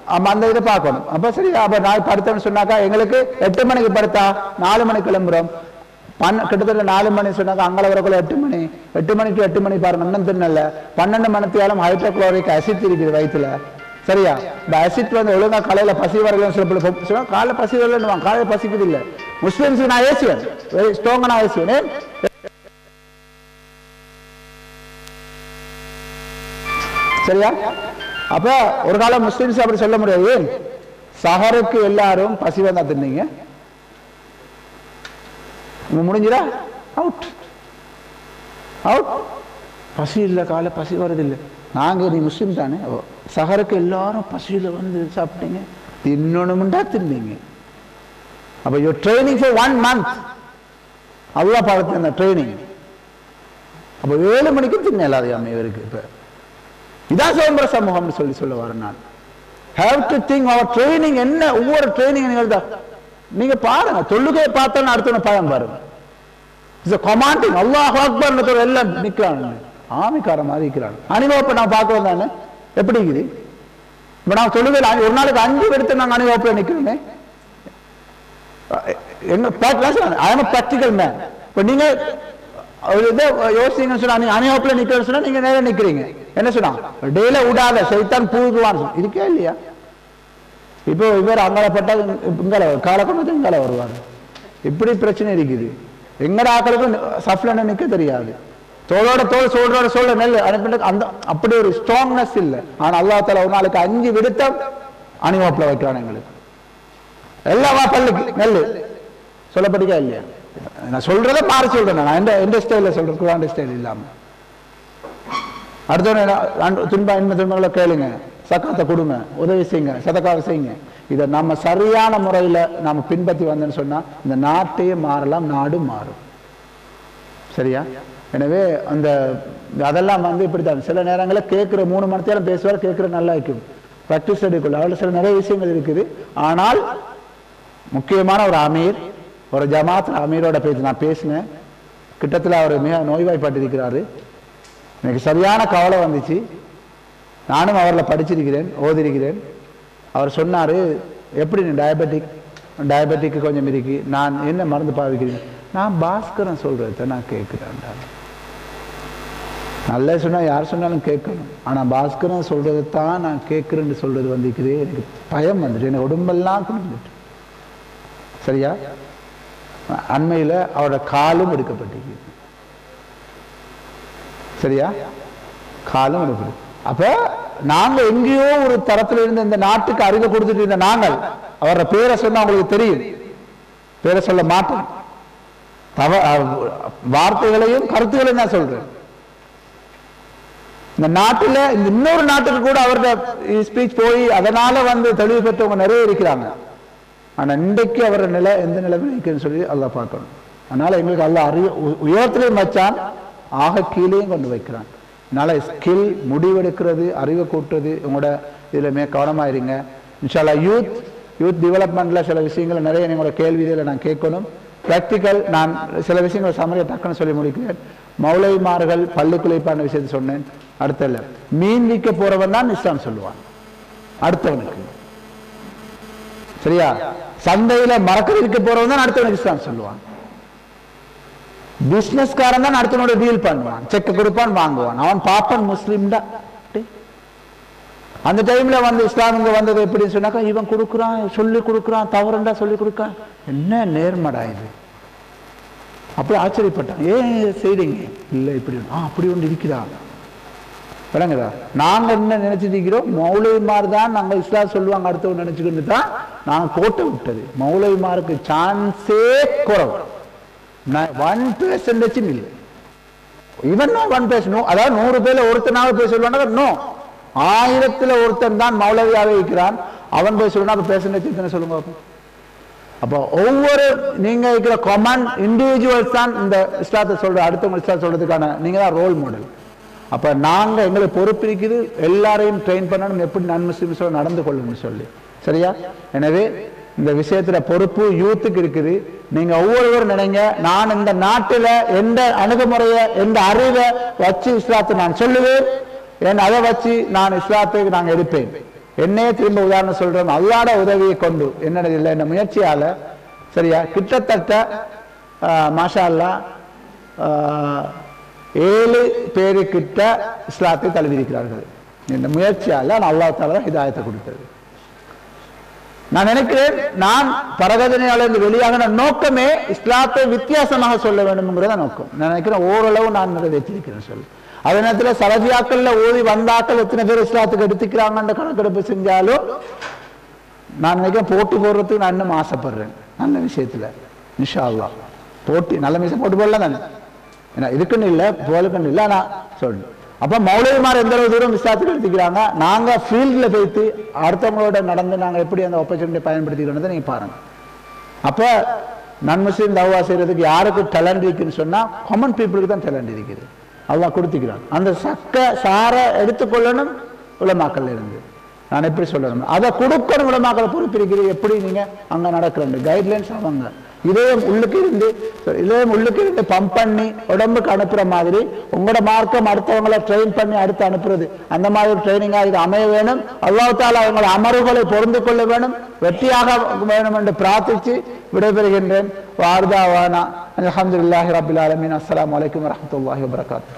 F: ஆமா அந்த இதை பார்க்கணும் அப்ப சரி அப்ப நான் படுத்தேன்னு சொன்னாக்கா எங்களுக்கு எட்டு மணிக்கு படுத்தா நாலு மணி கிளம்புறோம் பன்ன கிட்டத்தட்ட நாலு மணி சொன்னாக்கா அங்கே வரக்குள்ள எட்டு மணி எட்டு மணி டு எட்டு மணி பாருங்க இன்னும் தின்னல பன்னெண்டு மணித்தியாலும் ஹைட்ரோக்ளோரிக் அசிட் இருக்குது வயிற்றுல சரியா இந்த அசிட் வந்து ஒழுங்கா காலையில பசி வரலன்னு சில பேர் சொன்னா காலைல பசி வரலன்னு காலையில பசிக்குது இல்ல முஸ்லிம்ஸுக்கு நான் ஏசுவேன் வெரி ஸ்ட்ராங்கா நான் ஏசுவேன் ஏன்? சரியா அப்ப ஒரு காலம் முஸ்லிம்ஸ் அப்படி சொல்ல முடியாது ஏன் சஹருக்கு எல்லாரும் பசி வந்தா தின்னீங்க இங்க முடிஞ்சிடா அவுட் அவுட் பசி இல்லை காலை பசி வருது இல்லை நாங்க நீ முஸ்லீம் தானே ஓ, சஹருக்கு எல்லாரும் பசியில வந்து சாப்பிட்டீங்க தின்னணும்டா தின்னீங்க அப்ப you training for one month அல்லாஹ் பார்த்து அந்த ட்ரைனிங் அப்ப ஏழு மணிக்கு தின்ன இல்லாத இவருக்கு இப்ப இதான் சுதந்திர சமூகம்னு சொல்லி சொல்ல வரேன் நான் have to think our training என்ன ஒவ்வொரு ட்ரைனிங் நீங்கள் தான் நீங்க பாருங்க தொழுகையை பார்த்தோன்னு அடுத்தவன பயம் பாருங்க இட்ஸ் கமாண்டிங் அல்லாஹ் அக்பர் எல்லாம் நிக்கிறான் ஆமிக்கார மாதிரி இருக்கிறான் அணிவகுப்பை நான் பார்க்க வந்தானே எப்படி இருக்குது இப்ப நான் தொழுகையில் அஞ்சு- ஒரு நாளைக்கு அஞ்சு எடுத்து நாங்க அணிவகுப்பில் நிக்கிறோமே எங்க ஐஎம் ப்ராக்டிக்கல் மேன் இப்போ நீங்க ஒரு இதை யோசிங்கன்னு சொன்னா நீங்க அணிவகுப்பில் நிக்கிறேன்னு சொன்னா நீங்க நேரம் நிக்கிறீங்க என்ன சொன்னா டெய்ல விடாத சைத்தான் பூக்குவான்னு சொன்னா இருக்கே இல்லையா இப்போ இவர் அங்காளப்பட்டா இங்கால காலக்கொண்டு இங்கால வருவார் இப்படி பிரச்சனை இருக்குது எங்கட ஆக்களுக்கும் சஃப்லன்னு நிக்க தெரியாது தோளோட தோல் சோழரோட சோழ நெல் அனுப்பிட்டு அந்த அப்படி ஒரு ஸ்ட்ராங்னஸ் இல்லை ஆனா அல்லாஹ் தாலா ஒரு நாளைக்கு அஞ்சு விடுத்தம் அணிவகுப்புல வைக்கிறான் எங்களுக்கு எல்லா வா பல்லுக்கு நெல்லு சொல்லப்படிக்கா இல்லையா நான் சொல்றதை மாறி சொல்றேன் நான் எந்த எந்த ஸ்டைல சொல்றேன் குரான் ஸ்டைல் இல்லாம அடுத்தவன துன்பா இன்மை துன்பங்களை கேளுங்க சக்காத்தை கொடுங்க உதவி செய்யுங்க சதக்காவை செய்யுங்க இதை நம்ம சரியான முறையில நாம பின்பற்றி வந்தோம்னு சொன்னா இந்த நாட்டையே மாறலாம் நாடும் மாறும் சரியா எனவே அந்த அதெல்லாம் வந்து இப்படித்தான் சில நேரங்களில் கேட்குற மூணு மணி நேரம் பேசுவார் கேட்குற நல்லா இருக்கும் ப்ராக்டிஸ் எடுக்கல அதில் சில நிறைய விஷயங்கள் இருக்குது ஆனால் முக்கியமான ஒரு அமீர் ஒரு ஜமாத் அமீரோட பேசி நான் பேசினேன் கிட்டத்தில் அவர் மிக நோய்வாய்ப்பட்டிருக்கிறாரு எனக்கு சரியான கவலை வந்துச்சு நானும் அவரில் படிச்சிருக்கிறேன் ஓதிருக்கிறேன் அவர் சொன்னார் எப்படி நீ டயபெட்டிக் டயபெட்டிக் கொஞ்சம் இருக்கு நான் என்ன மருந்து பாவிக்கிறீங்க நான் பாஸ்கரன் சொல்றத நான் கேட்குறேன்டா நல்ல சொன்னா யார் சொன்னாலும் கேட்கணும் ஆனா பாஸ்கரன் சொல்றதை தான் நான் கேட்குறேன்னு சொல்றது வந்துக்குது எனக்கு பயம் வந்துட்டு எனக்கு உடம்பெல்லாம் குளிர்ந்துட்டு சரியா அண்மையில அவரோட காலும் எடுக்கப்பட்டிருக்கு சரியா காலம் எடுக்குது அப்ப நாங்க எங்கேயோ ஒரு தரத்துல இருந்து இந்த நாட்டுக்கு அறிவை கொடுத்துட்டு இருந்த நாங்கள் அவரோட பேரை சொன்னா உங்களுக்கு தெரியும் பேரை சொல்ல மாட்டோம் தவ அஹ், வார்த்தைகளையும் கருத்துகளையும் நான் சொல்றேன் இந்த நாட்டுல இந்த இன்னொரு நாட்டுக்கு கூட அவரோட ஸ்பீச் போய் அதனால வந்து தெளிவு பெற்றவங்க நிறைய இருக்கிறாங்க ஆனா இன்றைக்கு அவரோட நிலை எந்த நிலைமையில் இருக்குன்னு சொல்லி அல்லாஹ் பார்க்கணும் அதனால எங்களுக்கு அல்லாஹ் அறிவு உ- உயரத்திலையும் வச்சான் ஆக கீழேயும் கொண்டு வைக்கிறான் அதனால ஸ்கில் முடிவெடுக்கிறது அறிவை கூட்டுறது உங்களோட இதுல மே கவனமா இருங்க இன்ஷால்லா யூத் யூத் டெவலப்மெண்ட்ல சில விஷயங்களை நிறைய எங்களோட கேள்வி இதில் நான் கேட்கணும் ப்ராக்டிக்கல் நான் சில விஷயங்கள் சமரிய டக்குன்னு சொல்லி முடிக்கிறேன் மௌலைமார்கள் பள்ளி குளிப்பான விஷயத்தை சொன்னேன் அடுத்த இல்ல மீன் விற்க போறவன் தான் இஸ்லாம் சொல்லுவான் அடுத்தவனுக்கு சரியா சந்தையில மரக்கறி விற்க போறவன் தான் அடுத்தவனுக்கு இஸ்லாம் சொல்லுவான் பிசினஸ்காரன் தான் அடுத்தவனோட டீல் பண்ணுவான் செக் கொடுப்பான் வாங்குவான் அவன் பாப்பன் முஸ்லீம்டா டேய். அந்த டைம்ல வந்து இஸ்லாமுங்க வந்தது எப்படின்னு சொன்னாக்கா இவன் கொடுக்குறான் சொல்லி கொடுக்குறான் தவறுண்டா சொல்லி கொடுக்கான் என்ன நேர்மடா இது அப்படி ஆச்சரியப்பட்டான் ஏன் இதை செய்றீங்க இல்லை இப்படி ஒண்ணு. ஆ அப்படி ஒன்று இருக்குதா விளங்குதா நாங்க என்ன நினைச்சிட்டு இருக்கிறோம் மௌலைமார் தான் நாங்க இஸ்லாம் சொல்லுவாங்க அடுத்தவங்க நினைச்சுக்கிட்டு தான் நாங்க கோட்டை விட்டது மௌலைமாருக்கு சான்ஸே குறவு ஒன் பெர்சன்டேஜும் இல்லை இவன் ஒன் பேஸ் நோ அதாவது நூறு பேர்ல ஒருத்தனாவது போய் சொல்லுவாங்க நோ ஆயிரத்துல ஒருத்தன் தான் மௌலவியாவே இருக்கிறான் அவன் போய் சொல்லுனா அப்ப பெர்சன்டேஜ் எத்தனை சொல்லுங்க பாப்போம். அப்போ ஒவ்வொரு நீங்க இருக்கிற காமன் இண்டிவிஜுவல்ஸ் தான் இந்த இஸ்லாத்தை சொல்ற அடுத்தவங்க இஸ்லாம் சொல்றதுக்கான நீங்க தான் ரோல் மாடல் அப்ப நாங்க எங்களுக்கு பொறுப்பு இருக்குது எல்லாரையும் ட்ரெயின் பண்ணணும் எப்படி நன் முஸ்லிம்ஸோட நடந்து கொள்ளணும்னு சொல்லி சரியா எனவே இந்த விஷயத்துல பொறுப்பு யூத்துக்கு இருக்குது நீங்க ஒவ்வொருவரும் நினைங்க நான் இந்த நாட்டுல எந்த அணுகுமுறையை எந்த அறிவை வச்சு இஸ்லாத்தை நான் சொல்லுவேன் என் அதை வச்சு நான் இஸ்லாத்தை நான் எடுப்பேன் என்னையே திரும்ப உதாரணம் சொல்றேன் அல்லாட உதவியை கொண்டு என்னது இல்லை இந்த முயற்சியால சரியா கிட்டத்தட்ட ஆஹ், மாஷா அல்லா ஆஹ், ஏழு பேருக்கிட்ட இஸ்லாத்தை தழுவியிருக்கிறார்கள் இந்த முயற்சியால நான் அல்லாஹ் தாலா ஹிதாயத்தை கொடுத்தது நான் நினைக்கிறேன் நான் பரகதனையாளர் வெளியாகின நோக்கமே இஸ்லாத்தை வித்தியாசமாக சொல்ல வேண்டும்ங்கிறத நோக்கம் நான் நினைக்கிறேன் ஓரளவு நான் நிறைவேற்றிருக்கிறேன் சொல்லு அதே நேரத்தில் சலஜியாக்கள்ல ஓதி வந்தாக்கள் எத்தனை பேர் இஸ்லாத்துக்கு எடுத்துக்கிறாங்கன்ற கணக்கெடுப்பு செஞ்சாலும் நான் நினைக்கிறேன் போட்டி போடுறதுக்கு நான் இன்னும் ஆசைப்படுறேன் நல்ல விஷயத்துல இன்ஷா அல்லாஹ் போட்டி நல்ல விஷயம் போட்டு போடலாம் தானே ஏன்னா இதுக்குன்னு இல்லை போலுக்குன்னு இல்லை நான் சொல்றேன் அப்ப மௌலவிமார் எந்த அளவு தூரம் விசாரத்துக்கு எடுத்துக்கிறாங்க நாங்க ஃபீல்ட்ல போயிட்டு அடுத்தவங்களோட நடந்து நாங்க எப்படி அந்த ஆப்பர்ச்சுனிட்டி பயன்படுத்திக்கிறோன்றதை நீங்க பாருங்க அப்ப நான் முஸ்லீம் தவா செய்யறதுக்கு யாருக்கு டேலண்ட் இருக்குன்னு சொன்னா காமன் பீப்புளுக்கு தான் டேலண்ட் இருக்குது அல்லாஹ் கொடுத்துக்கிறான் அந்த சக்க சார எடுத்துக்கொள்ளணும் உலமாக்கல்ல இருந்து நான் எப்படி சொல்லணும் அதை கொடுக்கணும் உலமாக்களை பொறுப்பிருக்கிறது எப்படி நீங்க அங்க நடக்கிறேன் கைட்லைன்ஸ் அவங்க இதயம் உள்ளுக்கு இருந்து sorry, இதயம் உள்ளுக்கு இருந்து பம்ப் பண்ணி உடம்புக்கு அனுப்புற மாதிரி உங்களோட மார்க்கம் அடுத்தவங்களை ட்ரெயின் பண்ணி அடுத்து அனுப்புறது அந்த மாதிரி ஒரு ட்ரைனிங்கா இது அமைய வேணும் அல்லாஹ் தாலா அவங்களை அமர்வுகளை பொருந்து கொள்ள வேணும் வெற்றியாக வேணும் என்று பிரார்த்திச்சு விடைபெறுகின்றேன் வார்தாவானா அல்ஹம்துலில்லாஹி ரபில் ஆலமீன் அஸ்ஸலாமு அலைக்கும் வரஹ்மத்துல்லாஹி வபரகாத்துஹு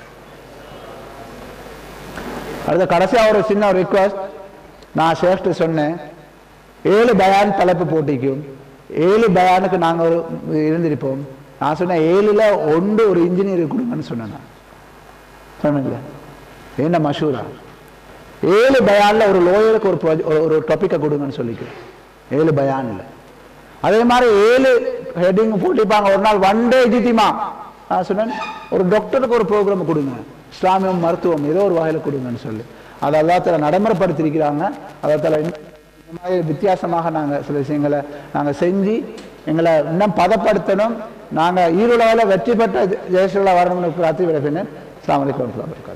F: அடுத்த கடைசியா ஒரு சின்ன ஒரு ரிக்வஸ்ட் நான் ஷேஃப்ட்டு சொன்னேன் ஏழு பயான் தலைப்பு போட்டிக்கும் ஏழு பயானுக்கு நாங்கள் ஒரு இருந்திருப்போம் நான் சொன்னேன் ஏழுல ஒன்று ஒரு இன்ஜினியர் கொடுங்கன்னு சொன்னேன் நான். சொன்னீங்களா என்ன மஷூரா ஏழு பயான்ல ஒரு லோயருக்கு ஒரு project- ஒரு- ஒரு டாப்பிக்கை கொடுங்கன்னு சொல்லிக்கிறேன் ஏழு பயான்ல அதே மாதிரி ஏழு ஹெட்டிங் போட்டிப்பாங்க ஒரு நாள் ஒன் டே ஜித்திமா நான் சொன்னேன் ஒரு டாக்டருக்கு ஒரு ப்ரோக்ராம் கொடுங்க இஸ்லாமியம் மருத்துவம் ஏதோ ஒரு வகையில் கொடுங்கன்னு சொல்லி அதை எல்லாத்துல நடைமுறைப்படுத்தியிருக்கிறாங்க அதை இந்த மாதிரி வித்தியாசமாக நாங்கள் சில விஷயங்களை நாங்கள் செஞ்சு எங்களை இன்னும் பதப்படுத்தணும் நாங்கள் ஈரோட வெற்றி பெற்ற ஜெயசுலா வரணும்னு பிரார்த்தி விடைபின்னேன் அஸ்ஸலாமு அலைக்கும் வரஹ்மத்துல்லாஹி வபரகாத்துஹு